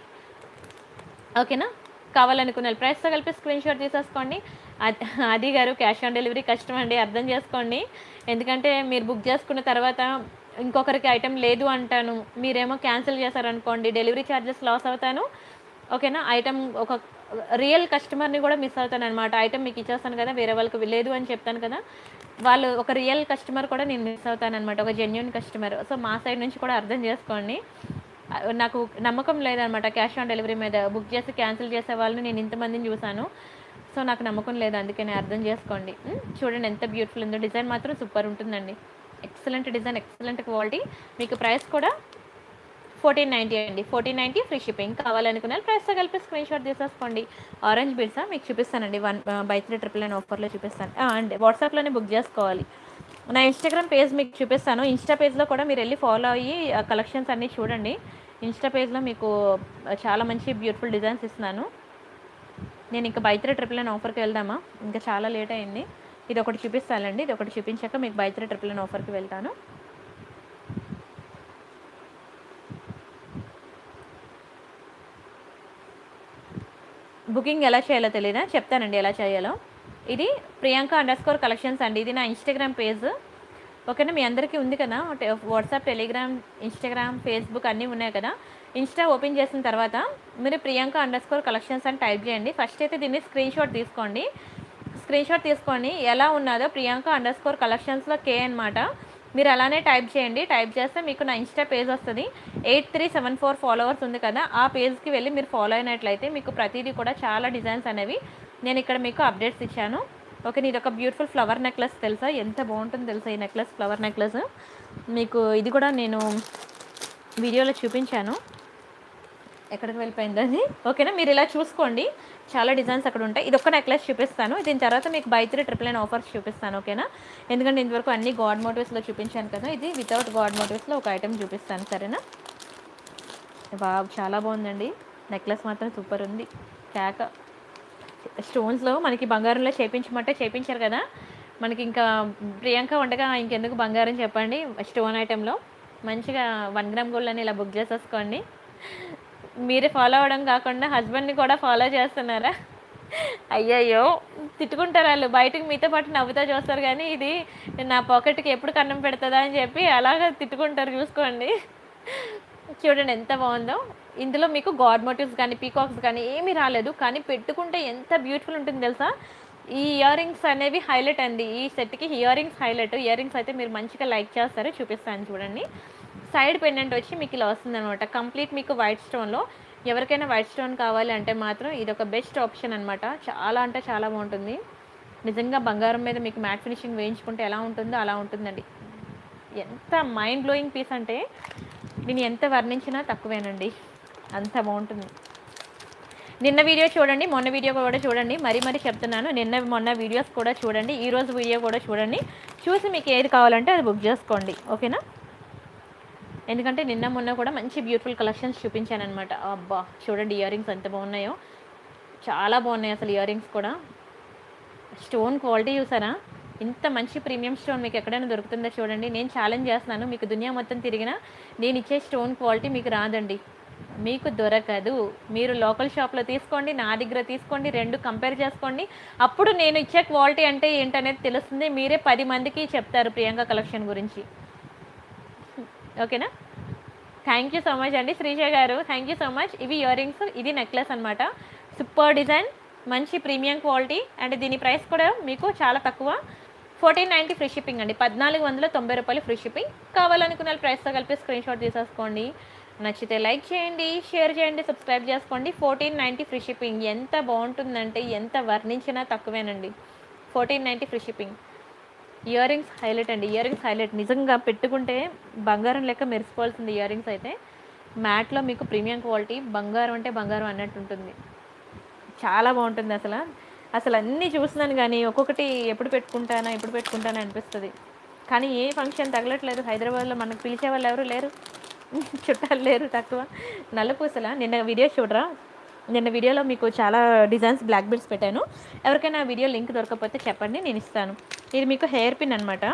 ఓకేనా కావాలనుకున్న ప్రైస్తో కలిపి స్క్రీన్ షాట్ తీసేసుకోండి అది అది గారు క్యాష్ ఆన్ డెలివరీ కష్టం అండి అర్థం చేసుకోండి ఎందుకంటే మీరు బుక్ చేసుకున్న తర్వాత ఇంకొకరికి ఐటెం లేదు అంటాను మీరేమో క్యాన్సిల్ చేశారనుకోండి డెలివరీ ఛార్జెస్ లాస్ అవుతాను ఓకేనా ఐటెం ఒక రియల్ కస్టమర్ని కూడా మిస్ అవుతాను అనమాట ఐటెం మీకు ఇచ్చేస్తాను కదా వేరే వాళ్ళకి లేదు అని చెప్తాను కదా వాళ్ళు ఒక రియల్ కస్టమర్ కూడా నేను మిస్ అవుతాను అనమాట ఒక జెన్యున్ కస్టమర్ సో మా సైడ్ నుంచి కూడా అర్థం చేసుకోండి ఆ, నాకు నమ్మకం లేదనమాట క్యాష్ ఆన్ డెలివరీ మీద బుక్ చేసి క్యాన్సిల్ చేసే వాళ్ళని నేను ఇంతమందిని చూశాను సో నాకు నమ్మకం లేదు అందుకని అర్థం చేసుకోండి ఉమ్, చూడండి ఎంత బ్యూటిఫుల్ ఉందో డిజైన్ మాత్రం సూపర్ ఉంటుందండి ఎక్సలెంట్ డిజైన్ ఎక్సలెంట్ క్వాలిటీ మీకు ప్రైస్ కూడా ఫోర్టీన్ నైంటీ అండి ఫోర్టీన్ నైంటీ ఫ్రీ షిప్పింగ్ కావాలనుకున్న ప్రైస్తో కలిపి స్క్రీన్ షాట్ తీసేసుకోండి ఆరెంజ్ బీడ్సా మీకు చూపిస్తానండి one buy three triple nine ఆఫర్లో చూపిస్తాను ఆ, అండి వాట్సాప్లోనే బుక్ చేసుకోవాలి నా ఇన్స్టాగ్రామ్ పేజ్ మీకు చూపిస్తాను ఇన్స్టా పేజ్లో కూడా మీరు వెళ్ళి ఫాలో అయ్యి ఆ కలెక్షన్స్ అన్నీ చూడండి ఇన్స్టా పేజ్లో మీకు చాలా మంచి బ్యూటిఫుల్ డిజైన్స్ ఇస్తున్నాను నేను ఇంకా బై త్రీ ట్రిపుల్ నైన్ ఆఫర్కి వెళ్దామా ఇంకా చాలా లేట్ అయింది ఇది ఒకటి చూపిస్తానండి ఇది ఒకటి చూపించాక మీకు బై త్రీ ట్రిపుల్ నైన్ ఆఫర్కి వెళ్తాను బుకింగ్ ఎలా చేయాలో తెలియదా చెప్తానండి ఎలా చేయాలో ఇది ప్రియాంక అండర్ స్కోర్ కలెక్షన్స్ అండి ఇది నా ఇన్స్టాగ్రామ్ పేజ్ ఓకేనా మీ అందరికీ ఉంది కదా టె- వాట్సాప్ టెలిగ్రామ్ ఇన్స్టాగ్రామ్ ఫేస్బుక్ అన్నీ ఉన్నాయి కదా ఇన్స్టా ఓపెన్ చేసిన తర్వాత మీరు ప్రియాంక అండర్ స్కోర్ కలెక్షన్స్ అని టైప్ చేయండి ఫస్ట్ అయితే దీన్ని స్క్రీన్ షాట్ తీసుకోండి స్క్రీన్ షాట్ తీసుకొని ఎలా ఉన్నదో ప్రియాంక అండర్ స్కోర్ కలెక్షన్స్లో కే అనమాట మీరు అలానే టైప్ చేయండి టైప్ చేస్తే మీకు నా ఇన్స్టా పేజ్ వస్తుంది eight three seven four followers ఉంది కదా ఆ పేజ్కి వెళ్ళి మీరు ఫాలో అయినట్లయితే మీకు ప్రతిదీ కూడా చాలా డిజైన్స్ అనేవి నేను ఇక్కడ మీకు అప్డేట్స్ ఇచ్చాను ఓకే ఇది ఒక బ్యూటిఫుల్ ఫ్లవర్ నెక్లెస్ తెలుసా ఎంత బాగుంటుందో తెలుసా ఈ నెక్లెస్ ఫ్లవర్ నెక్లెస్ మీకు ఇది కూడా నేను వీడియోలో చూపించాను ఎక్కడికి వెళ్ళిపోయింది అది ఓకేనా మీరు ఇలా చూసుకోండి చాలా డిజైన్స్ అక్కడ ఉంటాయి ఇది ఒక్క నెక్లెస్ చూపిస్తాను దీని తర్వాత మీకు by three triple nine offers చూపిస్తాను ఓకేనా ఎందుకంటే ఇంతవరకు అన్ని గాడ్ మోటివ్స్లో చూపించాను కదా ఇది వితౌట్ గాడ్ మోటివ్స్లో ఒక ఐటెం చూపిస్తాను సరేనా బా చాలా బాగుందండి నెక్లెస్ మాత్రం సూపర్ ఉంది కేక స్టోన్స్లో మనకి బంగారంలో చేపించమంటే చేపించారు కదా మనకి ఇంకా ప్రియాంక ఉండగా ఇంకెందుకు బంగారం చెప్పండి స్టోన్ ఐటెంలో మంచిగా వన్ గ్రామ్ గోల్డ్ అని ఇలా బుక్ చేసేసుకోండి మీరే ఫాలో అవ్వడం కాకుండా హస్బెండ్ని కూడా ఫాలో చేస్తున్నారా అయ్యయ్యో తిట్టుకుంటారు వాళ్ళు బయటకు మీతో పాటు నవ్వుతా చూస్తారు కానీ ఇది నా పాకెట్కి ఎప్పుడు కన్నం పెడుతుందా అని చెప్పి అలాగ తిట్టుకుంటారు చూసుకోండి చూడండి ఎంత బాగుందో ఇందులో మీకు గాడ్ మోటివ్స్ కానీ పీకాక్స్ కానీ ఏమీ రాలేదు కానీ పెట్టుకుంటే ఎంత బ్యూటిఫుల్ ఉంటుంది తెలుసా ఈ ఇయర్ రింగ్స్ అనేవి హైలైట్ అండి ఈ సెట్కి earrings highlight earrings అయితే మీరు మంచిగా లైక్ చేస్తారు చూపిస్తాను చూడండి సైడ్ పెండెంట్ వచ్చి మీకు ఇలా వస్తుంది అనమాట కంప్లీట్ మీకు వైట్ స్టోన్లో ఎవరికైనా వైట్ స్టోన్ కావాలి అంటే మాత్రం ఇది ఒక బెస్ట్ ఆప్షన్ అనమాట చాలా అంటే చాలా బాగుంటుంది నిజంగా బంగారం మీద మీకు మ్యాట్ ఫినిషింగ్ వేయించుకుంటే ఎలా ఉంటుందో అలా ఉంటుందండి ఎంత మైండ్ బ్లోయింగ్ పీస్ అంటే నేను ఎంత వర్ణించినా తక్కువేనండి అంత బాగుంటుంది నిన్న వీడియో చూడండి మొన్న వీడియో కూడా చూడండి మరీ మరీ చెప్తున్నాను నిన్న మొన్న వీడియోస్ కూడా చూడండి ఈ రోజు వీడియో కూడా చూడండి చూసి మీకు ఏది కావాలంటే అది బుక్ చేసుకోండి ఓకేనా ఎందుకంటే నిన్న మొన్న కూడా మంచి బ్యూటిఫుల్ కలెక్షన్స్ చూపించాను అనమాట అబ్బా చూడండి ఇయర్ రింగ్స్ ఎంత బాగున్నాయో చాలా బాగున్నాయి అసలు ఇయర్ రింగ్స్ కూడా స్టోన్ క్వాలిటీ చూసారా ఇంత మంచి ప్రీమియం స్టోన్ మీకు ఎక్కడైనా దొరుకుతుందో చూడండి నేను ఛాలెంజ్ చేస్తున్నాను మీకు దునియా మొత్తం తిరిగినా నేను ఇచ్చే స్టోన్ క్వాలిటీ మీకు రాదండి మీకు దొరకదు మీరు లోకల్ షాప్లో తీసుకోండి నా దగ్గర తీసుకోండి రెండు కంపేర్ చేసుకోండి అప్పుడు నేను ఇచ్చే క్వాలిటీ అంటే ఏంటనేది తెలుస్తుంది మీరే పది మందికి చెప్తారు ప్రియాంక కలెక్షన్ గురించి ఓకేనా థ్యాంక్ యూ సో మచ్ అండి శ్రీజ గారు థ్యాంక్ యూ సో మచ్ ఇవి ఇయర్ రింగ్స్ ఇది నెక్లెస్ అనమాట సూపర్ డిజైన్ మంచి ప్రీమియం క్వాలిటీ అండ్ దీని ప్రైస్ కూడా మీకు చాలా తక్కువ ఫోర్టీన్ నైంటీ ఫ్రీ షిప్పింగ్ అండి పద్నాలుగు వందల తొంభై రూపాయలు ఫ్రీ షిప్పింగ్ కావాలనుకున్న వాళ్ళు ప్రైస్తో కలిపి స్క్రీన్ షాట్ తీసేసుకోండి నచ్చితే లైక్ చేయండి షేర్ చేయండి సబ్స్క్రైబ్ చేసుకోండి ఫోర్టీన్ నైంటీ ఫ్రీ షిప్పింగ్ ఎంత బాగుంటుందంటే ఎంత వర్ణించినా తక్కువేనండి fourteen ninety free shipping earrings highlight అండి ఇయర్ రింగ్స్ హైలైట్ నిజంగా పెట్టుకుంటే బంగారం లెక్క మెరిసిపోవాల్సింది ఇయర్ రింగ్స్ అయితే మ్యాట్లో మీకు ప్రీమియం క్వాలిటీ బంగారం అంటే బంగారం అన్నట్టు ఉంటుంది చాలా బాగుంటుంది అసలు అసలు అన్నీ చూస్తున్నాను కానీ ఒక్కొక్కటి ఎప్పుడు పెట్టుకుంటానా ఎప్పుడు పెట్టుకుంటానా అనిపిస్తుంది కానీ ఏ ఫంక్షన్ తగలట్లేదు హైదరాబాద్లో మనకు పిలిచే వాళ్ళు ఎవరు లేరు చుట్టాలు లేరు తక్కువ నల్లపూసల నిన్న వీడియో చూడరా నిన్న వీడియోలో మీకు చాలా డిజైన్స్ బ్లాక్ బెల్ట్స్ పెట్టాను ఎవరికైనా ఆ వీడియో లింక్ దొరకకపోతే చెప్పండి నేను ఇస్తాను ఇది మీకు హెయిర్ పిన్ అనమాట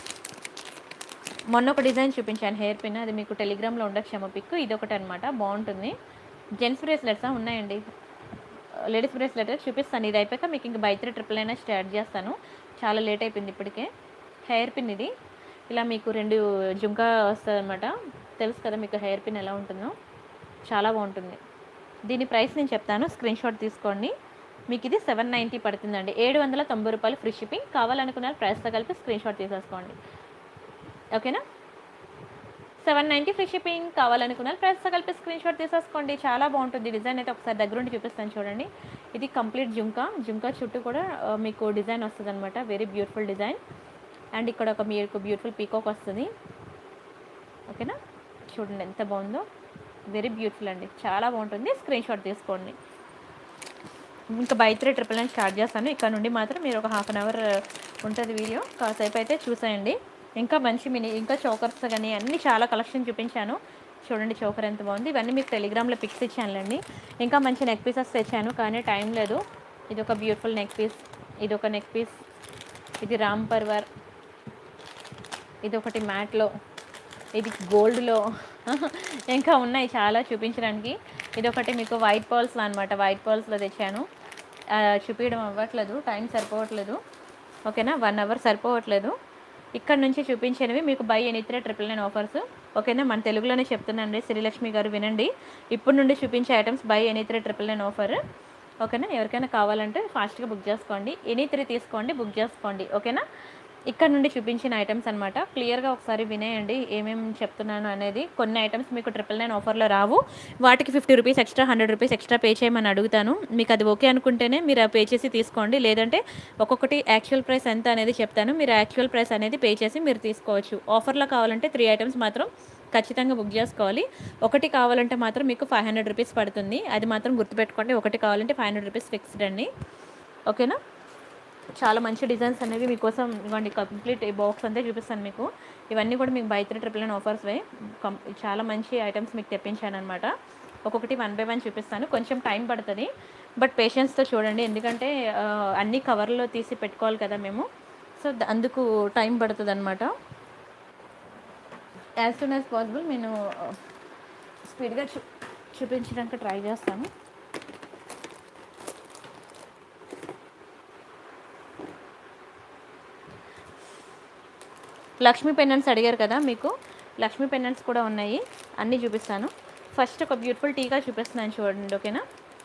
మొన్న ఒక డిజైన్ చూపించాను హెయిర్ పిన్ అది మీకు టెలిగ్రామ్లో ఉండొచ్చేమో పిక్ ఇది ఒకటి అనమాట బాగుంటుంది జెంట్స్ బ్రేస్లెట్స్ ఉన్నాయండి లేడీస్ బ్రేస్లెట్ చూపిస్తాను ఇది అయిపోయాక మీకు ఇంక బై త్రీ ట్రిపుల్ అయినా స్టార్ట్ చేస్తాను చాలా లేట్ అయిపోయింది ఇప్పటికే హెయిర్ పిన్ ఇది ఇలా మీకు రెండు జుంకా వస్తుంది అనమాట తెలుసు కదా మీకు హెయిర్ పిన్ ఎలా ఉంటుందో చాలా బాగుంటుంది దీని ప్రైస్ నేను చెప్తాను స్క్రీన్ షాట్ తీసుకోండి మీకు ఇది సెవెన్ నైంటీ పడుతుందండి ఏడు వందల తొంభై రూపాయలు ఫ్రీ షిప్పింగ్ కావాలనుకున్న ప్రైస్తో కలిపి స్క్రీన్ షాట్ తీసేసుకోండి ఓకేనా సెవెన్ నైంటీ ఫ్రీ షిప్పింగ్ కావాలనుకున్న ప్రైస్తో కలిపి స్క్రీన్ షాట్ తీసేసుకోండి చాలా బాగుంటుంది డిజైన్ అయితే ఒకసారి దగ్గరుండి చూపిస్తాను చూడండి ఇది కంప్లీట్ జుంకా జుంకా చుట్టూ కూడా ఆ, మీకు డిజైన్ వస్తుంది అనమాట వెరీ బ్యూటిఫుల్ డిజైన్ అండ్ ఇక్కడ ఒక మీకు బ్యూటిఫుల్ పీకాక్ వస్తుంది ఓకేనా చూడండి ఎంత బాగుందో వెరీ బ్యూటిఫుల్ అండి చాలా బాగుంటుంది స్క్రీన్ షాట్ తీసుకోండి ఇంకా by three triple nine start చేస్తాను ఇక్కడ నుండి మాత్రం మీరు ఒక హాఫ్ అన్ అవర్ ఉంటుంది వీడియో కాసేపు అయితే చూసేయండి ఇంకా మంచి మినీ ఇంకా చోకర్స్ కానీ అన్నీ చాలా కలెక్షన్ చూపించాను చూడండి చోకర్ ఎంత బాగుంది ఇవన్నీ మీకు టెలిగ్రామ్లో పిక్స్ ఇచ్చానులేండి ఇంకా మంచి నెక్ పీసెస్ తెచ్చాను కానీ టైం లేదు ఇది ఒక బ్యూటిఫుల్ నెక్ పీస్ ఇది ఒక నెక్ పీస్ ఇది రామ్ పర్వర్ ఇది ఒకటి మ్యాట్లో ఇది గోల్డ్లో ఇంకా ఉన్నాయి చాలా చూపించడానికి ఇది ఒకటి మీకు వైట్ పర్ల్స్లో అనమాట వైట్ పర్ల్స్లో తెచ్చాను ఆ, చూపించడం అవ్వట్లేదు టైం సరిపోవట్లేదు ఓకేనా వన్ అవర్ సరిపోవట్లేదు ఇక్కడ నుంచి చూపించినవి మీకు by any three triple nine offers ఓకేనా మన తెలుగులోనే చెప్తున్నానండి శ్రీలక్ష్మి గారు వినండి ఇప్పుడు నుండి చూపించే items by any three triple nine offer ఓకేనా ఎవరికైనా కావాలంటే ఫాస్ట్గా బుక్ చేసుకోండి ఎనీ త్రీ తీసుకోండి బుక్ చేసుకోండి ఓకేనా ఇక్కడ నుండి చూపించిన ఐటమ్స్ అనమాట క్లియర్గా ఒకసారి వినేయండి ఏమేమి చెప్తున్నాను అనేది కొన్ని ఐటమ్స్ మీకు ట్రిపుల్ నైన్ ఆఫర్లో రావు వాటికి fifty rupees extra hundred rupees extra pay చేయమని అడుగుతాను మీకు అది ఓకే అనుకుంటేనే మీరు ఆ పే చేసి తీసుకోండి లేదంటే ఒక్కొక్కటి యాక్చువల్ ప్రైస్ ఎంత అనేది చెప్తాను మీరు యాక్చువల్ ప్రైస్ అనేది పే చేసి మీరు తీసుకోవచ్చు ఆఫర్లో కావాలంటే త్రీ ఐటమ్స్ మాత్రం ఖచ్చితంగా బుక్ చేసుకోవాలి ఒకటి కావాలంటే మాత్రం మీకు ఫైవ్ హండ్రెడ్ రూపీస్ పడుతుంది అది మాత్రం గుర్తుపెట్టుకోండి ఒకటి కావాలంటే ఫైవ్ హండ్రెడ్ రూపీస్ ఫిక్స్డ్ అండి ఓకేనా చాలా మంచి డిజైన్స్ అనేవి మీకోసం ఇవ్వండి కంప్లీట్ ఈ బాక్స్ అంతా చూపిస్తాను మీకు ఇవన్నీ కూడా మీకు by three triple nine offers వే కం చాలా మంచి ఐటమ్స్ మీకు తెప్పించాను అనమాట ఒక్కొక్కటి వన్ బై వన్ చూపిస్తాను కొంచెం టైం పడుతుంది బట్ పేషెన్స్తో చూడండి ఎందుకంటే ఆ, అన్ని కవర్లో తీసి పెట్టుకోవాలి కదా మేము సో ద- అందుకు టైం పడుతుంది అనమాట యాజ్ సూన్ యాజ్ పాసిబుల్ నేను స్పీడ్గా చూ చూపించడానికి ట్రై చేస్తాను లక్ష్మీ పెండెంట్స్ అడిగారు కదా మీకు లక్ష్మీ పెండెంట్స్ కూడా ఉన్నాయి అన్నీ చూపిస్తాను ఫస్ట్ ఒక బ్యూటిఫుల్ టీగా చూపిస్తున్నాను చూడండి ఓకేనా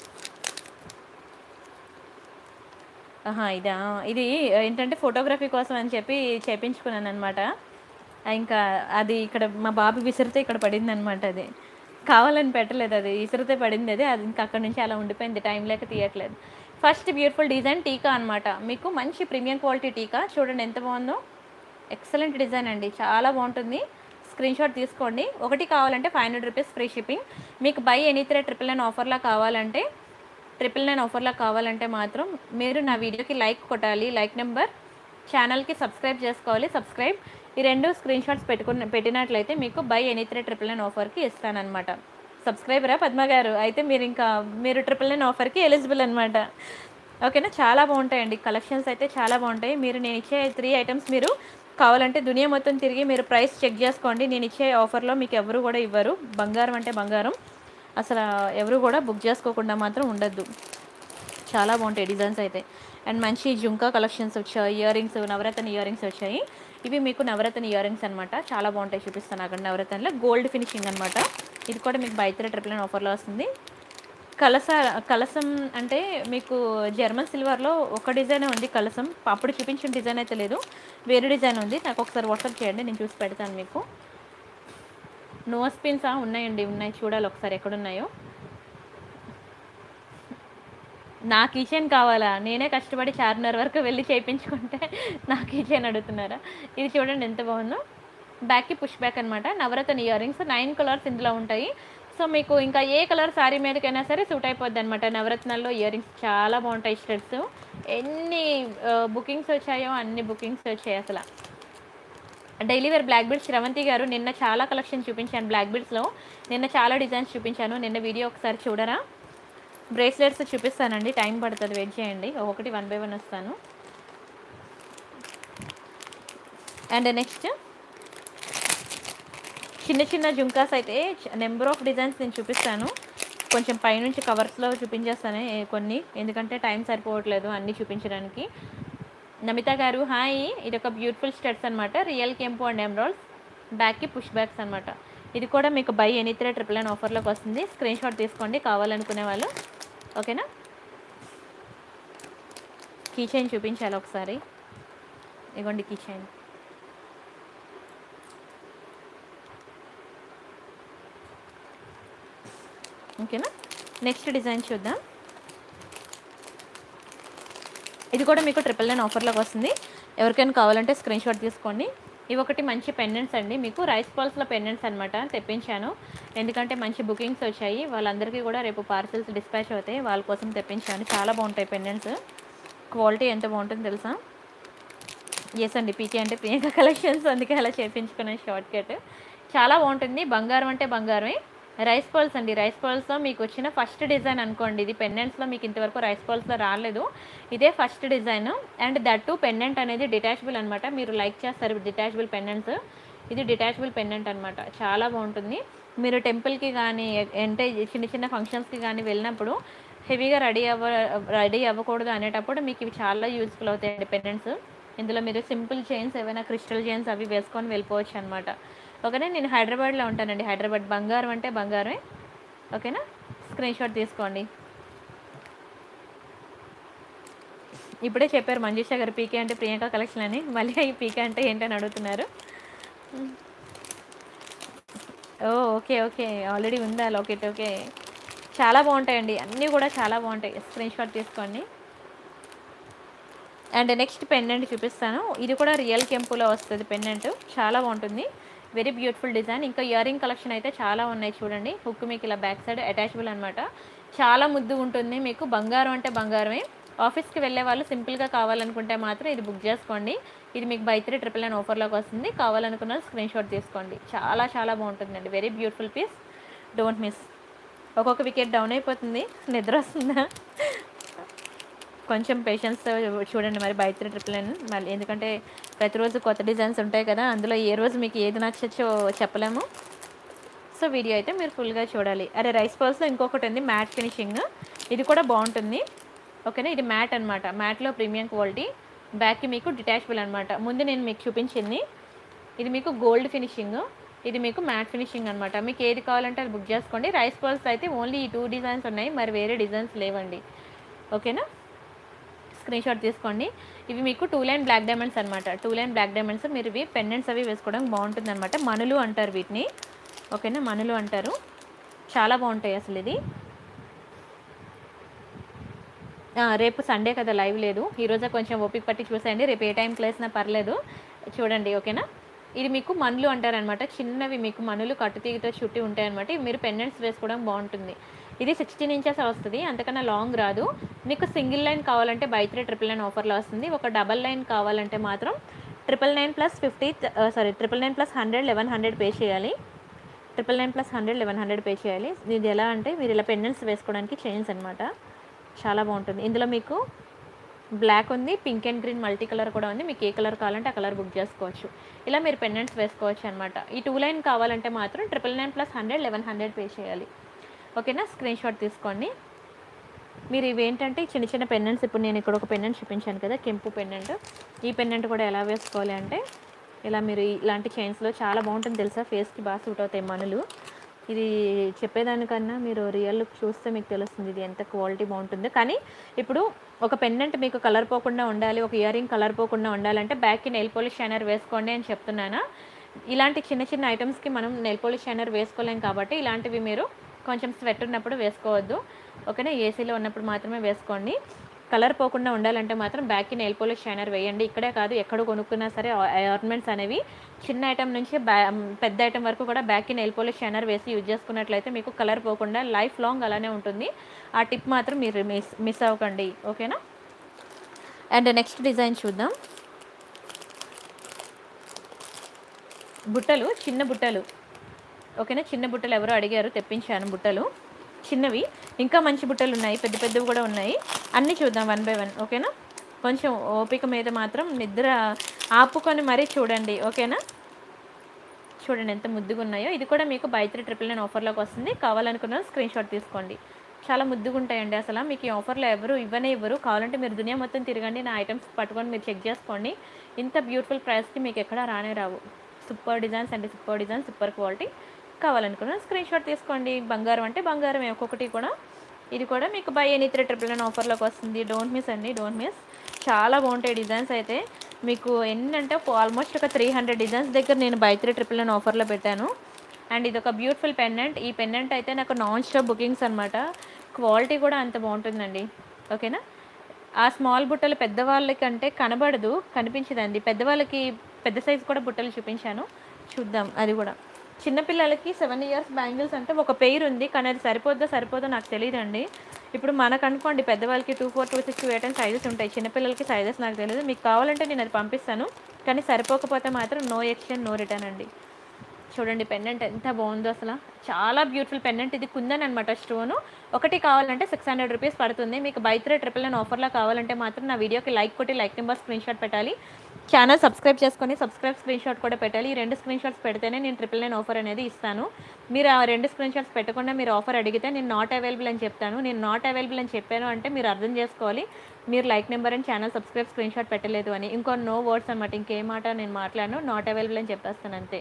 ఆహా ఇదా ఇది ఏంటంటే ఫోటోగ్రఫీ కోసం అని చెప్పి చేపించుకున్నాను అనమాట ఇంకా అది ఇక్కడ మా బాబు విసిరితే ఇక్కడ పడింది అనమాట అది కావాలని పెట్టలేదు అది విసిరితే పడింది అది అది ఇంకా అక్కడ నుంచి అలా ఉండిపోయింది టైం లేక తీయట్లేదు ఫస్ట్ బ్యూటిఫుల్ డిజైన్ టీకా అనమాట మీకు మంచి ప్రీమియం క్వాలిటీ టీకా చూడండి ఎంత బాగుందో ఎక్సలెంట్ డిజైన్ అండి చాలా బాగుంటుంది స్క్రీన్ షాట్ తీసుకోండి ఒకటి కావాలంటే five hundred rupees free shipping మీకు by any three triple nine ఆఫర్లా కావాలంటే ట్రిపుల్ నైన్ ఆఫర్లా కావాలంటే మాత్రం మీరు నా వీడియోకి లైక్ కొట్టాలి లైక్ నెంబర్ ఛానల్కి సబ్స్క్రైబ్ చేసుకోవాలి సబ్స్క్రైబ్ ఈ రెండు స్క్రీన్ షాట్స్ పెట్టుకున్న పెట్టినట్లయితే మీకు by any three triple nine ఆఫర్కి ఇస్తానన్నమాట సబ్స్క్రైబరా పద్మ గారు అయితే మీరు ఇంకా మీరు ట్రిపుల్ నైన్ ఆఫర్కి ఎలిజిబుల్ అనమాట ఓకేనా చాలా బాగుంటాయండి కలెక్షన్స్ అయితే చాలా బాగుంటాయి మీరు నేను ఇచ్చే త్రీ ఐటమ్స్ మీరు కావాలంటే దునియా మొత్తం తిరిగి మీరు ప్రైస్ చెక్ చేసుకోండి నేను ఇచ్చే ఆఫర్లో మీకు ఎవరు కూడా ఇవ్వరు బంగారం అంటే బంగారం అసలు ఎవరు కూడా బుక్ చేసుకోకుండా మాత్రం ఉండద్దు చాలా బాగుంటాయి డిజైన్స్ అయితే అండ్ మంచి జుంకా కలెక్షన్స్ వచ్చాయి earrings navratna earrings వచ్చాయి ఇవి మీకు నవరత్న ఇయర్ రింగ్స్ అనమాట చాలా బాగుంటాయి చూపిస్తాను అక్కడ నవరత్నలో గోల్డ్ ఫినిషింగ్ అనమాట ఇది కూడా మీకు బయట ట్రిపుల్ నైన్ ఆఫర్లో వస్తుంది కలస కలసం అంటే మీకు జర్మన్ సిల్వర్లో ఒక డిజైన్ ఉంది కలసం అప్పుడు చూపించిన డిజైన్ అయితే లేదు వేరే డిజైన్ ఉంది నాకు ఒకసారి వాట్సాప్ చేయండి నేను చూసి పెడతాను మీకు నో స్పిన్సా ఉన్నాయండి ఉన్నాయి చూడాలి ఒకసారి ఎక్కడున్నాయో నా కిచెన్ కావాలా నేనే కష్టపడి చార్మినార్ వరకు వెళ్ళి చేయించుకుంటే నా కిచెన్ అడుగుతున్నారా ఇది చూడండి ఎంత బాగుందో బ్యాక్కి పుష్ బ్యాక్ అనమాట navratna earrings nine colours ఇందులో ఉంటాయి సో మీకు ఇంకా ఏ కలర్ శారీ మీదకైనా సరే సూట్ అయిపోద్ది అనమాట నవరత్నాల్లో ఇయర్ రింగ్స్ చాలా బాగుంటాయి స్టెడ్స్ ఎన్ని బుకింగ్స్ వచ్చాయో అన్ని బుకింగ్స్ వచ్చాయి అసలు daily wear black beads Sravanthi గారు నిన్న చాలా కలెక్షన్ చూపించాను బ్లాక్ బీడ్స్లో నిన్న చాలా డిజైన్స్ చూపించాను నిన్న వీడియో ఒకసారి చూడరా బ్రేస్లెట్స్ చూపిస్తానండి టైం పడుతుంది వెయిట్ చేయండి ఒకటి వన్ బై వన్ వస్తాను అండ్ నెక్స్ట్ చిన్న చిన్న జుంకాస్ అయితే నెంబర్ ఆఫ్ డిజైన్స్ నేను చూపిస్తాను కొంచెం పైనుంచి కవర్స్లో చూపించేస్తాను ఏ- కొన్ని ఎందుకంటే టైం సరిపోవట్లేదు అన్నీ చూపించడానికి నమిత గారు హాయ్ ఇది ఒక బ్యూటిఫుల్ స్టెట్స్ అనమాట రియల్ కెంపు అండ్ ఎమరాల్డ్స్ బ్యాక్కి పుష్ బ్యాక్స్ అనమాట ఇది కూడా మీకు by any three triple nine ఆఫర్లోకి వస్తుంది స్క్రీన్ షాట్ తీసుకోండి కావాలనుకునే వాళ్ళు ఓకేనా కీ చైన్ చూపించాలి ఒకసారి ఇగోండి కీ చైన్ ఓకేనా నెక్స్ట్ డిజైన్ చూద్దాం ఇది కూడా మీకు ట్రిపుల్ నైన్ ఆఫర్లోకి వస్తుంది ఎవరికైనా కావాలంటే స్క్రీన్ షాట్ తీసుకోండి ఇవి ఒకటి మంచి పెండెంట్స్ అండి మీకు రైస్ పాల్స్లో పెండెంట్స్ అనమాట తెప్పించాను ఎందుకంటే మంచి బుకింగ్స్ వచ్చాయి వాళ్ళందరికీ కూడా రేపు పార్సిల్స్ డిస్పాచ్ అవుతాయి వాళ్ళ కోసం తెప్పించాను చాలా బాగుంటాయి పెండెంట్స్ క్వాలిటీ ఎంత బాగుంటుందో తెలుసా ఎస్ అండి పీకే అంటే ప్రియాంక కలెక్షన్స్ అందుకే అలా చేయించుకున్నాను షార్ట్ కట్ చాలా బాగుంటుంది బంగారం అంటే బంగారమే రైస్ పర్ల్స్ అండి రైస్ పర్ల్స్లో మీకు వచ్చిన ఫస్ట్ డిజైన్ అనుకోండి ఇది పెండెంట్స్లో మీకు ఇంతవరకు రైస్ పర్ల్స్లో రాలేదు ఇదే first design and that too pendant అనేది డిటాచబుల్ అనమాట మీరు లైక్ చేస్తారు డిటాచబుల్ పెండెంట్స్ ఇది డిటాచబుల్ పెండెంట్ అనమాట చాలా బాగుంటుంది మీరు టెంపుల్కి కానీ అంటే చిన్న చిన్న ఫంక్షన్స్కి కానీ వెళ్ళినప్పుడు హెవీగా రెడీ అవ్వ రెడీ అవ్వకూడదు అనేటప్పుడు మీకు ఇవి చాలా యూస్ఫుల్ అవుతాయండి పెండెంట్స్ ఇందులో మీరు సింపుల్ చైన్స్ ఏవైనా క్రిస్టల్ చైన్స్ అవి వేసుకొని వెళ్ళిపోవచ్చు అనమాట ఓకేనా నేను హైదరాబాద్లో ఉంటానండి హైదరాబాద్ బంగారం అంటే బంగారమే ఓకేనా స్క్రీన్ షాట్ తీసుకోండి ఇప్పుడే చెప్పారు మంజుష గారు పీకే అంటే ప్రియాంక కలెక్షన్ అని మళ్ళీ ఈ పీకే అంటే ఏంటని అడుగుతున్నారు ఓ ఓకే ఓకే ఆల్రెడీ ఉందా లోకెట్ ఓకే చాలా బాగుంటాయండి అన్నీ కూడా చాలా బాగుంటాయి స్క్రీన్ షాట్ తీసుకోండి అండ్ నెక్స్ట్ పెండెంట్ చూపిస్తాను ఇది కూడా రియల్ కెంపులో వస్తుంది పెండెంట్ చాలా బాగుంటుంది వెరీ బ్యూటిఫుల్ డిజైన్ ఇంకా ఇయర్ రింగ్ కలెక్షన్ అయితే చాలా ఉన్నాయి చూడండి హుక్ మీకు ఇలా బ్యాక్ సైడ్ అటాచబుల్ అనమాట చాలా ముద్దు ఉంటుంది మీకు బంగారం అంటే బంగారమే ఆఫీస్కి వెళ్ళే వాళ్ళు సింపుల్గా కావాలనుకుంటే మాత్రం ఇది బుక్ చేసుకోండి ఇది మీకు బై త్రీ ట్రిపుల్ నైన్ ఆఫర్లోకి వస్తుంది కావాలనుకున్న స్క్రీన్ షాట్ తీసుకోండి చాలా చాలా బాగుంటుందండి very beautiful piece don't miss ఒక్కొక్క వికెట్ డౌన్ అయిపోతుంది నిద్ర వస్తుందా కొంచెం పేషెన్స్ చూడండి మరి బై త్రీ ట్రిపుల్ నైన్ మళ్ళీ ఎందుకంటే ప్రతిరోజు కొత్త డిజైన్స్ ఉంటాయి కదా అందులో ఏ రోజు మీకు ఏది నచ్చచ్చో చెప్పలేము సో వీడియో అయితే మీరు ఫుల్గా చూడాలి అరే రైస్ పర్స్లో ఇంకొకటి ఉంది మ్యాట్ ఫినిషింగ్ ఇది కూడా బాగుంటుంది ఓకేనా ఇది మ్యాట్ అనమాట మ్యాట్లో ప్రీమియం క్వాలిటీ బ్యాక్కి మీకు డిటాచబుల్ అనమాట ముందు నేను మీకు చూపించింది ఇది మీకు గోల్డ్ ఫినిషింగ్ ఇది మీకు మ్యాట్ ఫినిషింగ్ అనమాట మీకు ఏది కావాలంటే అది బుక్ చేసుకోండి రైస్ పర్ల్స్ అయితే ఓన్లీ ఈ టూ డిజైన్స్ ఉన్నాయి మరి వేరే డిజైన్స్ లేవండి ఓకేనా స్క్రీన్ షాట్ తీసుకోండి ఇవి మీకు టూ లైన్ బ్లాక్ డైమండ్స్ అనమాట టూ లైన్ బ్లాక్ డైమండ్స్ మీరు ఇవి పెండెంట్స్ అవి వేసుకోవడానికి బాగుంటుంది అనమాట మనులు అంటారు వీటిని ఓకేనా మనులు అంటారు చాలా బాగుంటాయి అసలు ఇది ఆ, రేపు సండే కదా లైవ్ లేదు ఈరోజే కొంచెం ఓపిక పట్టి చూసేయండి రేపు ఏ టైంకి లేసినా పర్లేదు చూడండి ఓకేనా ఇది మీకు మనులు అంటారనమాట చిన్నవి మీకు మనులు కట్టుతీగతో చుట్టి ఉంటాయన్నమాట ఇవి మీరు పెండెంట్స్ వేసుకోవడం బాగుంటుంది ఇది సిక్స్టీన్ ఇంచెస్ వస్తుంది అంతకన్నా లాంగ్ రాదు మీకు సింగిల్ లైన్ కావాలంటే బై త్రీ ట్రిపుల్ నైన్ ఆఫర్లో వస్తుంది ఒక డబల్ లైన్ కావాలంటే మాత్రం triple nine plus fifty sorry triple nine plus hundred eleven hundred pay చేయాలి triple nine plus hundred eleven hundred pay చేయాలి ఇది ఎలా అంటే మీరు ఇలా పెండెంట్స్ వేసుకోవడానికి చైన్స్ అనమాట చాలా బాగుంటుంది ఇందులో మీకు బ్లాక్ ఉంది pink and green multi colour కూడా ఉంది మీకు ఏ కలర్ కావాలంటే ఆ కలర్ బుక్ చేసుకోవచ్చు ఇలా మీరు పెండెంట్స్ వేసుకోవచ్చు అనమాట ఈ టూ లైన్ కావాలంటే మాత్రం triple nine plus hundred eleven hundred pay చేయాలి ఓకేనా స్క్రీన్ షాట్ తీసుకోండి మీరు ఇవి ఏంటంటే చిన్న చిన్న పెండెంట్స్ ఇప్పుడు నేను ఇక్కడ ఒక పెండెంట్ చూపించాను కదా కెంపు పెండెంట్ ఈ పెండెంట్ కూడా ఎలా వేసుకోవాలి అంటే ఇలా మీరు ఇలాంటి చైన్స్లో చాలా బాగుంటుంది తెలుసా ఫేస్కి బాగా సూట్ అవుతాయి మనులు ఇది చెప్పేదానికన్నా మీరు రియల్ లుక్ చూస్తే మీకు తెలుస్తుంది ఇది ఎంత క్వాలిటీ బాగుంటుందో కానీ ఇప్పుడు ఒక పెండెంట్ మీకు కలర్ పోకుండా ఉండాలి ఒక ఇయర్ రింగ్ కలర్ పోకుండా ఉండాలంటే బ్యాక్కి నెయిల్ పాలిష్ షైనర్ వేసుకోండి అని చెప్తున్నానా ఇలాంటి చిన్న చిన్న ఐటమ్స్కి మనం నెయిల్ పాలిష్ షైనర్ వేసుకోలేం కాబట్టి ఇలాంటివి మీరు కొంచెం స్వెట్ ఉన్నప్పుడు వేసుకోవద్దు ఓకేనా ఏసీలో ఉన్నప్పుడు మాత్రమే వేసుకోండి కలర్ పోకుండా ఉండాలంటే మాత్రం బ్యాక్కి నెయిల్ పాలిష్ షైనర్ వేయండి ఇక్కడే కాదు ఎక్కడ కొనుక్కున్నా సరే ఆర్నమెంట్స్ అనేవి చిన్న ఐటమ్ నుంచి బ్యా పెద్ద ఐటమ్ వరకు కూడా బ్యాక్కి నెయిల్ పాలిష్ షైనర్ వేసి యూజ్ చేసుకున్నట్లయితే మీకు కలర్ పోకుండా లైఫ్ లాంగ్ అలానే ఉంటుంది ఆ టిప్ మాత్రం మీరు మిస్ మిస్ అవ్వకండి ఓకేనా అండ్ నెక్స్ట్ డిజైన్ చూద్దాం బుట్టలు చిన్న బుట్టలు ఓకేనా చిన్న బుట్టలు ఎవరో అడిగారు తెప్పించాను బుట్టలు చిన్నవి ఇంకా మంచి బుట్టలు ఉన్నాయి పెద్ద పెద్దవి కూడా ఉన్నాయి అన్నీ చూద్దాం వన్ బై వన్ ఓకేనా కొంచెం ఓపిక మీద మాత్రం నిద్ర ఆపుకొని మరీ చూడండి ఓకేనా చూడండి ఎంత ముద్దుగా ఉన్నాయో ఇది కూడా మీకు బై త్రీ ట్రిపుల్ నైన్ ఆఫర్లోకి వస్తుంది కావాలనుకున్న స్క్రీన్ షాట్ తీసుకోండి చాలా ముద్దుగా ఉంటాయండి అసలు మీకు ఈ ఆఫర్లో ఎవరు ఇవ్వనే ఇవ్వరు కావాలంటే మీరు దునియా మొత్తం తిరగండి నా ఐటమ్స్ పట్టుకొని మీరు చెక్ చేసుకోండి ఇంత బ్యూటిఫుల్ ప్రైస్కి మీకు ఎక్కడ రానే రావు సూపర్ డిజైన్స్ అంటే సూపర్ డిజైన్ సూపర్ క్వాలిటీ కావాలనుకున్న స్క్రీన్ షాట్ తీసుకోండి బంగారం అంటే బంగారం ఒక్కొక్కటి కూడా ఇది కూడా మీకు by any three triple nine ఆఫర్లోకి వస్తుంది డోంట్ మిస్ అండి డోంట్ మిస్ చాలా బాగుంటాయి డిజైన్స్ అయితే మీకు ఎన్ని అంటే ఆల్మోస్ట్ ఒక త్రీ హండ్రెడ్ డిజైన్స్ దగ్గర నేను బై త్రీ ట్రిపుల్ నైన్ ఆఫర్లో పెట్టాను అండ్ ఇది ఒక బ్యూటిఫుల్ పెండెంట్ ఈ పెండెంట్ అయితే నాకు నాన్ స్టాప్ బుకింగ్స్ అనమాట క్వాలిటీ కూడా అంత బాగుంటుందండి ఓకేనా ఆ స్మాల్ బుట్టలు పెద్దవాళ్ళకి అంటే కనబడదు కనిపించదండి పెద్దవాళ్ళకి పెద్ద సైజు కూడా బుట్టలు చూపించాను చూద్దాం అది కూడా చిన్నపిల్లలకి సెవెన్ ఇయర్స్ బ్యాంగిల్స్ అంటే ఒక పెయిర్ ఉంది కానీ అది సరిపోద్దో సరిపోదో నాకు తెలియదండి ఇప్పుడు మనకు అనుకోండి పెద్దవాళ్ళకి two four two six two eight and sizes ఉంటాయి చిన్నపిల్లలకి సైజెస్ నాకు తెలియదు మీకు కావాలంటే నేను అది పంపిస్తాను కానీ సరిపోకపోతే మాత్రం నో ఎక్స్చేంజ్ నో రిటర్న్ అండి చూడండి పెండెంట్ ఎంత బాగుందో అసలు చాలా బ్యూటిఫుల్ పెండెంట్ ఇది కుందన్ అనమాట స్టోను ఒకటి కావాలంటే సిక్స్ హండ్రెడ్ రూపీస్ పడుతుంది మీకు బై త్రీ ట్రిపుల్ నైన్ ఆఫర్లో కావాలంటే మాత్రం నా వీడియోకి లైక్ కొట్టి లైక్ నెంబర్ స్క్రీన్ షాట్ పెట్టాలి ఛానల్ సబ్స్క్రైబ్ చేసుకొని సబ్స్క్రైబ్ స్క్రీన్ షాట్ కూడా పెట్టాలి ఈ రెండు స్క్రీన్ షాట్స్ పెడితేనే నేను ట్రిపుల్ నైన్ ఆఫర్ అనేది ఇస్తాను మీరు ఆ రెండు స్క్రీన్ షాట్స్ పెట్టకుండా మీరు ఆఫర్ అడిగితే నేను నాట్ అవైలబుల్ అని చెప్తాను నేను నాట్ అవైలబుల్ అని చెప్పాను అంటే మీరు అర్థం చేసుకోవాలి మీరు like number and channel subscribe screen screenshot పెట్టలేదు అని ఇంకో నో వర్డ్స్ అనమాట ఇంకేం మాట నేను మాట్లాడను నాట్ అవైలబుల్ అని చెప్పేస్తాను అంతే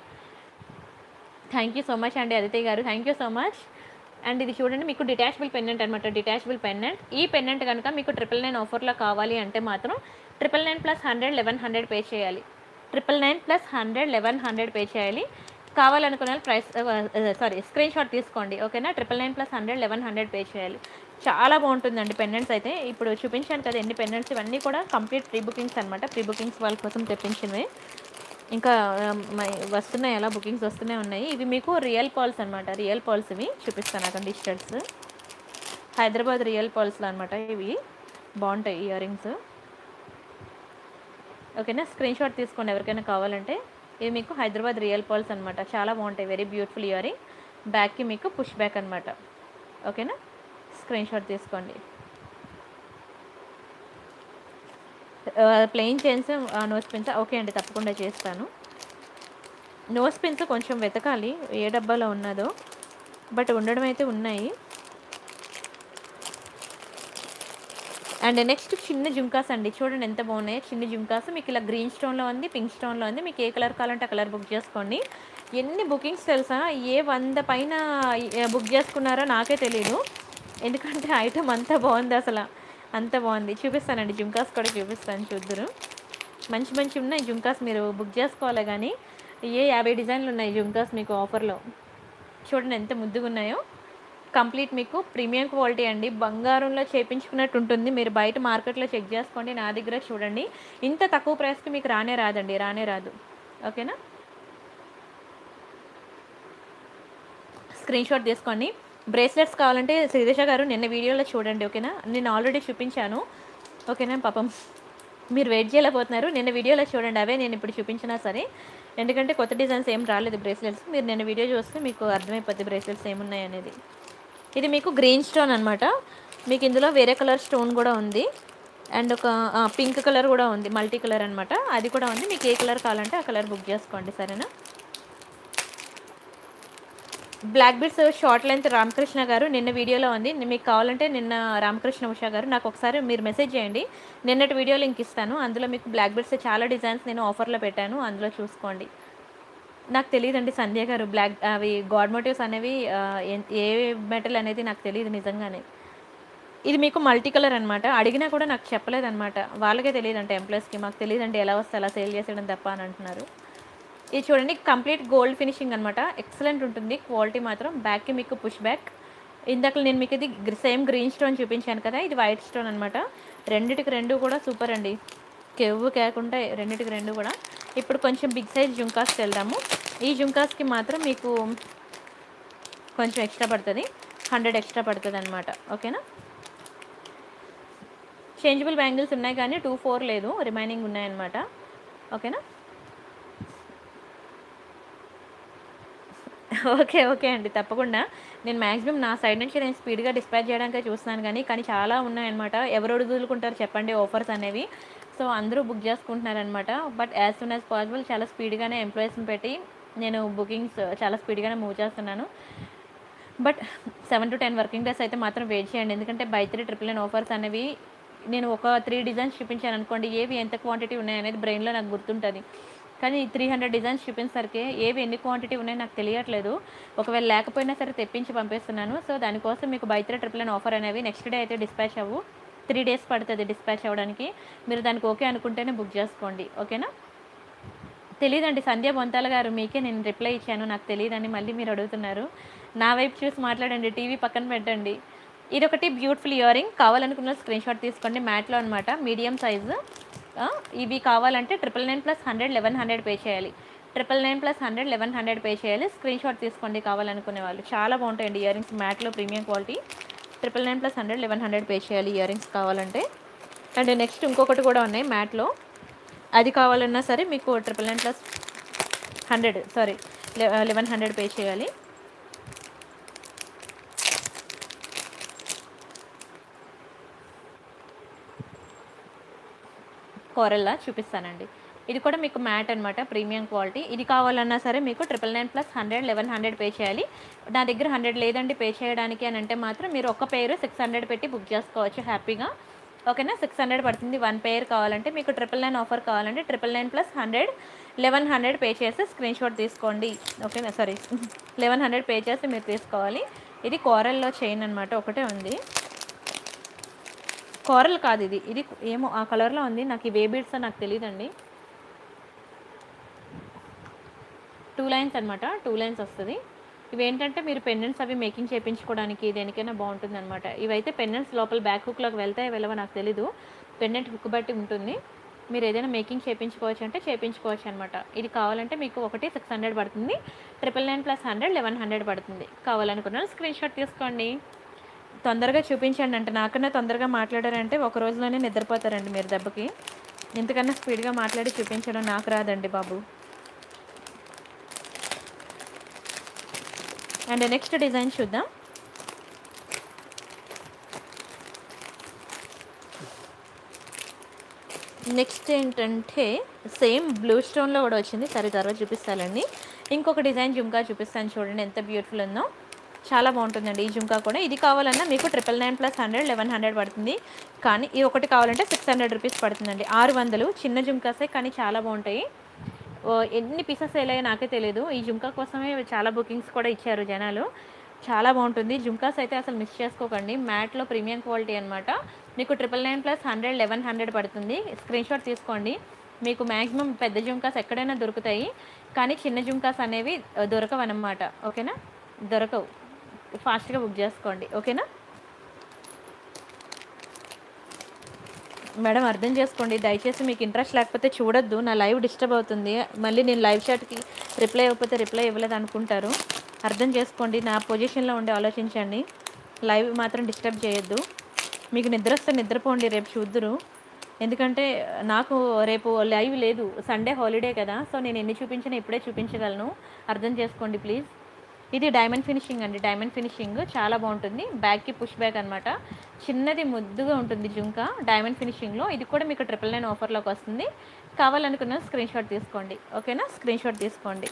థ్యాంక్ యూ సో మచ్ అండి అదితి గారు thank you so much and ఇది చూడండి మీకు డిటాచబుల్ పెన్నెంట్ అనమాట డిటాచబుల్ పెన్నెంట్ ఈ పెన్నెంట్ కనుక మీకు ట్రిపుల్ నైన్ ఆఫర్లో కావాలి అంటే మాత్రం triple nine plus hundred eleven hundred pay చేయాలి triple nine plus hundred eleven hundred pay చేయాలి కావాలనుకున్న వాళ్ళు ప్రైస్ సారీ స్క్రీన్ షాట్ తీసుకోండి ఓకేనా triple nine plus hundred eleven hundred pay చేయాలి చాలా బాగుంటుందండి పెండెంట్స్ అయితే ఇప్పుడు చూపించాను కదా ఎన్ని పెండెంట్స్ ఇవన్నీ కూడా కంప్లీట్ ప్రీ బుకింగ్స్ అనమాట ప్రీ బుకింగ్స్ వాళ్ళ కోసం తెప్పించినవి ఇంకా ఆ, మై- వస్తున్నాయి అలా బుకింగ్స్ వస్తూనే ఉన్నాయి ఇవి మీకు రియల్ పాల్స్ అనమాట రియల్ పాల్స్ ఇవి చూపిస్తాను అక్కడ డిజిటల్స్ హైదరాబాద్ రియల్ పాల్స్లో అనమాట ఇవి బాగుంటాయి ఇయర్ రింగ్స్ ఓకేనా స్క్రీన్ షాట్ తీసుకోండి ఎవరికైనా కావాలంటే ఇది మీకు హైదరాబాద్ రియల్ పాల్స్ అనమాట చాలా బాగుంటాయి వెరీ బ్యూటిఫుల్ ఇయర్ రింగ్ బ్యాక్కి మీకు పుష్ బ్యాక్ అనమాట ఓకేనా స్క్రీన్ షాట్ తీసుకోండి plain chains nose pins okay అండి తప్పకుండా చేస్తాను నోస్ పిన్స్ కొంచెం వెతకాలి ఏ డబ్బాలో ఉన్నదో బట్ ఉండడం అయితే ఉన్నాయి అండ్ నెక్స్ట్ చిన్న జుంకాస్ అండి చూడండి ఎంత బాగున్నాయో చిన్న జుంకాస్ మీకు ఇలా గ్రీన్ స్టోన్లో ఉంది పింక్ స్టోన్లో ఉంది మీకు ఏ కలర్ కావాలంటే ఆ కలర్ బుక్ చేసుకోండి ఎన్ని బుకింగ్స్ తెలుసా ఏ వంద పైన బుక్ చేసుకున్నారో నాకే తెలియదు ఎందుకంటే ఐటమ్ అంతా బాగుంది అసలు అంత బాగుంది చూపిస్తానండి జుంకాస్ కూడా చూపిస్తాను చూద్దరు మంచి మంచి ఉన్నాయి జుంకాస్ మీరు బుక్ చేసుకోవాలి కానీ ఏ యాభై డిజైన్లు ఉన్నాయి జుంకాస్ మీకు ఆఫర్లో చూడండి ఎంత ముద్దుగా ఉన్నాయో కంప్లీట్ మీకు ప్రీమియం క్వాలిటీ అండి బంగారంలో చేపించుకున్నట్టు ఉంటుంది మీరు బయట మార్కెట్లో చెక్ చేసుకోండి నా దగ్గర చూడండి ఇంత తక్కువ ప్రైస్కి మీకు రానే రాదండి రానే రాదు ఓకేనా స్క్రీన్ షాట్ తీసుకోండి బ్రేస్లెట్స్ కావాలంటే శ్రీదేశ గారు నిన్న వీడియోలో చూడండి ఓకేనా నేను ఆల్రెడీ చూపించాను ఓకేనా పాపం మీరు వెయిట్ చేయలేకపోతున్నారు నిన్న వీడియోలో చూడండి అవే నేను ఇప్పుడు చూపించినా సరే ఎందుకంటే కొత్త డిజైన్స్ ఏం రాలేదు బ్రేస్లెట్స్ మీరు నిన్న వీడియో చూస్తే మీకు అర్థమైపోద్ది బ్రేస్లెట్స్ ఏమున్నాయి అనేది ఇది మీకు గ్రీన్ స్టోన్ అనమాట మీకు ఇందులో వేరే కలర్ స్టోన్ కూడా ఉంది అండ్ ఒక పింక్ కలర్ కూడా ఉంది మల్టీ కలర్ అనమాట అది కూడా ఉంది మీకు ఏ కలర్ కావాలంటే ఆ కలర్ బుక్ చేసుకోండి సరేనా black bits short length Ramakrishna గారు నిన్న వీడియోలో ఉంది మీకు కావాలంటే నిన్న రామకృష్ణ ఉషా గారు నాకు ఒకసారి మీరు మెసేజ్ చేయండి నిన్నటి వీడియో లింక్ ఇస్తాను అందులో మీకు బ్లాక్ బిట్స్ చాలా డిజైన్స్ నేను ఆఫర్లో పెట్టాను అందులో చూసుకోండి నాకు తెలియదండి సంధ్య గారు బ్లాక్ అవి గాడ్ మోటివ్స్ అనేవి ఆ, ఎన్- ఏ మెటల్ అనేది నాకు తెలియదు నిజంగానే ఇది మీకు మల్టీ కలర్ అనమాట అడిగినా కూడా నాకు చెప్పలేదన్నమాట వాళ్ళకే తెలియదు అంటే ఎంప్లాయీస్కి మాకు తెలియదండి ఎలా వస్తే అలా సేల్ చేసేయడం తప్ప అని అంటున్నారు ఇది చూడండి కంప్లీట్ గోల్డ్ ఫినిషింగ్ అనమాట ఎక్సలెంట్ ఉంటుంది క్వాలిటీ మాత్రం బ్యాక్కి మీకు పుష్ బ్యాక్ ఇందాక నేను మీకు ఇది సేమ్ గ్రీన్ స్టోన్ చూపించాను కదా ఇది వైట్ స్టోన్ అనమాట రెండిటికి రెండు కూడా సూపర్ అండి కెవ్వు కాకుండా రెండిటికి రెండు కూడా ఇప్పుడు కొంచెం బిగ్ సైజ్ జుంకాస్కి వెళ్దాము ఈ జుంకాస్కి మాత్రం మీకు కొంచెం ఎక్స్ట్రా పడుతుంది హండ్రెడ్ ఎక్స్ట్రా పడుతుంది అనమాట ఓకేనా చేంజబుల్ బ్యాంగిల్స్ ఉన్నాయి కానీ టూ ఫోర్ లేదు రిమైనింగ్ ఉన్నాయన్నమాట ఓకేనా ఓకే ఓకే అండి తప్పకుండా నేను మ్యాక్సిమం నా సైడ్ నుంచి నేను స్పీడ్గా డిస్పాచ్ చేయడానికి చూస్తున్నాను కానీ కానీ చాలా ఉన్నాయన్నమాట ఎవరు వదులుకుంటారు చెప్పండి ఆఫర్స్ అనేవి సో అందరూ బుక్ చేసుకుంటున్నారనమాట but as soon as possible చాలా స్పీడ్గానే ఎంప్లాయీస్ని పెట్టి నేను బుకింగ్స్ చాలా స్పీడ్గానే మూవ్ చేస్తున్నాను but seven to ten working days అయితే మాత్రం వెయిట్ చేయండి ఎందుకంటే by three triple nine offers అనేవి నేను ఒక త్రీ డిజైన్స్ చూపించాను అనుకోండి ఏవి ఎంత క్వాంటిటీ ఉన్నాయనేది బ్రెయిన్లో నాకు గుర్తుంటుంది కానీ త్రీ హండ్రెడ్ డిజైన్స్ చూపించేసరికి ఏవి ఎన్ని క్వాంటిటీ ఉన్నాయో నాకు తెలియట్లేదు ఒకవేళ లేకపోయినా సరే తెప్పించి పంపిస్తున్నాను సో దానికోసం మీకు by three triple nine offer అనేవి నెక్స్ట్ డే అయితే డిస్పాచ్ అవ్వు త్రీ డేస్ పడుతుంది డిస్పాచ్ అవ్వడానికి మీరు దానికి ఓకే అనుకుంటేనే బుక్ చేసుకోండి ఓకేనా తెలియదండి సంధ్య బొంతాల గారు మీకే నేను రిప్లై ఇచ్చాను నాకు తెలియదని మళ్ళీ మీరు అడుగుతున్నారు నా వైపు చూసి మాట్లాడండి టీవీ పక్కన పెట్టండి ఇది ఒకటి బ్యూటిఫుల్ ఇయర్ రింగ్ కావాలనుకున్న స్క్రీన్ షాట్ తీసుకోండి మ్యాట్లో అనమాట మీడియం సైజు ఇవి కావాలంటే triple nine plus hundred eleven hundred pay చేయాలి triple nine plus hundred eleven hundred pay చేయాలి స్క్రీన్ షాట్ తీసుకోండి కావాలనుకునే వాళ్ళు చాలా బాగుంటాయండి ఇయర్ రింగ్స్ మ్యాట్లో premium quality triple nine plus hundred eleven hundred pay చేయాలి ఇయర్ రింగ్స్ కావాలంటే అండ్ నెక్స్ట్ ఇంకొకటి కూడా ఉన్నాయి మ్యాట్లో అది కావాలన్నా సరే మీకు triple nine plus hundred sorry eleven hundred pay చేయాలి కోరల్లా చూపిస్తానండి ఇది కూడా మీకు మ్యాట్ అనమాట ప్రీమియం క్వాలిటీ ఇది కావాలన్నా సరే మీకు triple nine plus hundred eleven hundred pay చేయాలి నా దగ్గర హండ్రెడ్ లేదండి పే చేయడానికి అని అంటే మాత్రం మీరు ఒక పేరు సిక్స్ హండ్రెడ్ పెట్టి బుక్ చేసుకోవచ్చు హ్యాపీగా ఓకేనా సిక్స్ హండ్రెడ్ పడుతుంది వన్ పేర్ కావాలంటే మీకు ట్రిపుల్ నైన్ ఆఫర్ కావాలంటే triple nine plus hundred eleven hundred pay చేసి స్క్రీన్ షాట్ తీసుకోండి ఓకేనా సారీ లెవెన్ హండ్రెడ్ పే చేసి మీరు తీసుకోవాలి ఇది కోరల్లో చైన్ అనమాట ఒకటే ఉంది కోరల్ కాదు ఇది ఇది ఏమో ఆ కలర్లో ఉంది నాకు ఈ బీడ్స్ నాకు తెలియదండి టూ లైన్స్ అనమాట టూ లైన్స్ వస్తుంది ఇవి ఏంటంటే మీరు పెండెంట్స్ అవి మేకింగ్ చేయించుకోవడానికి దేనికైనా బాగుంటుంది అనమాట ఇవైతే పెండెంట్స్ లోపల బ్యాక్ హుక్లోకి వెళ్తాయి వెళ్ళవో నాకు తెలీదు పెండెంట్ హుక్ బట్టి ఉంటుంది మీరు ఏదైనా మేకింగ్ చేయించుకోవచ్చు అంటే చేయించుకోవచ్చు అనమాట ఇది కావాలంటే మీకు ఒకటి సిక్స్ హండ్రెడ్ పడుతుంది triple nine plus hundred eleven hundred పడుతుంది కావాలనుకున్నాను స్క్రీన్ షాట్ తీసుకోండి తొందరగా చూపించండి అంటే నాకన్నా తొందరగా మాట్లాడారంటే ఒక రోజులోనే నిద్రపోతారండి మీరు దెబ్బకి ఇంతకన్నా స్పీడ్గా మాట్లాడి చూపించడం నాకు రాదండి బాబు అండ్ నెక్స్ట్ డిజైన్ చూద్దాం నెక్స్ట్ ఏంటంటే సేమ్ బ్లూ స్టోన్లో కూడా వచ్చింది సరే తర్వాత చూపిస్తానండి ఇంకొక డిజైన్ జుంకా చూపిస్తాను చూడండి ఎంత బ్యూటిఫుల్ ఉందో చాలా బాగుంటుందండి ఈ జుంకా కూడా ఇది కావాలన్నా మీకు triple nine plus hundred eleven hundred పడుతుంది కానీ ఇది ఒకటి కావాలంటే సిక్స్ హండ్రెడ్ రూపీస్ పడుతుందండి ఆరు వందలు చిన్న జుంకాసే కానీ చాలా బాగుంటాయి ఓ, ఎన్ని పీసెస్ వెళ్ళాయో నాకే తెలియదు ఈ జుంకా కోసమే చాలా బుకింగ్స్ కూడా ఇచ్చారు జనాలు చాలా బాగుంటుంది జుంకాస్ అయితే అసలు మిస్ చేసుకోకండి మ్యాట్లో ప్రీమియం క్వాలిటీ అనమాట మీకు triple nine plus hundred eleven hundred పడుతుంది స్క్రీన్ షాట్ తీసుకోండి మీకు మ్యాక్సిమం పెద్ద జుంకాస్ ఎక్కడైనా దొరుకుతాయి కానీ చిన్న జుంకాస్ అనేవి దొరకవు అన్నమాట ఓకేనా దొరకవు ఫాస్ట్గా బుక్ చేసుకోండి ఓకేనా మేడం అర్థం చేసుకోండి దయచేసి మీకు ఇంట్రెస్ట్ లేకపోతే చూడొద్దు నా లైవ్ డిస్టర్బ్ అవుతుంది మళ్ళీ నేను లైవ్ చాట్కి రిప్లై ఇవ్వకపోతే రిప్లై ఇవ్వలేదు అనుకుంటారు అర్థం చేసుకోండి నా పొజిషన్లో ఉండి ఆలోచించండి లైవ్ మాత్రం డిస్టర్బ్ చేయొద్దు మీకు నిద్ర వస్తే నిద్రపోండి రేపు చూద్దురు ఎందుకంటే నాకు రేపు లైవ్ లేదు సండే హాలిడే కదా సో నేను ఎన్ని చూపించినా ఇప్పుడే చూపించగలను అర్థం చేసుకోండి ప్లీజ్ ఇది డైమండ్ ఫినిషింగ్ అండి డైమండ్ ఫినిషింగ్ చాలా బాగుంటుంది బ్యాగ్కి పుష్ బ్యాగ్ అనమాట చిన్నది ముద్దుగా ఉంటుంది జుంక డైమండ్ ఫినిషింగ్లో ఇది కూడా మీకు ట్రిపుల్ నైన్ ఆఫర్లోకి వస్తుంది కావాలనుకున్న స్క్రీన్ షాట్ తీసుకోండి ఓకేనా స్క్రీన్ షాట్ తీసుకోండి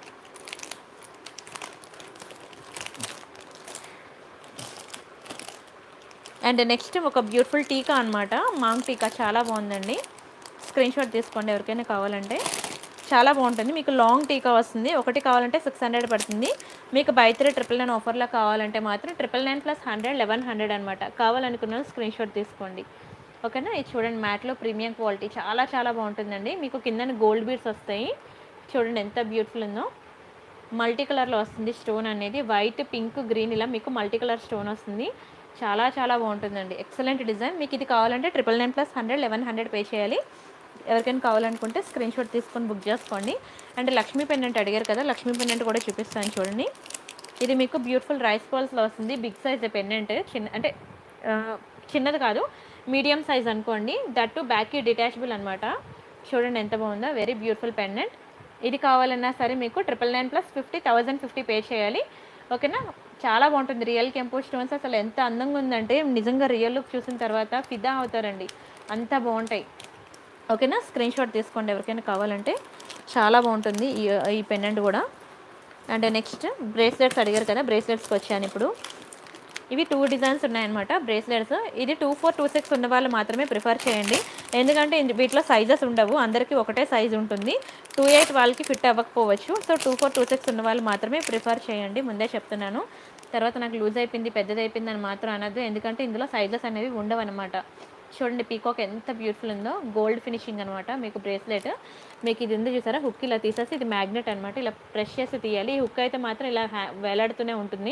అండ్ నెక్స్ట్ ఒక బ్యూటిఫుల్ టీకా అనమాట మాంగ్ టీకా చాలా బాగుందండి స్క్రీన్ షాట్ తీసుకోండి ఎవరికైనా కావాలంటే చాలా బాగుంటుంది మీకు లాంగ్ టీకా వస్తుంది ఒకటి కావాలంటే సిక్స్ హండ్రెడ్ పడుతుంది మీకు బై త్రీ ట్రిపుల్ నైన్ ఆఫర్లో కావాలంటే మాత్రం triple nine plus hundred eleven hundred అనమాట కావాలనుకున్న స్క్రీన్ షాట్ తీసుకోండి ఓకేనా ఇది చూడండి మ్యాట్లో ప్రీమియం క్వాలిటీ చాలా చాలా బాగుంటుందండి మీకు కింద గోల్డ్ బీడ్స్ వస్తాయి చూడండి ఎంత బ్యూటిఫుల్ ఉందో మల్టీ కలర్లో వస్తుంది స్టోన్ అనేది వైట్ పింక్ గ్రీన్ ఇలా మీకు మల్టీ కలర్ స్టోన్ వస్తుంది చాలా చాలా బాగుంటుందండి ఎక్సలెంట్ డిజైన్ మీకు ఇది కావాలంటే triple nine plus hundred eleven hundred pay చేయాలి ఎవరికైనా కావాలనుకుంటే స్క్రీన్ షాట్ తీసుకొని బుక్ చేసుకోండి అండ్ లక్ష్మీ పెండెంట్ అడిగారు కదా లక్ష్మీ పెండెంట్ కూడా చూపిస్తాను చూడండి ఇది మీకు బ్యూటిఫుల్ రైస్ బాల్స్లో వస్తుంది బిగ్ సైజ్ పెండెంట్ చిన్న అంటే ఆ, చిన్నది కాదు మీడియం సైజ్ అనుకోండి దట్ టు బ్యాక్కి డిటాచబుల్ అనమాట చూడండి ఎంత బాగుందో వెరీ బ్యూటిఫుల్ పెండెంట్ ఇది కావాలన్నా సరే మీకు triple nine plus fifty thousand fifty pay చేయాలి ఓకేనా చాలా బాగుంటుంది రియల్ కెంపో స్టోన్స్ అసలు ఎంత అందంగా ఉందంటే నిజంగా రియల్ లుక్ చూసిన తర్వాత ఫిదా అవుతారండి అంత బాగుంటాయి ఓకేనా స్క్రీన్ షాట్ తీసుకోండి ఎవరికైనా కావాలంటే చాలా బాగుంటుంది ఈ ఈ పెండెంట్ కూడా అండ్ నెక్స్ట్ బ్రేస్లెట్స్ అడిగారు కదా బ్రేస్లెట్స్కి వచ్చాను ఇప్పుడు ఇవి టూ డిజైన్స్ ఉన్నాయన్నమాట బ్రేస్లెట్స్ ఇది టూ ఫోర్ టూ సిక్స్ ఉన్న వాళ్ళు మాత్రమే ప్రిఫర్ చేయండి ఎందుకంటే ఇందు- వీటిలో సైజెస్ ఉండవు అందరికీ ఒకటే సైజ్ ఉంటుంది టూ ఎయిట్ వాళ్ళకి ఫిట్ అవ్వకపోవచ్చు so two four two six ఉన్న వాళ్ళు మాత్రమే ప్రిఫర్ చేయండి ముందే చెప్తున్నాను తర్వాత నాకు లూజ్ అయిపోయింది పెద్దది అయిపోయింది అని మాత్రం అనద్దు ఎందుకంటే ఇందులో సైజెస్ అనేవి ఉండవు అనమాట చూడండి పీకాక్ ఎంత బ్యూటిఫుల్ ఉందో గోల్డ్ ఫినిషింగ్ అనమాట మీకు బ్రేస్లెట్ మీకు ఇది ఉంది చూసారా హుక్ ఇలా తీసేసి ఇది మ్యాగ్నెట్ అనమాట ఇలా ప్రెస్ చేసి తీయాలి ఈ హుక్ అయితే మాత్రం ఇలా హ్యా- వేలాడుతూనే ఉంటుంది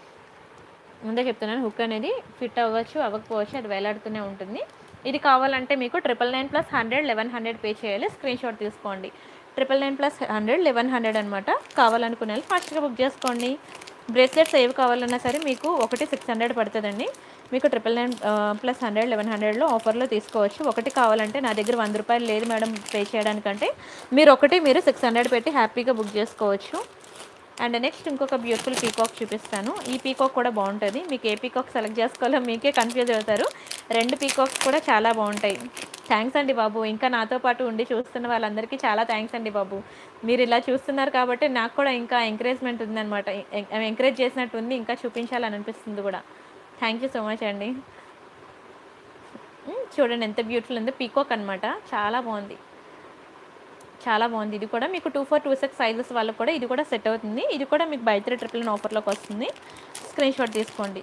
ముందే చెప్తున్నాను హుక్ అనేది ఫిట్ అవ్వచ్చు అవ్వకపోవచ్చు అది వేలాడుతూనే ఉంటుంది ఇది కావాలంటే మీకు triple nine plus hundred eleven hundred pay చేయాలి స్క్రీన్ షాట్ తీసుకోండి triple nine plus hundred eleven hundred అనమాట కావాలనుకునే వాళ్ళు ఫాస్ట్గా బుక్ చేసుకోండి బ్రేస్లెట్స్ ఏవి కావాలన్నా సరే మీకు ఒకటి సిక్స్ హండ్రెడ్ పడుతుందండి మీకు triple nine plus hundred eleven హండ్రెడ్లో ఆఫర్లో తీసుకోవచ్చు ఒకటి కావాలంటే నా దగ్గర వంద రూపాయలు లేదు మేడం పే చేయడానికంటే మీరు ఒకటి మీరు సిక్స్ హండ్రెడ్ పెట్టి హ్యాపీగా బుక్ చేసుకోవచ్చు అండ్ నెక్స్ట్ ఇంకొక బ్యూటిఫుల్ పీకాక్ చూపిస్తాను ఈ పీకాక్ కూడా బాగుంటుంది మీకు ఏ పీకాక్ సెలెక్ట్ చేసుకోవాలో మీకే కన్ఫ్యూజ్ అవుతారు రెండు పీకాక్స్ కూడా చాలా బాగుంటాయి థ్యాంక్స్ అండి బాబు ఇంకా నాతో పాటు ఉండి చూస్తున్న వాళ్ళందరికీ చాలా థ్యాంక్స్ అండి బాబు మీరు ఇలా చూస్తున్నారు కాబట్టి నాకు కూడా ఇంకా ఎంకరేజ్మెంట్ ఉందన్నమాట ఎంకరేజ్ చేసినట్టు ఉంది ఇంకా చూపించాలని అనిపిస్తుంది కూడా థ్యాంక్ యూ సో మచ్ అండి మ్, చూడండి ఎంత బ్యూటిఫుల్ ఉందో పీకాక్ అనమాట చాలా బాగుంది చాలా బాగుంది ఇది కూడా మీకు two four two six sizes వాళ్ళకి కూడా ఇది కూడా సెట్ అవుతుంది ఇది కూడా మీకు బై త్రీ ట్రిపుల్ నైన్ ఆఫర్లోకి వస్తుంది స్క్రీన్ షాట్ తీసుకోండి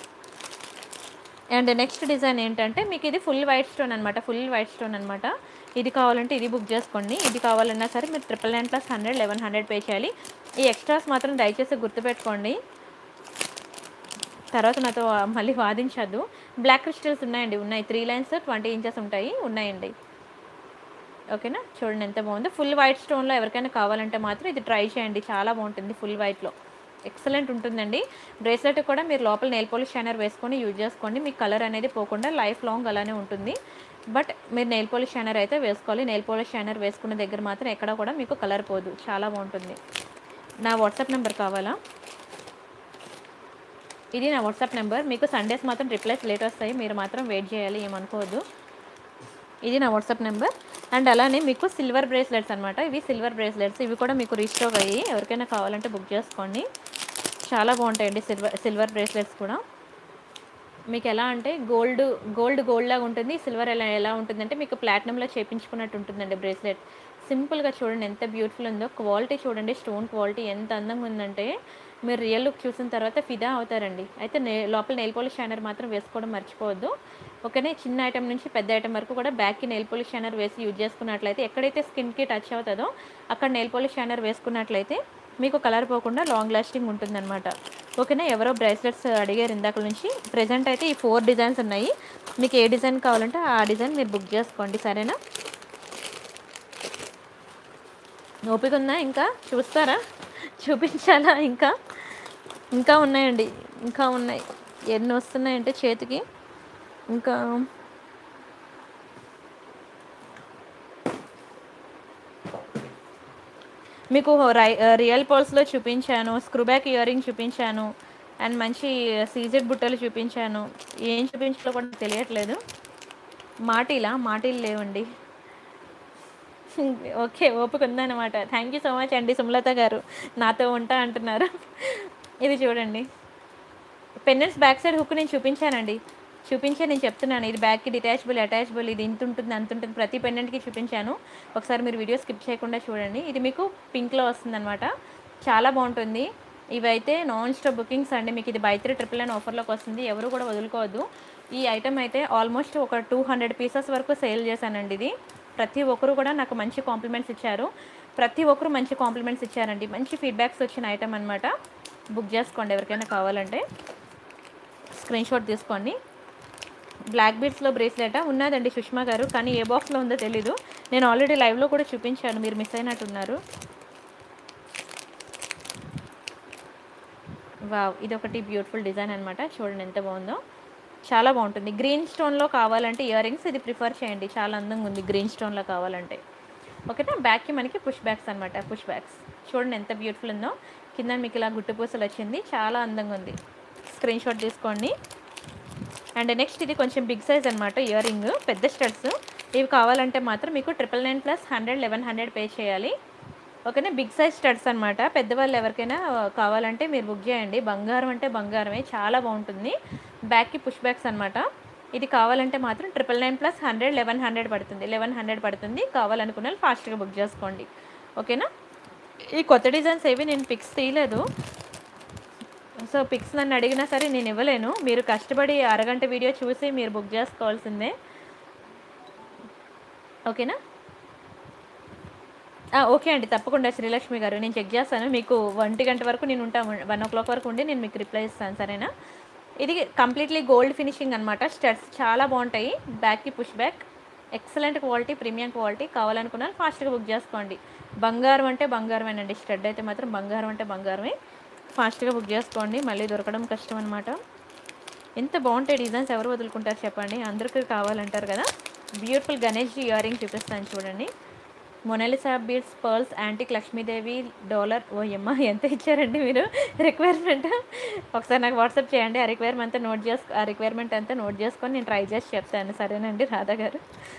అండ్ నెక్స్ట్ డిజైన్ ఏంటంటే మీకు ఇది ఫుల్ వైట్ స్టోన్ అనమాట ఫుల్ వైట్ స్టోన్ అనమాట ఇది కావాలంటే ఇది బుక్ చేసుకోండి ఇది కావాలన్నా సరే మీరు triple nine plus hundred eleven hundred pay చేయాలి ఈ ఎక్స్ట్రాస్ మాత్రం దయచేసి గుర్తుపెట్టుకోండి తర్వాత నాతో మళ్ళీ వాదించద్దు బ్లాక్ క్రిస్టల్స్ ఉన్నాయండి ఉన్నాయి త్రీ లైన్స్ ట్వంటీ ఇంచెస్ ఉంటాయి ఉన్నాయండి ఓకేనా చూడండి ఎంత బాగుందో ఫుల్ వైట్ స్టోన్లో ఎవరికైనా కావాలంటే మాత్రం ఇది ట్రై చేయండి చాలా బాగుంటుంది ఫుల్ వైట్లో ఎక్సలెంట్ ఉంటుందండి బ్రేస్లెట్ కూడా మీరు లోపల నెయిల్ పాలిష్ షైనర్ వేసుకొని యూజ్ చేసుకోండి మీకు కలర్ అనేది పోకుండా లైఫ్ లాంగ్ అలానే ఉంటుంది బట్ మీరు నెయిల్ పాలిష్ షైనర్ అయితే వేసుకోవాలి నెయిల్ పాలిష్ షైనర్ వేసుకున్న దగ్గర మాత్రం ఎక్కడ కూడా మీకు కలర్ పోదు చాలా బాగుంటుంది నా వాట్సాప్ నెంబర్ కావాలా ఇది నా వాట్సాప్ నెంబర్ మీకు సండేస్ మాత్రం రిప్లైస్ లేట్ వస్తాయి మీరు మాత్రం వెయిట్ చేయాలి ఏమనుకోవద్దు ఇది నా వాట్సాప్ నెంబర్ అండ్ అలానే మీకు సిల్వర్ బ్రేస్లెట్స్ అనమాట ఇవి సిల్వర్ బ్రేస్లెట్స్ ఇవి కూడా మీకు రీస్టాక్ అయ్యి ఎవరికైనా కావాలంటే బుక్ చేసుకోండి చాలా బాగుంటాయండి సిల్వర్ సిల్వర్ బ్రేస్లెట్స్ కూడా మీకు ఎలా అంటే గోల్డ్ గోల్డ్ గోల్డ్ లాగా ఉంటుంది సిల్వర్ ఎలా ఎలా ఉంటుందంటే మీకు ప్లాటినంలో చేపించుకున్నట్టు ఉంటుందండి బ్రేస్లెట్ సింపుల్గా చూడండి ఎంత బ్యూటిఫుల్ ఉందో క్వాలిటీ చూడండి స్టోన్ క్వాలిటీ ఎంత అందంగా ఉందంటే మీరు రియల్ లుక్ చూసిన తర్వాత ఫిదా అవుతారండి అయితే నే లోపల నెయిల్ పాలిష్ షైనర్ మాత్రం వేసుకోవడం మర్చిపోవద్దు ఓకేనే చిన్న ఐటమ్ నుంచి పెద్ద ఐటమ్ వరకు కూడా బ్యాక్కి నెయిల్ పాలిష్ షైనర్ వేసి యూజ్ చేసుకున్నట్లయితే ఎక్కడైతే స్కిన్కి టచ్ అవుతుందో అక్కడ నెయిల్ పాలిష్ షైనర్ వేసుకున్నట్లయితే మీకు కలర్ పోకుండా లాంగ్ లాస్టింగ్ ఉంటుందన్నమాట ఓకేనా ఎవరో బ్రేస్లెట్స్ అడిగారు ఇందాక నుంచి ప్రజెంట్ అయితే ఈ ఫోర్ డిజైన్స్ ఉన్నాయి మీకు ఏ డిజైన్ కావాలంటే ఆ డిజైన్ మీరు బుక్ చేసుకోండి సరేనా ఓపిక ఉందా ఇంకా చూస్తారా చూపించాలా ఇంకా ఇంకా ఉన్నాయండి ఇంకా ఉన్నాయి ఎన్ని వస్తున్నాయంటే చేతికి ఇంకా మీకు రై రియల్ పర్స్లో చూపించాను స్క్రూ బ్యాక్ ఇయర్ రింగ్ చూపించాను అండ్ మంచి సీజెడ్ బుట్టలు చూపించాను ఏం చూపించాలో కూడా తెలియట్లేదు మాటీలా మాటీలు లేవండి ఓకే ఓపిక ఉందన్నమాట థ్యాంక్ యూ సో మచ్ అండి సుమలత గారు నాతో ఉంటా అంటున్నారు ఇది చూడండి పెన్నెట్స్ బ్యాక్ సైడ్ హుక్ నేను చూపించానండి చూపించే నేను చెప్తున్నాను ఇది బ్యాక్కి డిటాచబుల్ అటాచబుల్ ఇది ఇంత ఉంటుంది అంత ఉంటుంది ప్రతి పెండెంట్కి చూపించాను ఒకసారి మీరు వీడియో స్కిప్ చేయకుండా చూడండి ఇది మీకు పింక్లో వస్తుందన్నమాట చాలా బాగుంటుంది ఇవైతే నాన్ స్టాప్ బుకింగ్స్ అండి మీకు ఇది బై త్రీ ట్రిపుల్ నైన్ ఆఫర్లోకి వస్తుంది ఎవరు కూడా వదులుకోవద్దు ఈ ఐటమ్ అయితే ఆల్మోస్ట్ ఒక టూ హండ్రెడ్ పీసెస్ వరకు సేల్ చేశానండి ఇది ప్రతి ఒక్కరు కూడా నాకు మంచి కాంప్లిమెంట్స్ ఇచ్చారు ప్రతి ఒక్కరు మంచి కాంప్లిమెంట్స్ ఇచ్చారండి మంచి ఫీడ్బ్యాక్స్ వచ్చిన ఐటమ్ అనమాట బుక్ చేసుకోండి ఎవరికైనా కావాలంటే స్క్రీన్ షాట్ తీసుకోండి బ్లాక్ బీడ్స్లో బ్రేస్లెట్ ఉన్నదండి సుష్మా గారు కానీ ఏ బాక్స్లో ఉందో తెలీదు నేను ఆల్రెడీ లైవ్లో కూడా చూపించాను మీరు మిస్ అయినట్టున్నారు వావ్ ఇది ఒకటి బ్యూటిఫుల్ డిజైన్ అనమాట చూడండి ఎంత బాగుందో చాలా బాగుంటుంది గ్రీన్ స్టోన్లో కావాలంటే ఇయర్ రింగ్స్ ఇది ప్రిఫర్ చేయండి చాలా అందంగా ఉంది గ్రీన్ స్టోన్లో కావాలంటే ఓకేనా బ్యాక్కి మనకి పుష్ బ్యాక్స్ అనమాట పుష్ బ్యాక్స్ చూడండి ఎంత బ్యూటిఫుల్ ఉందో కింద మీకు ఇలా గుట్టు పూసలు వచ్చింది చాలా అందంగా ఉంది స్క్రీన్ షాట్ తీసుకోండి అండ్ నెక్స్ట్ ఇది కొంచెం బిగ్ సైజ్ అనమాట ఇయర్ రింగ్ పెద్ద స్టడ్స్ ఇవి కావాలంటే మాత్రం మీకు triple nine plus hundred eleven hundred pay చేయాలి ఓకేనా బిగ్ సైజ్ స్టడ్స్ అనమాట పెద్దవాళ్ళు ఎవరికైనా కావాలంటే మీరు బుక్ చేయండి బంగారం అంటే బంగారమే చాలా బాగుంటుంది బ్యాక్కి పుష్ బ్యాక్స్ అనమాట ఇది కావాలంటే మాత్రం triple nine plus hundred eleven hundred పడుతుంది లెవెన్ హండ్రెడ్ పడుతుంది కావాలనుకున్న వాళ్ళు ఫాస్ట్గా బుక్ చేసుకోండి ఓకేనా ఈ కొత్త డిజైన్స్ ఏవి నేను పిక్స్ తీయలేదు సో పిక్స్ నన్ను అడిగినా సరే నేను ఇవ్వలేను మీరు కష్టపడి అరగంట వీడియో చూసి మీరు బుక్ చేసుకోవాల్సిందే ఓకేనా ఆ, ఓకే అండి తప్పకుండా శ్రీలక్ష్మి గారు నేను చెక్ చేస్తాను మీకు ఒంటి గంట వరకు నేను ఉంటాను వన్ ఓ క్లాక్ వరకు ఉండి నేను మీకు రిప్లై ఇస్తాను సరేనా ఇది కంప్లీట్లీ గోల్డ్ ఫినిషింగ్ అనమాట స్టడ్స్ చాలా బాగుంటాయి బ్యాక్కి push back excellent quality premium quality కావాలనుకున్నా ఫాస్ట్గా బుక్ చేసుకోండి బంగారం అంటే బంగారమేనండి స్టడ్ అయితే మాత్రం బంగారం అంటే బంగారమే ఫాస్ట్గా బుక్ చేసుకోండి మళ్ళీ దొరకడం కష్టం అనమాట ఎంత బాగుంటాయి డిజైన్స్ ఎవరు వదులుకుంటారు చెప్పండి అందరికీ కావాలంటారు కదా బ్యూటిఫుల్ గణేష్ ఇయర్ రింగ్ చూపిస్తాను చూడండి Mona Lisa beads pearls antique Lakshmidevi dollar ఓ ఎమ్మ ఎంత ఇచ్చారండి మీరు రిక్వైర్మెంట్ ఒకసారి నాకు వాట్సాప్ చేయండి ఆ రిక్వైర్మెంట్ అంతా నోట్ చేసు ఆ రిక్వైర్మెంట్ అంతా నోట్ చేసుకొని నేను ట్రై చేసి చెప్తాను సరేనండి రాధా గారు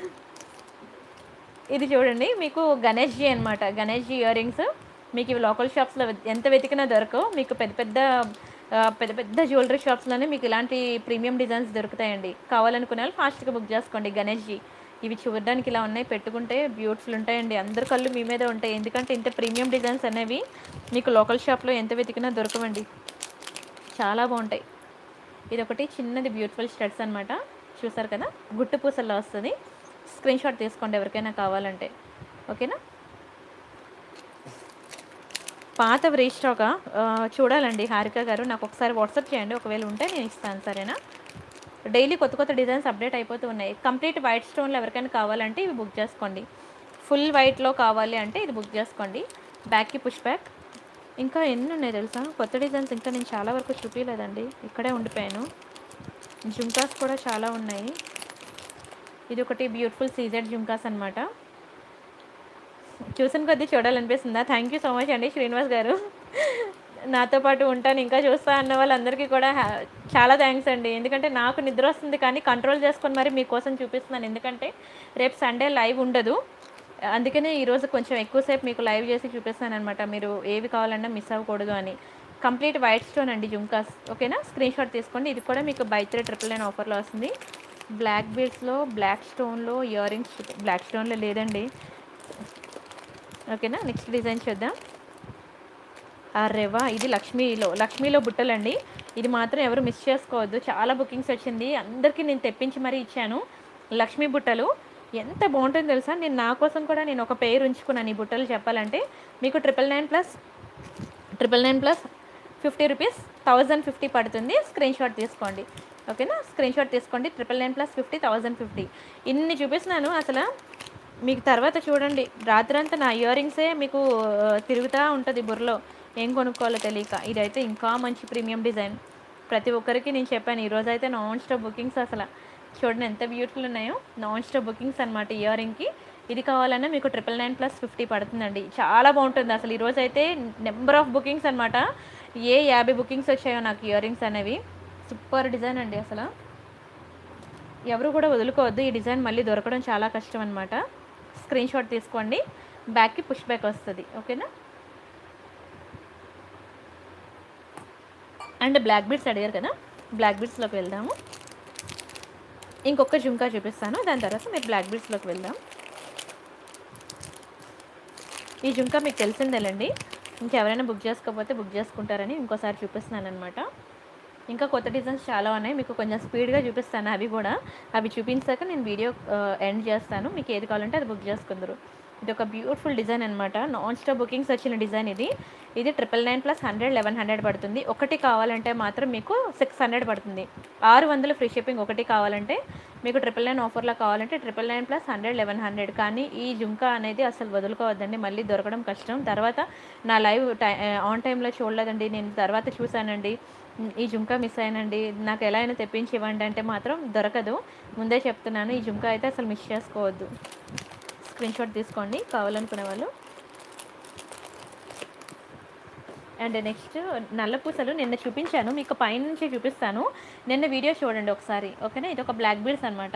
ఇది చూడండి మీకు గణేష్ జీ అనమాట గణేష్ జీ ఇయర్ రింగ్స్ మీకు ఇవి లోకల్ షాప్స్లో ఎంత వెతికినా దొరకవు మీకు పెద్ద పెద్ద ఆ, పెద్ద పెద్ద జ్యువెలరీ షాప్స్లోనే మీకు ఇలాంటి ప్రీమియం డిజైన్స్ దొరుకుతాయండి కావాలనుకునే వాళ్ళు ఫాస్ట్గా బుక్ చేసుకోండి గణేష్ జీ ఇవి చూడడానికి ఇలా ఉన్నాయి పెట్టుకుంటే బ్యూటిఫుల్ ఉంటాయండి అందరి కళ్ళు మీ మీదే ఉంటాయి ఎందుకంటే ఇంత ప్రీమియం డిజైన్స్ అనేవి మీకు లోకల్ షాప్లో ఎంత వెతికినా దొరకవండి చాలా బాగుంటాయి ఇది ఒకటి చిన్నది బ్యూటిఫుల్ స్టడ్స్ అనమాట చూసారు కదా గుట్టు పూసల్లో వస్తుంది స్క్రీన్ షాట్ తీసుకోండి ఎవరికైనా కావాలంటే ఓకేనా పాత రీస్టాక్ చూడాలండి హారిక గారు నాకు ఒకసారి వాట్సాప్ చేయండి ఒకవేళ ఉంటే నేను ఇస్తాను సరేనా డైలీ కొత్త కొత్త డిజైన్స్ అప్డేట్ అయిపోతూ ఉన్నాయి కంప్లీట్ వైట్ స్టోన్లో ఎవరికైనా కావాలంటే ఇవి బుక్ చేసుకోండి ఫుల్ వైట్లో కావాలి అంటే ఇది బుక్ చేసుకోండి బ్యాక్కి పుష్ బ్యాక్ ఇంకా ఎన్ని ఉన్నాయి తెలుసా కొత్త డిజైన్స్ ఇంకా నేను చాలా వరకు చూపించలేదండి ఇక్కడే ఉండిపోయాను జుంకాస్ కూడా చాలా ఉన్నాయి ఇది ఒకటి బ్యూటిఫుల్ సీజెడ్ జుంకాస్ అనమాట చూసిన కొద్దీ చూడాలనిపిస్తుందా థ్యాంక్ యూ సో మచ్ అండి శ్రీనివాస్ గారు నాతో పాటు ఉంటాను ఇంకా చూస్తా అన్న వాళ్ళందరికీ కూడా హ్యా- చాలా థ్యాంక్స్ అండి ఎందుకంటే నాకు నిద్ర వస్తుంది కానీ కంట్రోల్ చేసుకొని మరి మీకోసం చూపిస్తున్నాను ఎందుకంటే రేపు సండే లైవ్ ఉండదు అందుకనే ఈరోజు కొంచెం ఎక్కువసేపు మీకు లైవ్ చేసి చూపిస్తాను అనమాట మీరు ఏవి కావాలన్నా మిస్ అవ్వకూడదు అని కంప్లీట్ వైట్ స్టోన్ అండి జుంకాస్ ఓకేనా స్క్రీన్ షాట్ తీసుకోండి ఇది కూడా మీకు బై త్రీ ట్రిపుల్ నైన్ ఆఫర్లో వస్తుంది బ్లాక్ బీడ్స్లో బ్లాక్ స్టోన్లో ఇయర్ రింగ్స్ బ్లాక్ స్టోన్లో లేదండి ఓకేనా నెక్స్ట్ డిజైన్ చూద్దాం అరేవా ఇది లక్ష్మీలో లక్ష్మీలో బుట్టలండి ఇది మాత్రం ఎవరు మిస్ చేసుకోవద్దు చాలా బుకింగ్స్ వచ్చింది అందరికీ నేను తెప్పించి మరీ ఇచ్చాను లక్ష్మీ బుట్టలు ఎంత బాగుంటుందో తెలుసా నేను నా కోసం కూడా నేను ఒక పేరు ఉంచుకున్నాను ఈ బుట్టలు చెప్పాలంటే మీకు triple nine plus triple nine plus fifty rupees thousand fifty పడుతుంది స్క్రీన్ షాట్ తీసుకోండి ఓకేనా స్క్రీన్ షాట్ తీసుకోండి triple nine plus fifty thousand fifty ఇన్ని చూపిస్తున్నాను అసలు మీకు తర్వాత చూడండి రాత్రంతా నా ఇయర్ రింగ్సే మీకు ఆ, తిరుగుతూ ఉంటుంది బుర్రలో ఏం కొనుక్కోవాలో తెలియక ఇదైతే ఇంకా మంచి ప్రీమియం డిజైన్ ప్రతి ఒక్కరికి నేను చెప్పాను ఈరోజు అయితే నాన్ స్టాప్ బుకింగ్స్ అసలు చూడండి ఎంత బ్యూటిఫుల్ ఉన్నాయో నాన్ స్టాప్ బుకింగ్స్ అనమాట ఇయర్ రింగ్కి ఇది కావాలన్నా మీకు ట్రిపుల్ నైన్ ప్లస్ ఫిఫ్టీ పడుతుందండి చాలా బాగుంటుంది అసలు ఈరోజు అయితే నెంబర్ ఆఫ్ బుకింగ్స్ అనమాట ఏ యాభై బుకింగ్స్ వచ్చాయో నాకు ఇయర్ రింగ్స్ అనేవి సూపర్ డిజైన్ అండి అసలు ఎవరు కూడా వదులుకోవద్దు ఈ డిజైన్ మళ్ళీ దొరకడం చాలా కష్టం అనమాట స్క్రీన్ షాట్ తీసుకోండి బ్యాక్కి పుష్ బ్యాక్ వస్తుంది ఓకేనా అండ్ బ్లాక్ బీడ్స్ అడిగారు కదా బ్లాక్ బీడ్స్లోకి వెళ్దాము ఇంకొక జుంకా చూపిస్తాను దాని తర్వాత మీరు బ్లాక్ బీడ్స్లోకి వెళ్దాం ఈ జుంకా మీకు తెలిసిందేలండి ఇంకెవరైనా బుక్ చేసుకోకపోతే బుక్ చేసుకుంటారని ఇంకోసారి చూపిస్తున్నాను అనమాట ఇంకా కొత్త డిజైన్స్ చాలా ఉన్నాయి మీకు కొంచెం స్పీడ్గా చూపిస్తాను అవి కూడా అవి చూపించాక నేను వీడియో ఎండ్ చేస్తాను మీకు ఏది కావాలంటే అది బుక్ చేసుకుందరు ఇది ఒక బ్యూటిఫుల్ డిజైన్ అనమాట నాన్ స్టాప్ బుకింగ్స్ వచ్చిన డిజైన్ ఇది ఇది triple nine plus hundred eleven hundred పడుతుంది ఒకటి కావాలంటే మాత్రం మీకు సిక్స్ హండ్రెడ్ పడుతుంది ఆరు వందలు ఫ్రీ షిప్పింగ్ ఒకటి కావాలంటే మీకు ట్రిపుల్ నైన్ ఆఫర్లో కావాలంటే triple nine plus hundred eleven hundred కానీ ఈ జుంకా అనేది అసలు వదులుకోవద్దండి మళ్ళీ దొరకడం కష్టం తర్వాత నా లైవ్ టై ఆన్ టైంలో చూడలేదండి నేను తర్వాత చూశానండి ఈ జుంకా మిస్ అయ్యానండి నాకు ఎలా అయినా తెప్పించి ఇవ్వండి అంటే మాత్రం దొరకదు ముందే చెప్తున్నాను ఈ జుంకా అయితే అసలు మిస్ చేసుకోవద్దు స్క్రీన్ షాట్ తీసుకోండి కావాలనుకునే వాళ్ళు అండ్ నెక్స్ట్ నల్ల పూసలు నిన్న చూపించాను మీకు పైనుంచి చూపిస్తాను నిన్న వీడియో చూడండి ఒకసారి ఓకేనా ఇది ఒక బ్లాక్ బీడ్స్ అనమాట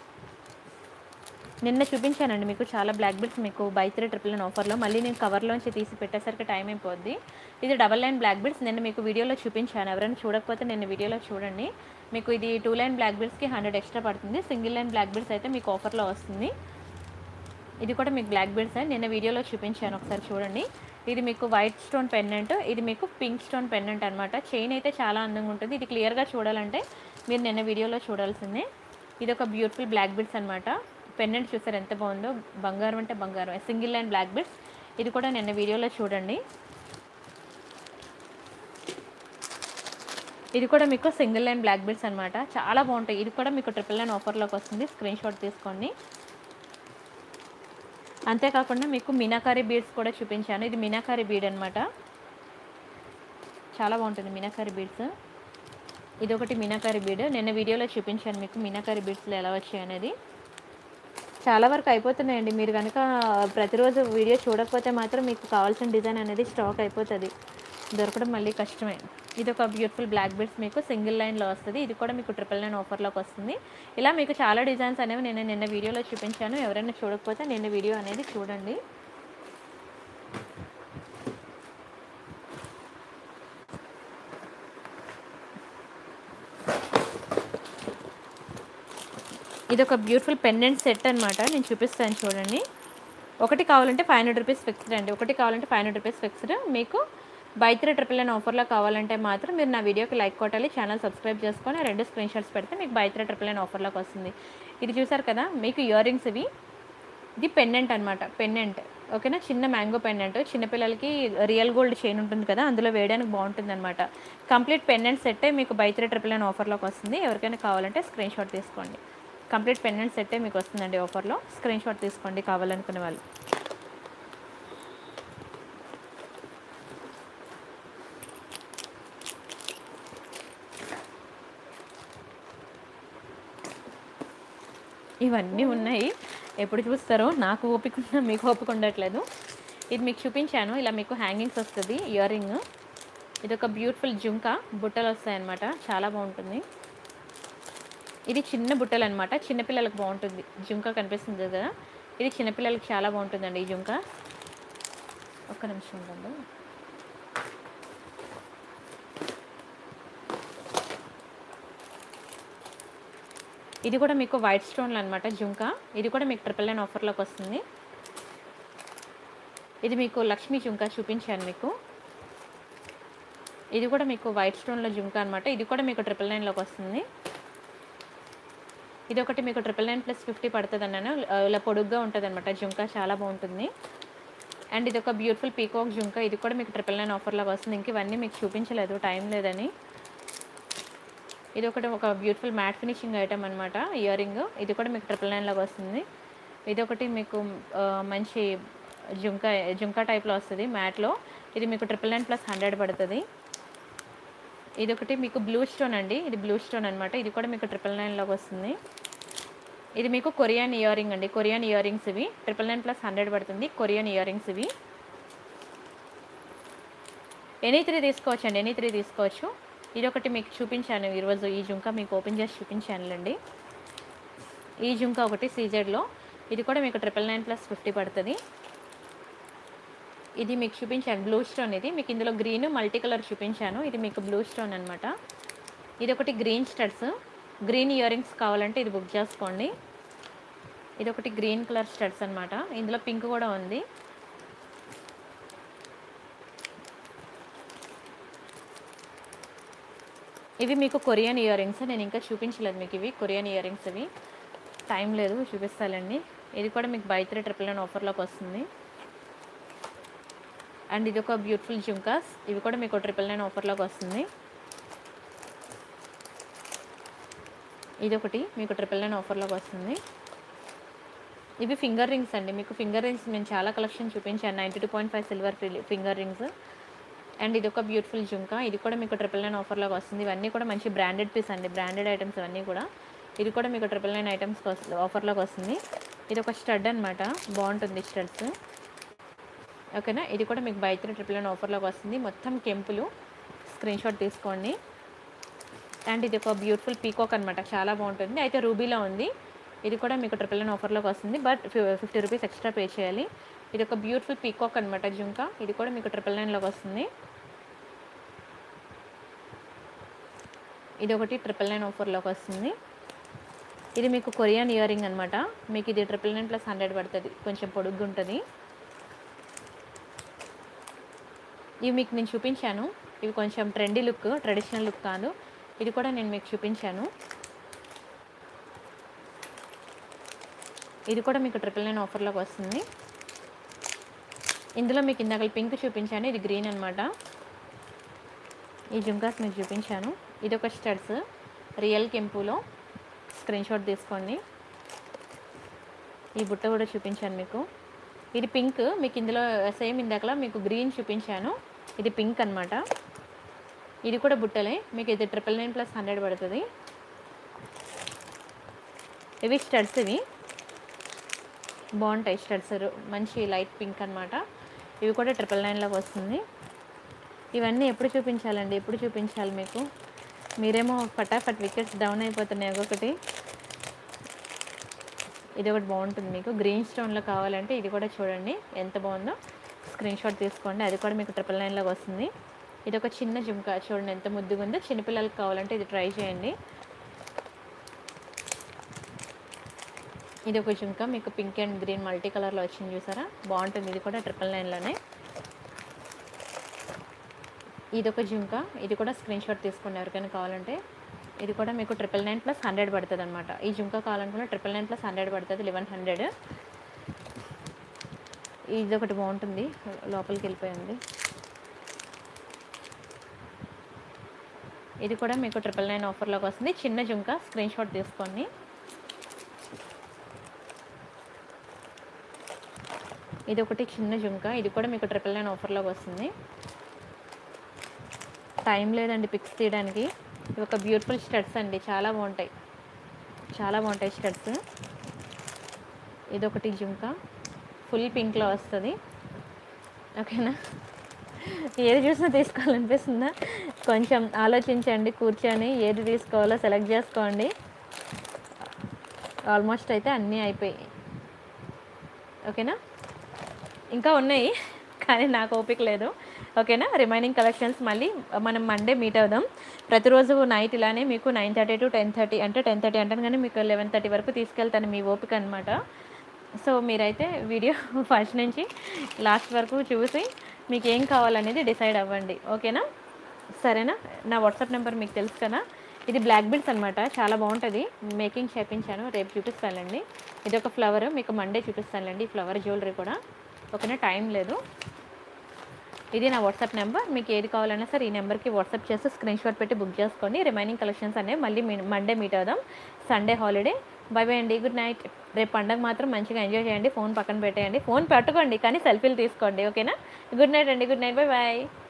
నిన్న చూపించానండి మీకు చాలా బ్లాక్ బీడ్స్ మీకు బై త్రీ ట్రిపుల్ నైన్ ఆఫర్లో మళ్ళీ నేను కవర్లోంచి తీసి పెట్టేసరికి టైం అయిపోద్ది ఇది డబల్ లైన్ బ్లాక్ బీడ్స్ నిన్న మీకు వీడియోలో చూపించాను ఎవరైనా చూడకపోతే నిన్న వీడియోలో చూడండి మీకు ఇది టూ లైన్ బ్లాక్ బీడ్స్కి హండ్రెడ్ ఎక్స్ట్రా పడుతుంది సింగిల్ లైన్ బ్లాక్ బీడ్స్ అయితే మీకు ఆఫర్లో వస్తుంది ఇది కూడా మీకు బ్లాక్ బీడ్స్ నిన్న వీడియోలో చూపించాను ఒకసారి చూడండి ఇది మీకు వైట్ స్టోన్ పెండెంట్ ఇది మీకు పింక్ స్టోన్ పెండెంట్ అనమాట చైన్ అయితే చాలా అందంగా ఉంటుంది ఇది క్లియర్గా చూడాలంటే మీరు నిన్న వీడియోలో చూడాల్సిందే ఇది ఒక బ్యూటిఫుల్ బ్లాక్ బీడ్స్ అనమాట పెండెంట్ చూసారు ఎంత బాగుందో బంగారం అంటే బంగారం సింగిల్ లైన్ బ్లాక్ బీడ్స్ ఇది కూడా నిన్న వీడియోలో చూడండి ఇది కూడా మీకు సింగిల్ లైన్ బ్లాక్ బీడ్స్ అనమాట చాలా బాగుంటాయి ఇది కూడా మీకు ట్రిపుల్ లైన్ ఆఫర్లోకి వస్తుంది స్క్రీన్ షాట్ తీసుకోండి అంతేకాకుండా మీకు మీనాకారి బీడ్స్ కూడా చూపించాను ఇది మీనాకారి బీడ్ అనమాట చాలా బాగుంటుంది మీనాకారి బీడ్స్ ఇది ఒకటి మీనాకారి బీడ్ నిన్న వీడియోలో చూపించాను మీకు మీనాకారి బీడ్స్లో ఎలా వచ్చాయి అనేది చాలా వరకు అయిపోతున్నాయండి మీరు కనుక ప్రతిరోజు వీడియో చూడకపోతే మాత్రం మీకు కావాల్సిన డిజైన్ అనేది స్టాక్ అయిపోతుంది దొరకడం మళ్ళీ కష్టమే ఇది ఒక బ్యూటిఫుల్ బ్లాక్ బీడ్స్ మీకు సింగిల్ లైన్లో వస్తుంది ఇది కూడా మీకు ట్రిపుల్ నైన్ ఆఫర్లోకి వస్తుంది ఇలా మీకు చాలా డిజైన్స్ అనేవి నేను నిన్న వీడియోలో చూపించాను ఎవరైనా చూడకపోతే నిన్న వీడియో అనేది చూడండి ఇది ఒక బ్యూటిఫుల్ పెండెంట్ సెట్ అనమాట నేను చూపిస్తాను చూడండి ఒకటి కావాలంటే ఫైవ్ హండ్రెడ్ రూపీస్ ఫిక్స్డ్ అండి ఒకటి కావాలంటే ఫైవ్ హండ్రెడ్ రూపీస్ ఫిక్స్డ్ మీకు బై త్రీ ట్రిపుల్ నైన్ ఆఫర్లో కావాలంటే మాత్రం మీరు నా వీడియోకి లైక్ కొట్టాలి ఛానల్ సబ్స్క్రైబ్ చేసుకొని రెండు స్క్రీన్ షాట్స్ పెడితే మీకు బై త్రీ ట్రిపుల్ నైన్ ఆఫర్లోకి వస్తుంది ఇది చూసారు కదా మీకు ఇయర్ రింగ్స్ ఇవి ఇది పెండెంట్ అనమాట పెండెంట్ ఓకేనా చిన్న మ్యాంగో పెండెంట్ చిన్నపిల్లలకి రియల్ గోల్డ్ చైన్ ఉంటుంది కదా అందులో వేయడానికి బాగుంటుంది అనమాట కంప్లీట్ పెండెంట్ సెట్టే మీకు బై త్రీ ట్రిపుల్ నైన్ ఆఫర్లోకి వస్తుంది ఎవరికైనా కావాలంటే స్క్రీన్ షాట్ తీసుకోండి కంప్లీట్ పెండెంట్ సెట్టే మీకు వస్తుందండి ఆఫర్లో స్క్రీన్ షాట్ తీసుకోండి కావాలనుకునే వాళ్ళు ఇవన్నీ ఉన్నాయి ఎప్పుడు చూస్తారో నాకు ఓపిక ఉన్నా మీకు ఓపిక ఉండట్లేదు ఇది మీకు చూపించాను ఇలా మీకు హ్యాంగింగ్స్ వస్తుంది ఇయర్ రింగ్ ఇది ఒక బ్యూటిఫుల్ జుంకా బుట్టలు వస్తాయన్నమాట చాలా బాగుంటుంది ఇది చిన్న బుట్టలు అనమాట చిన్నపిల్లలకు బాగుంటుంది జుంకా కనిపిస్తుంది కదా ఇది చిన్నపిల్లలకు చాలా బాగుంటుందండి ఈ జుంకా ఒక్క నిమిషం ఉండండి ఇది కూడా మీకు వైట్ స్టోన్లు అనమాట జుంకా ఇది కూడా మీకు ట్రిపుల్ నైన్ ఆఫర్లోకి వస్తుంది ఇది మీకు లక్ష్మీ జుంకా చూపించాను మీకు ఇది కూడా మీకు వైట్ స్టోన్లో జుంకా అనమాట ఇది కూడా మీకు ట్రిపుల్ నైన్లోకి వస్తుంది ఇది ఒకటి మీకు ట్రిపుల్ నైన్ ప్లస్ ఫిఫ్టీ పడుతుంది అన్నాను ఇలా పొడుగ్గా ఉంటుంది అనమాట జుంకా చాలా బాగుంటుంది అండ్ ఇది ఒక బ్యూటిఫుల్ పీకాక్ జుంకా ఇది కూడా మీకు ట్రిపుల్ నైన్ ఆఫర్ లాగా వస్తుంది ఇంక ఇవన్నీ మీకు చూపించలేదు టైం లేదని ఇది ఒకటి ఒక బ్యూటిఫుల్ మ్యాట్ ఫినిషింగ్ ఐటమ్ అనమాట ఇయర్ రింగ్ ఇది కూడా మీకు ట్రిపుల్ నైన్ లాగా వస్తుంది ఇది ఒకటి మీకు ఆ, మంచి జుంకా జుంకా టైప్లో వస్తుంది మ్యాట్లో ఇది మీకు ట్రిపుల్ నైన్ ప్లస్ హండ్రెడ్ పడుతుంది ఇది ఒకటి మీకు బ్లూ స్టోన్ అండి ఇది బ్లూ స్టోన్ అనమాట ఇది కూడా మీకు ట్రిపుల్ నైన్ లాగా వస్తుంది ఇది మీకు కొరియన్ ఇయర్ రింగ్ అండి కొరియన్ ఇయర్ రింగ్స్ ఇవి ట్రిపుల్ నైన్ ప్లస్ హండ్రెడ్ పడుతుంది కొరియన్ ఇయర్ రింగ్స్ ఇవి ఎనీ త్రీ తీసుకోవచ్చు అండి ఎనీ త్రీ తీసుకోవచ్చు ఇది ఒకటి మీకు చూపించాను ఈరోజు ఈ జుంకా మీకు ఓపెన్ చేసి చూపించానులేండి ఈ జుంకా ఒకటి సీజెడ్లో ఇది కూడా మీకు ట్రిపుల్ నైన్ ప్లస్ ఫిఫ్టీ పడుతుంది ఇది మీకు చూపించాను బ్లూ స్టోన్ ఇది మీకు ఇందులో గ్రీన్ మల్టీ కలర్ చూపించాను ఇది మీకు బ్లూ స్టోన్ అనమాట ఇది ఒకటి green studs green ear rings కావాలంటే ఇది బుక్ చేసుకోండి ఇది ఒకటి గ్రీన్ కలర్ స్టడ్స్ అనమాట ఇందులో పింక్ కూడా ఉంది ఇవి మీకు కొరియన్ ఇయర్ రింగ్స్ నేను ఇంకా చూపించలేదు మీకు ఇవి కొరియన్ ఇయర్ రింగ్స్ ఇవి టైం లేదు చూపిస్తానండి ఇది కూడా మీకు బై త్రీ ట్రిపుల్ నైన్ ఆఫర్లోకి వస్తుంది అండ్ ఇది ఒక బ్యూటిఫుల్ జుంకాస్ ఇవి కూడా మీకు ట్రిపుల్ నైన్ ఆఫర్లోకి వస్తుంది ఇది ఒకటి మీకు ట్రిపుల్ నైన్ ఆఫర్లోకి వస్తుంది ఇవి ఫింగర్ రింగ్స్ అండి మీకు ఫింగర్ రింగ్స్ నేను చాలా కలెక్షన్ చూపించాను ninety two point five silver finger rings and ఇది ఒక బ్యూటిఫుల్ జుంకా ఇది కూడా మీకు ట్రిపుల్ నైన్ ఆఫర్లోకి వస్తుంది ఇవన్నీ కూడా మంచి బ్రాండెడ్ పీస్ అండి బ్రాండెడ్ ఐటమ్స్ ఇవన్నీ కూడా ఇది కూడా మీకు ట్రిపుల్ నైన్ ఐటమ్స్ ఆఫర్లోకి వస్తుంది ఇది ఒక స్టడ్ అనమాట బాగుంటుంది స్టడ్స్ ఓకేనా ఇది కూడా మీకు బై త్రీ ట్రిపుల్ నైన్ ఆఫర్లోకి వస్తుంది మొత్తం కెంపులు స్క్రీన్ షాట్ తీసుకోండి అండ్ ఇది ఒక బ్యూటిఫుల్ పీకాక్ అనమాట చాలా బాగుంటుంది అయితే రూబీలో ఉంది ఇది కూడా మీకు ట్రిపుల్ నైన్ ఆఫర్లోకి వస్తుంది but fifty rupees extra pay చేయాలి ఇది ఒక బ్యూటిఫుల్ పీకాక్ అనమాట జుంకా ఇది కూడా మీకు ట్రిపుల్ నైన్లోకి వస్తుంది ఇది ఒకటి ట్రిపుల్ నైన్ ఆఫర్లోకి వస్తుంది ఇది మీకు కొరియన్ ఇయర్ రింగ్ అనమాట మీకు ఇది ట్రిపుల్ నైన్ ప్లస్ హండ్రెడ్ పడుతుంది కొంచెం పొడుగ్గా ఉంటుంది ఇవి మీకు నేను చూపించాను ఇవి కొంచెం ట్రెండీ లుక్ ట్రెడిషనల్ లుక్ కాదు ఇది కూడా నేను మీకు చూపించాను ఇది కూడా మీకు ట్రిపుల్ నైన్ ఆఫర్లోకి వస్తుంది ఇందులో మీకు ఇందాక పింక్ చూపించాను ఇది గ్రీన్ అనమాట ఈ జుంకాస్ మీకు చూపించాను ఇది ఒక స్టడ్స్ రియల్ కెంపులో స్క్రీన్ షాట్ తీసుకోండి ఈ బుట్ట కూడా చూపించాను మీకు ఇది పింక్ మీకు ఇందులో సేమ్ ఇందాకలా మీకు గ్రీన్ చూపించాను ఇది పింక్ అనమాట ఇది కూడా బుట్టలే మీకు ఇది ట్రిపుల్ నైన్ ప్లస్ హండ్రెడ్ పడుతుంది ఇవి స్టడ్స్ ఇవి బాగుంటాయి స్టడ్స్ మంచి లైట్ పింక్ అనమాట ఇవి కూడా ట్రిపుల్ నైన్లోకి వస్తుంది ఇవన్నీ ఎప్పుడు చూపించాలండి ఎప్పుడు చూపించాలి మీకు మీరేమో ఫటాఫట్ వికెట్స్ డౌన్ అయిపోతున్నాయి ఒక్కొక్కటి ఇది ఒకటి బాగుంటుంది మీకు గ్రీన్ స్టోన్లో కావాలంటే ఇది కూడా చూడండి ఎంత బాగుందో స్క్రీన్ షాట్ తీసుకోండి అది కూడా మీకు ట్రిపుల్ నైన్లోకి వస్తుంది ఇది ఒక చిన్న జుంకా చూడండి ఎంత ముద్దుగా ఉందో చిన్నపిల్లలకి కావాలంటే ఇది ట్రై చేయండి ఇది ఒక జుంకా మీకు పింక్ అండ్ గ్రీన్ మల్టీ కలర్లో వచ్చింది చూసారా బాగుంటుంది ఇది కూడా ట్రిపుల్ నైన్లోనే ఇది ఒక జుంకా ఇది కూడా స్క్రీన్ షాట్ తీసుకోండి ఎవరికైనా కావాలంటే ఇది కూడా మీకు ట్రిపుల్ నైన్ ప్లస్ హండ్రెడ్ పడుతుంది అనమాట ఈ జుంకా కావాలనుకున్న ట్రిపుల్ నైన్ ప్లస్ హండ్రెడ్ పడుతుంది లెవెన్ హండ్రెడ్ ఇది ఒకటి బాగుంటుంది లోపలికి వెళ్ళిపోయింది ఇది కూడా మీకు ట్రిపుల్ నైన్ ఆఫర్లోకి వస్తుంది చిన్న జుంకా స్క్రీన్ షాట్ తీసుకోండి ఇది ఒకటి చిన్న జుంకా ఇది కూడా మీకు ట్రిపుల్ నైన్ ఆఫర్లోకి వస్తుంది టైం లేదండి పిక్స్ తీయడానికి ఇవి ఒక బ్యూటిఫుల్ స్టడ్స్ అండి చాలా బాగుంటాయి చాలా బాగుంటాయి స్టడ్స్ ఇది ఒకటి జుంకా ఫుల్ పింక్లో వస్తుంది ఓకేనా ఏది చూసినా తీసుకోవాలనిపిస్తుందా కొంచెం ఆలోచించండి కూర్చొని ఏది తీసుకోవాలో సెలెక్ట్ చేసుకోండి ఆల్మోస్ట్ అయితే అన్నీ అయిపోయాయి ఓకేనా ఇంకా ఉన్నాయి కానీ నాకు ఓపిక లేదు ఓకేనా రిమైనింగ్ కలెక్షన్స్ మళ్ళీ మనం మండే మీట్ అవుదాం ప్రతిరోజు నైట్ ఇలానే మీకు nine thirty to ten thirty అంటే టెన్ థర్టీ అంటాను కానీ మీకు లెవెన్ థర్టీ వరకు తీసుకెళ్తాను మీ ఓపిక అనమాట సో మీరైతే వీడియో ఫస్ట్ నుంచి లాస్ట్ వరకు చూసి మీకు ఏం కావాలనేది డిసైడ్ అవ్వండి ఓకేనా సరేనా నా వాట్సాప్ నెంబర్ మీకు తెలుసు కదా ఇది బ్లాక్ బిడ్స్ అనమాట చాలా బాగుంటుంది మేకింగ్ చేపించాను రేపు చూపిస్తానులేండి ఇది ఒక ఫ్లవర్ మీకు మండే చూపిస్తానులేండి ఈ ఫ్లవర్ జ్యువెలరీ కూడా ఓకేనా టైం లేదు ఇది నా వాట్సాప్ నెంబర్ మీకు ఏది కావాలన్నా సరే ఈ నెంబర్కి వాట్సాప్ చేసి స్క్రీన్ షాట్ పెట్టి బుక్ చేసుకోండి రిమైనింగ్ కలెక్షన్స్ అనేవి మళ్ళీ మండే మీట్ అవుదాం సండే హాలిడే బై బై అండి గుడ్ నైట్ రేపు పండగ మాత్రం మంచిగా ఎంజాయ్ చేయండి ఫోన్ పక్కన పెట్టేయండి ఫోన్ పెట్టుకోండి కానీ సెల్ఫీలు తీసుకోండి ఓకేనా గుడ్ నైట్ అండి గుడ్ నైట్ బై బాయ్